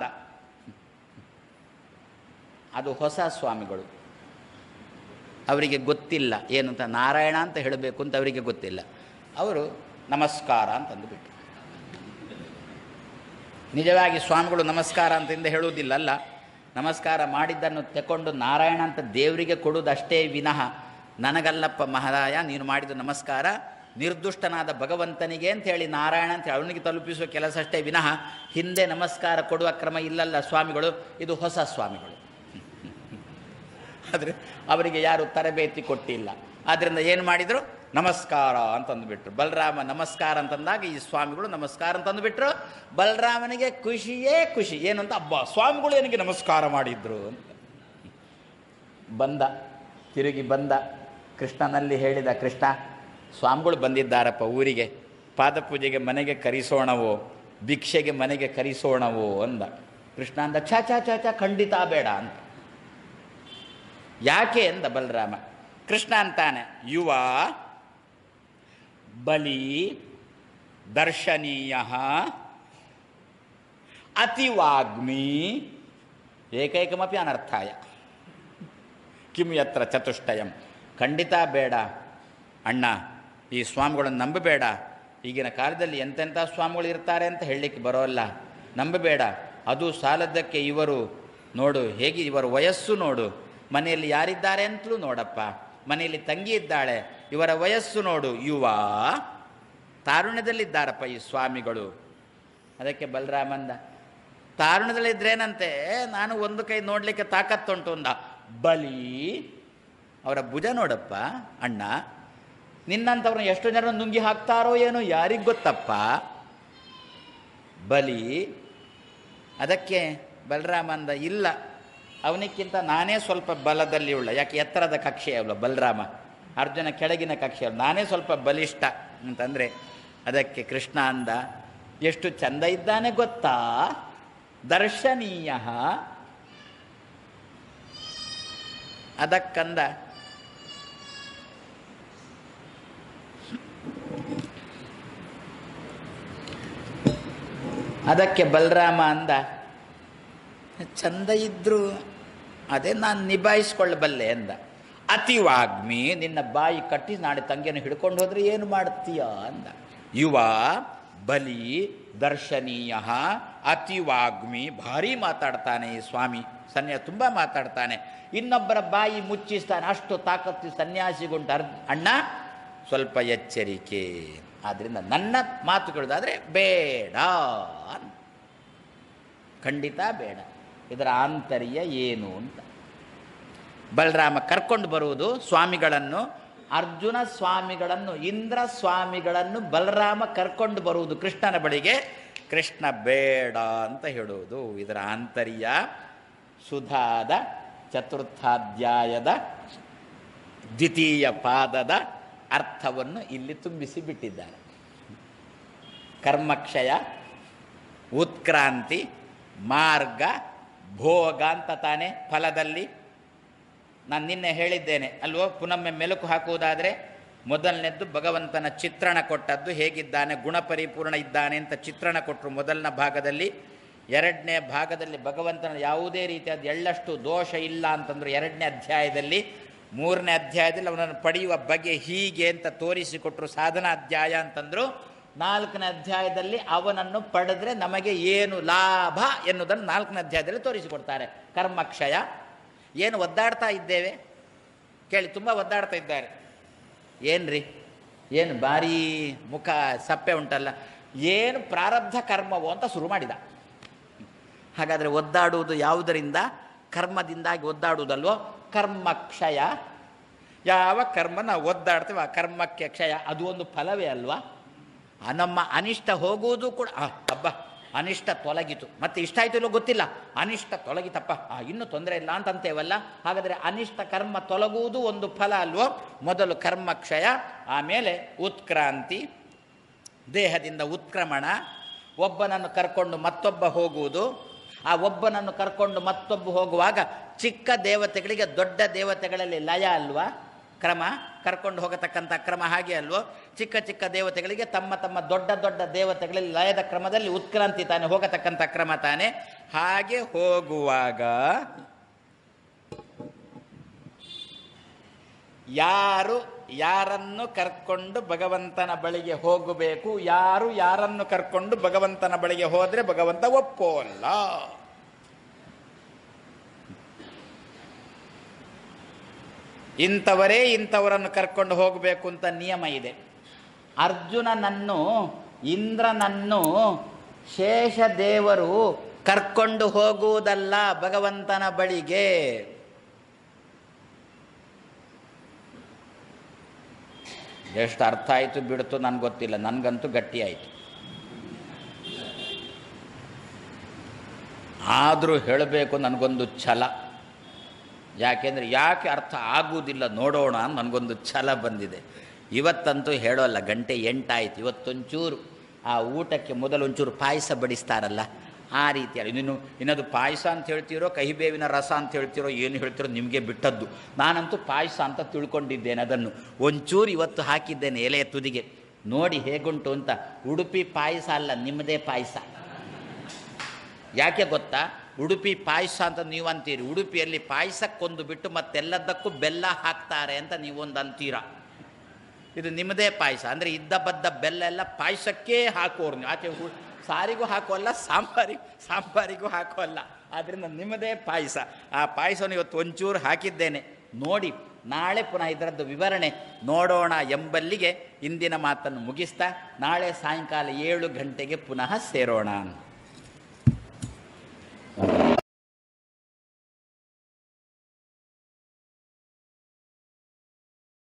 ಅದು ಹೊಸ ಸ್ವಾಮಿಗಳು ಅವರಿಗೆ ಗೊತ್ತಿಲ್ಲ ಏನು ಅಂತ ನಾರಾಯಣ ಅಂತ ಹೇಳಬೇಕು ಅಂತ ಅವರಿಗೆ ಗೊತ್ತಿಲ್ಲ ಅವರು ನಮಸ್ಕಾರ ಅಂತಂದು ಬಿಟ್ಟು ನಿಜವಾಗಿ ಸ್ವಾಮಿಗಳು ನಮಸ್ಕಾರ ಅಂತಂದು ಹೇಳುವುದಿಲ್ಲ ಅಲ್ಲ ನಮಸ್ಕಾರ ಮಾಡಿದ್ದನ್ನು ತೆಕೊಂಡು ನಾರಾಯಣ ಅಂತ ದೇವರಿಗೆ ಕೊಡುವುದಷ್ಟೇ ವಿನಃ ನನಗಲ್ಲಪ್ಪ ಮಹಾರಾಯ ನೀನು ಮಾಡಿದ ನಮಸ್ಕಾರ ನಿರ್ದುಷ್ಟನಾದ ಭಗವಂತನಿಗೆ ಅಂತ ಹೇಳಿ ನಾರಾಯಣ ಅಂತ ಹೇಳಿ ಅವನಿಗೆ ತಲುಪಿಸುವ ಕೆಲಸ ಅಷ್ಟೇ ವಿನಃ ಹಿಂದೆ ನಮಸ್ಕಾರ ಕೊಡುವ ಕ್ರಮ ಇಲ್ಲಲ್ಲ ಸ್ವಾಮಿಗಳು ಇದು ಹೊಸ ಸ್ವಾಮಿಗಳು ಆದರೆ ಅವರಿಗೆ ಯಾರು ತರಬೇತಿ ಕೊಟ್ಟಿಲ್ಲ ಆದ್ದರಿಂದ ಏನು ಮಾಡಿದರು ನಮಸ್ಕಾರ ಅಂತಂದುಬಿಟ್ರು ಬಲರಾಮ ನಮಸ್ಕಾರ ಅಂತಂದಾಗ ಈ ಸ್ವಾಮಿಗಳು ನಮಸ್ಕಾರ ಅಂತಂದುಬಿಟ್ರು ಬಲರಾಮನಿಗೆ ಖುಷಿಯೇ ಖುಷಿ ಏನು ಅಂತ ಅಬ್ಬಾ ಸ್ವಾಮಿಗಳು ನನಗೆ ನಮಸ್ಕಾರ ಮಾಡಿದ್ರು ಅಂತ ಬಂದ ತಿರುಗಿ ಬಂದ ಕೃಷ್ಣನಲ್ಲಿ ಹೇಳಿದ ಕೃಷ್ಣ ಸ್ವಾಮಿಗಳು ಬಂದಿದ್ದಾರಪ್ಪ ಊರಿಗೆ ಪಾದಪೂಜೆಗೆ ಮನೆಗೆ ಕರೆಸೋಣವೋ ಭಿಕ್ಷೆಗೆ ಮನೆಗೆ ಕರೆಸೋಣವೋ ಅಂದ ಕೃಷ್ಣ ಅಂದ ಛ ಛ ಛ ಛ ಖಂಡಿತ ಬೇಡ ಅಂತ ಯಾಕೆ ಅಂದ ಬಲರಾಮ ಕೃಷ್ಣ ಅಂತಾನೆ ಯುವ ಬಲಿ ದರ್ಶನೀಯ ಅತಿವಾಗ್ಮಿ ಏಕೈಕಮಪಿ ಅನರ್ಥಾಯ ಕಿಂ ಯತ್ರ ಚತುಷ್ಟಯಂ ಖಂಡಿತ ಬೇಡ ಅಣ್ಣ ಈ ಸ್ವಾಮಿಗಳನ್ನು ನಂಬಬೇಡ ಈಗಿನ ಕಾಲದಲ್ಲಿ ಎಂತೆಂಥ ಸ್ವಾಮಿಗಳು ಇರ್ತಾರೆ ಅಂತ ಹೇಳಲಿಕ್ಕೆ ಬರೋಲ್ಲ ನಂಬಬೇಡ ಅದು ಸಾಲದ್ದಕ್ಕೆ ಇವರು ನೋಡು ಹೇಗೆ ಇವರ ವಯಸ್ಸು ನೋಡು ಮನೆಯಲ್ಲಿ ಯಾರಿದ್ದಾರೆ ಅಂತಲೂ ನೋಡಪ್ಪ ಮನೆಯಲ್ಲಿ ತಂಗಿ ಇದ್ದಾಳೆ ಇವರ ವಯಸ್ಸು ನೋಡು ಯುವ ತಾರುಣ್ಯದಲ್ಲಿದ್ದಾರಪ್ಪ ಈ ಸ್ವಾಮಿಗಳು ಅದಕ್ಕೆ ಬಲರಾಮಂದ ತಾರುಣ್ಯದಲ್ಲಿದ್ರೇನಂತೆ ನಾನು ಒಂದು ಕೈ ನೋಡಲಿಕ್ಕೆ ತಾಕತ್ತುಂಟು ಅಂದ ಬಲಿ ಅವರ ಭುಜ ನೋಡಪ್ಪ ಅಣ್ಣ ನಿನ್ನಂಥವ್ರನ್ನ ಎಷ್ಟು ಜನ ನುಂಗಿ ಹಾಕ್ತಾರೋ ಏನೋ ಯಾರಿಗೆ ಗೊತ್ತಪ್ಪ ಬಲಿ ಅದಕ್ಕೆ ಬಲರಾಮ ಅಂದ ಇಲ್ಲ ಅವನಿಕ್ಕಿಂತ ನಾನೇ ಸ್ವಲ್ಪ ಬಲದಲ್ಲಿ ಉಳ್ಳ ಯಾಕೆ ಎತ್ತರದ ಕಕ್ಷೆ ಅವಲ್ಲ ಬಲರಾಮ ಅರ್ಜುನ ಕೆಳಗಿನ ಕಕ್ಷೆ ಅವಳು ನಾನೇ ಸ್ವಲ್ಪ ಬಲಿಷ್ಠ ಅಂತಂದರೆ ಅದಕ್ಕೆ ಕೃಷ್ಣ ಅಂದ ಎಷ್ಟು ಚಂದ ಇದ್ದಾನೆ ಗೊತ್ತಾ ದರ್ಶನೀಯ ಅದಕ್ಕಂದ ಅದಕ್ಕೆ ಬಲರಾಮ ಅಂದ ಚಂದ ಇದ್ರು ಅದೇ ನಾನು ನಿಭಾಯಿಸ್ಕೊಳ್ಳಬಲ್ಲೆ ಅಂದ ಅತಿವಾಗ್ಮಿ ನಿನ್ನ ಬಾಯಿ ಕಟ್ಟಿ ನಾಳೆ ತಂಗಿಯನ್ನು ಹಿಡ್ಕೊಂಡು ಹೋದ್ರೆ ಏನು ಮಾಡ್ತೀಯ ಅಂದ ಯುವ ಬಲಿ ದರ್ಶನೀಯ ಅತಿವಾಗ್ಮಿ ಭಾರಿ ಮಾತಾಡ್ತಾನೆ ಈ ಸ್ವಾಮಿ ಸನ್ಯಾ ತುಂಬ ಮಾತಾಡ್ತಾನೆ ಇನ್ನೊಬ್ಬರ ಬಾಯಿ ಮುಚ್ಚಿಸ್ತಾನೆ ಅಷ್ಟು ತಾಕತ್ತು ಸನ್ಯಾಸಿಗುಂಟು ಅರ್ ಅಣ್ಣ ಸ್ವಲ್ಪ ಎಚ್ಚರಿಕೆ ಆದ್ದರಿಂದ ನನ್ನ ಮಾತು ಕೇಳೋದಾದರೆ ಬೇಡ ಅಂತ. ಖಂಡಿತ ಬೇಡ ಇದರ ಆಂತರ್ಯ ಏನು ಅಂತ ಬಲರಾಮ ಕರ್ಕೊಂಡು ಬರುವುದು ಸ್ವಾಮಿಗಳನ್ನು ಅರ್ಜುನ ಸ್ವಾಮಿಗಳನ್ನು ಇಂದ್ರ ಸ್ವಾಮಿಗಳನ್ನು ಬಲರಾಮ ಕರ್ಕೊಂಡು ಬರುವುದು ಕೃಷ್ಣನ ಬಳಿಗೆ ಕೃಷ್ಣ ಬೇಡ ಅಂತ ಹೇಳುವುದು ಇದರ ಆಂತರ್ಯ ಸುಧಾದ ಚತುರ್ಥಾಧ್ಯಾಯದ ದ್ವಿತೀಯ ಪಾದದ ಅರ್ಥವನ್ನು ಇಲ್ಲಿ ತುಂಬಿಸಿ ಬಿಟ್ಟಿದ್ದಾರೆ ಕರ್ಮಕ್ಷಯ ಉತ್ಕ್ರಾಂತಿ ಮಾರ್ಗ ಭೋಗ ಅಂತ ತಾನೇ ಫಲದಲ್ಲಿ ನಾನು ನಿನ್ನೆ ಹೇಳಿದ್ದೇನೆ ಅಲ್ವೋ ಪುನೊಮ್ಮೆ ಮೆಲುಕು ಹಾಕುವುದಾದರೆ ಮೊದಲನೇದ್ದು ಭಗವಂತನ ಚಿತ್ರಣ ಕೊಟ್ಟದ್ದು ಹೇಗಿದ್ದಾನೆ ಗುಣಪರಿಪೂರ್ಣ ಇದ್ದಾನೆ ಅಂತ ಚಿತ್ರಣ ಕೊಟ್ಟರು ಮೊದಲನ ಭಾಗದಲ್ಲಿ ಎರಡನೇ ಭಾಗದಲ್ಲಿ ಭಗವಂತನ ಯಾವುದೇ ರೀತಿಯಾದ ಎಳ್ಳಷ್ಟು ದೋಷ ಇಲ್ಲ ಅಂತಂದ್ರು ಎರಡನೇ ಅಧ್ಯಾಯದಲ್ಲಿ ಮೂರನೇ ಅಧ್ಯಾಯದಲ್ಲಿ ಅವನನ್ನು ಪಡೆಯುವ ಬಗೆ ಹೀಗೆ ಅಂತ ತೋರಿಸಿಕೊಟ್ರು ಸಾಧನಾ ಅಧ್ಯಾಯ ಅಂತಂದ್ರು ನಾಲ್ಕನೇ ಅಧ್ಯಾಯದಲ್ಲಿ ಅವನನ್ನು ಪಡೆದ್ರೆ ನಮಗೆ ಏನು ಲಾಭ ಎನ್ನುವುದನ್ನು ನಾಲ್ಕನೇ ಅಧ್ಯಾಯದಲ್ಲಿ ತೋರಿಸಿಕೊಡ್ತಾರೆ ಕರ್ಮಕ್ಷಯ ಏನು ಒದ್ದಾಡ್ತಾ ಇದ್ದೇವೆ ಕೇಳಿ ತುಂಬ ಒದ್ದಾಡ್ತಾ ಇದ್ದಾರೆ ಏನ್ರಿ ಏನು ಭಾರಿ ಮುಖ ಸಪ್ಪೆ ಉಂಟಲ್ಲ ಏನು ಪ್ರಾರಬ್ಧ ಕರ್ಮವೋ ಅಂತ ಶುರು ಮಾಡಿದ ಹಾಗಾದರೆ ಒದ್ದಾಡುವುದು ಯಾವುದರಿಂದ ಕರ್ಮದಿಂದಾಗಿ ಒದ್ದಾಡುವುದಲ್ವೋ ಕರ್ಮಕ್ಷಯ ಯಾವ ಕರ್ಮ ನಾವು ಒದ್ದಾಡ್ತೇವೆ ಆ ಕರ್ಮಕ್ಕೆ ಕ್ಷಯ ಅದು ಒಂದು ಫಲವೇ ಅಲ್ವಾ ಆ ನಮ್ಮ ಅನಿಷ್ಟ ಹೋಗುವುದು ಕೂಡ ಆ, ಹಬ್ಬ ಅನಿಷ್ಟ ತೊಲಗಿತು ಮತ್ತೆ ಇಷ್ಟ ಆಯ್ತು ಇಲ್ಲೋ ಗೊತ್ತಿಲ್ಲ ಅನಿಷ್ಟ ತೊಲಗಿತಪ್ಪ ಆ, ಇನ್ನೂ ತೊಂದರೆ ಇಲ್ಲ ಅಂತ ಅಂತೇವಲ್ಲ ಹಾಗಾದರೆ ಅನಿಷ್ಟ ಕರ್ಮ ತೊಲಗುವುದು ಒಂದು ಫಲ ಅಲ್ವೋ ಮೊದಲು ಕರ್ಮಕ್ಷಯ ಆಮೇಲೆ ಉತ್ಕ್ರಾಂತಿ ದೇಹದಿಂದ ಉತ್ಕ್ರಮಣ ಒಬ್ಬನನ್ನು ಕರ್ಕೊಂಡು ಮತ್ತೊಬ್ಬ ಹೋಗುವುದು ಆ ಒಬ್ಬನನ್ನು ಕರ್ಕೊಂಡು ಮತ್ತೊಬ್ಬ ಹೋಗುವಾಗ ಚಿಕ್ಕ ದೇವತೆಗಳಿಗೆ ದೊಡ್ಡ ದೇವತೆಗಳಲ್ಲಿ ಲಯ ಅಲ್ವಾ ಕ್ರಮ ಕರ್ಕೊಂಡು ಹೋಗತಕ್ಕಂಥ ಕ್ರಮ ಹಾಗೆ ಅಲ್ವೋ ಚಿಕ್ಕ ಚಿಕ್ಕ ದೇವತೆಗಳಿಗೆ ತಮ್ಮ ತಮ್ಮ ದೊಡ್ಡ ದೊಡ್ಡ ದೇವತೆಗಳಲ್ಲಿ ಲಯದ ಕ್ರಮದಲ್ಲಿ ಉತ್ಕ್ರಾಂತಿ ತಾನೆ ಹೋಗತಕ್ಕಂಥ ಕ್ರಮ ತಾನೆ ಹಾಗೆ ಹೋಗುವಾಗ ಯಾರು ಯಾರನ್ನು ಕರ್ಕೊಂಡು ಭಗವಂತನ ಬಳಿಗೆ ಹೋಗಬೇಕು ಯಾರು ಯಾರನ್ನು ಕರ್ಕೊಂಡು ಭಗವಂತನ ಬಳಿಗೆ ಹೋದರೆ ಭಗವಂತ ಒಪ್ಪೋಲ್ಲ ಇಂಥವರೇ ಇಂಥವರನ್ನು ಕರ್ಕೊಂಡು ಹೋಗಬೇಕು ಅಂತ ನಿಯಮ ಇದೆ ಅರ್ಜುನನನ್ನು ಇಂದ್ರನನ್ನು ಶೇಷದೇವರು ಕರ್ಕೊಂಡು ಹೋಗುವುದಲ್ಲ ಭಗವಂತನ ಬಳಿಗೆ ಎಷ್ಟು ಅರ್ಥ ಆಯಿತು ಬಿಡ್ತು ನನಗೆ ಗೊತ್ತಿಲ್ಲ ನನಗಂತೂ ಗಟ್ಟಿ ಆಯಿತು ಆದರೂ ಹೇಳಬೇಕು ನನಗೊಂದು ಛಲ ಯಾಕೆಂದರೆ ಯಾಕೆ ಅರ್ಥ ಆಗುವುದಿಲ್ಲ ನೋಡೋಣ ಅಂತ ನನಗೊಂದು ಛಲ ಬಂದಿದೆ ಇವತ್ತಂತೂ ಹೇಳೋಲ್ಲ ಗಂಟೆ ಎಂಟಾಯ್ತು ಇವತ್ತೊಂಚೂರು ಆ ಊಟಕ್ಕೆ ಮೊದಲು ಒಂಚೂರು ಪಾಯಸ ಬಡಿಸ್ತಾರಲ್ಲ ಆ ರೀತಿಯಲ್ಲಿ ನೀನು ಇನ್ನದು ಪಾಯಸ ಅಂತ ಹೇಳ್ತೀರೋ ಕಹಿಬೇವಿನ ರಸ ಅಂತ ಹೇಳ್ತೀರೋ ಏನು ಹೇಳ್ತೀರೋ ನಿಮಗೆ ಬಿಟ್ಟದ್ದು ನಾನಂತೂ ಪಾಯಸ ಅಂತ ತಿಳ್ಕೊಂಡಿದ್ದೇನೆ ಅದನ್ನು ಒಂಚೂರು ಇವತ್ತು ಹಾಕಿದ್ದೇನೆ ಎಲೆಯ ತುದಿಗೆ ನೋಡಿ ಹೇಗುಂಟು ಅಂತ ಉಡುಪಿ ಪಾಯಸ ಅಲ್ಲ ನಿಮ್ಮದೇ ಪಾಯಸ ಯಾಕೆ ಗೊತ್ತಾ ಉಡುಪಿ ಪಾಯಸ ಅಂತ ನೀವು ಅಂತೀರಿ ಉಡುಪಿಯಲ್ಲಿ ಪಾಯಸಕ್ಕೊಂದು ಬಿಟ್ಟು ಮತ್ತೆಲ್ಲದಕ್ಕೂ ಬೆಲ್ಲ ಹಾಕ್ತಾರೆ ಅಂತ ನೀವೊಂದು ಅಂತೀರ ಇದು ನಿಮ್ಮದೇ ಪಾಯಸ ಅಂದರೆ ಇದ್ದ ಬದ್ದ ಬೆಲ್ಲ ಎಲ್ಲ ಪಾಯಸಕ್ಕೇ ಹಾಕೋರು ನೀವು ಆಚೆ ಹು- ಸಾರಿಗೂ ಹಾಕೋಲ್ಲ ಸಾಂಬಾರಿಗೂ ಸಾಂಬಾರಿಗೂ ಹಾಕೋಲ್ಲ ಆದ್ದರಿಂದ ನಿಮ್ಮದೇ ಪಾಯಸ ಆ ಪಾಯಸವನ್ನು ಇವತ್ತು ಒಂಚೂರು ಹಾಕಿದ್ದೇನೆ ನೋಡಿ ನಾಳೆ ಪುನಃ ಇದರದ್ದು ವಿವರಣೆ ನೋಡೋಣ ಎಂಬಲ್ಲಿಗೆ ಇಂದಿನ ಮಾತನ್ನು ಮುಗಿಸ್ತಾ ನಾಳೆ ಸಾಯಂಕಾಲ ಏಳು ಗಂಟೆಗೆ ಪುನಃ ಸೇರೋಣ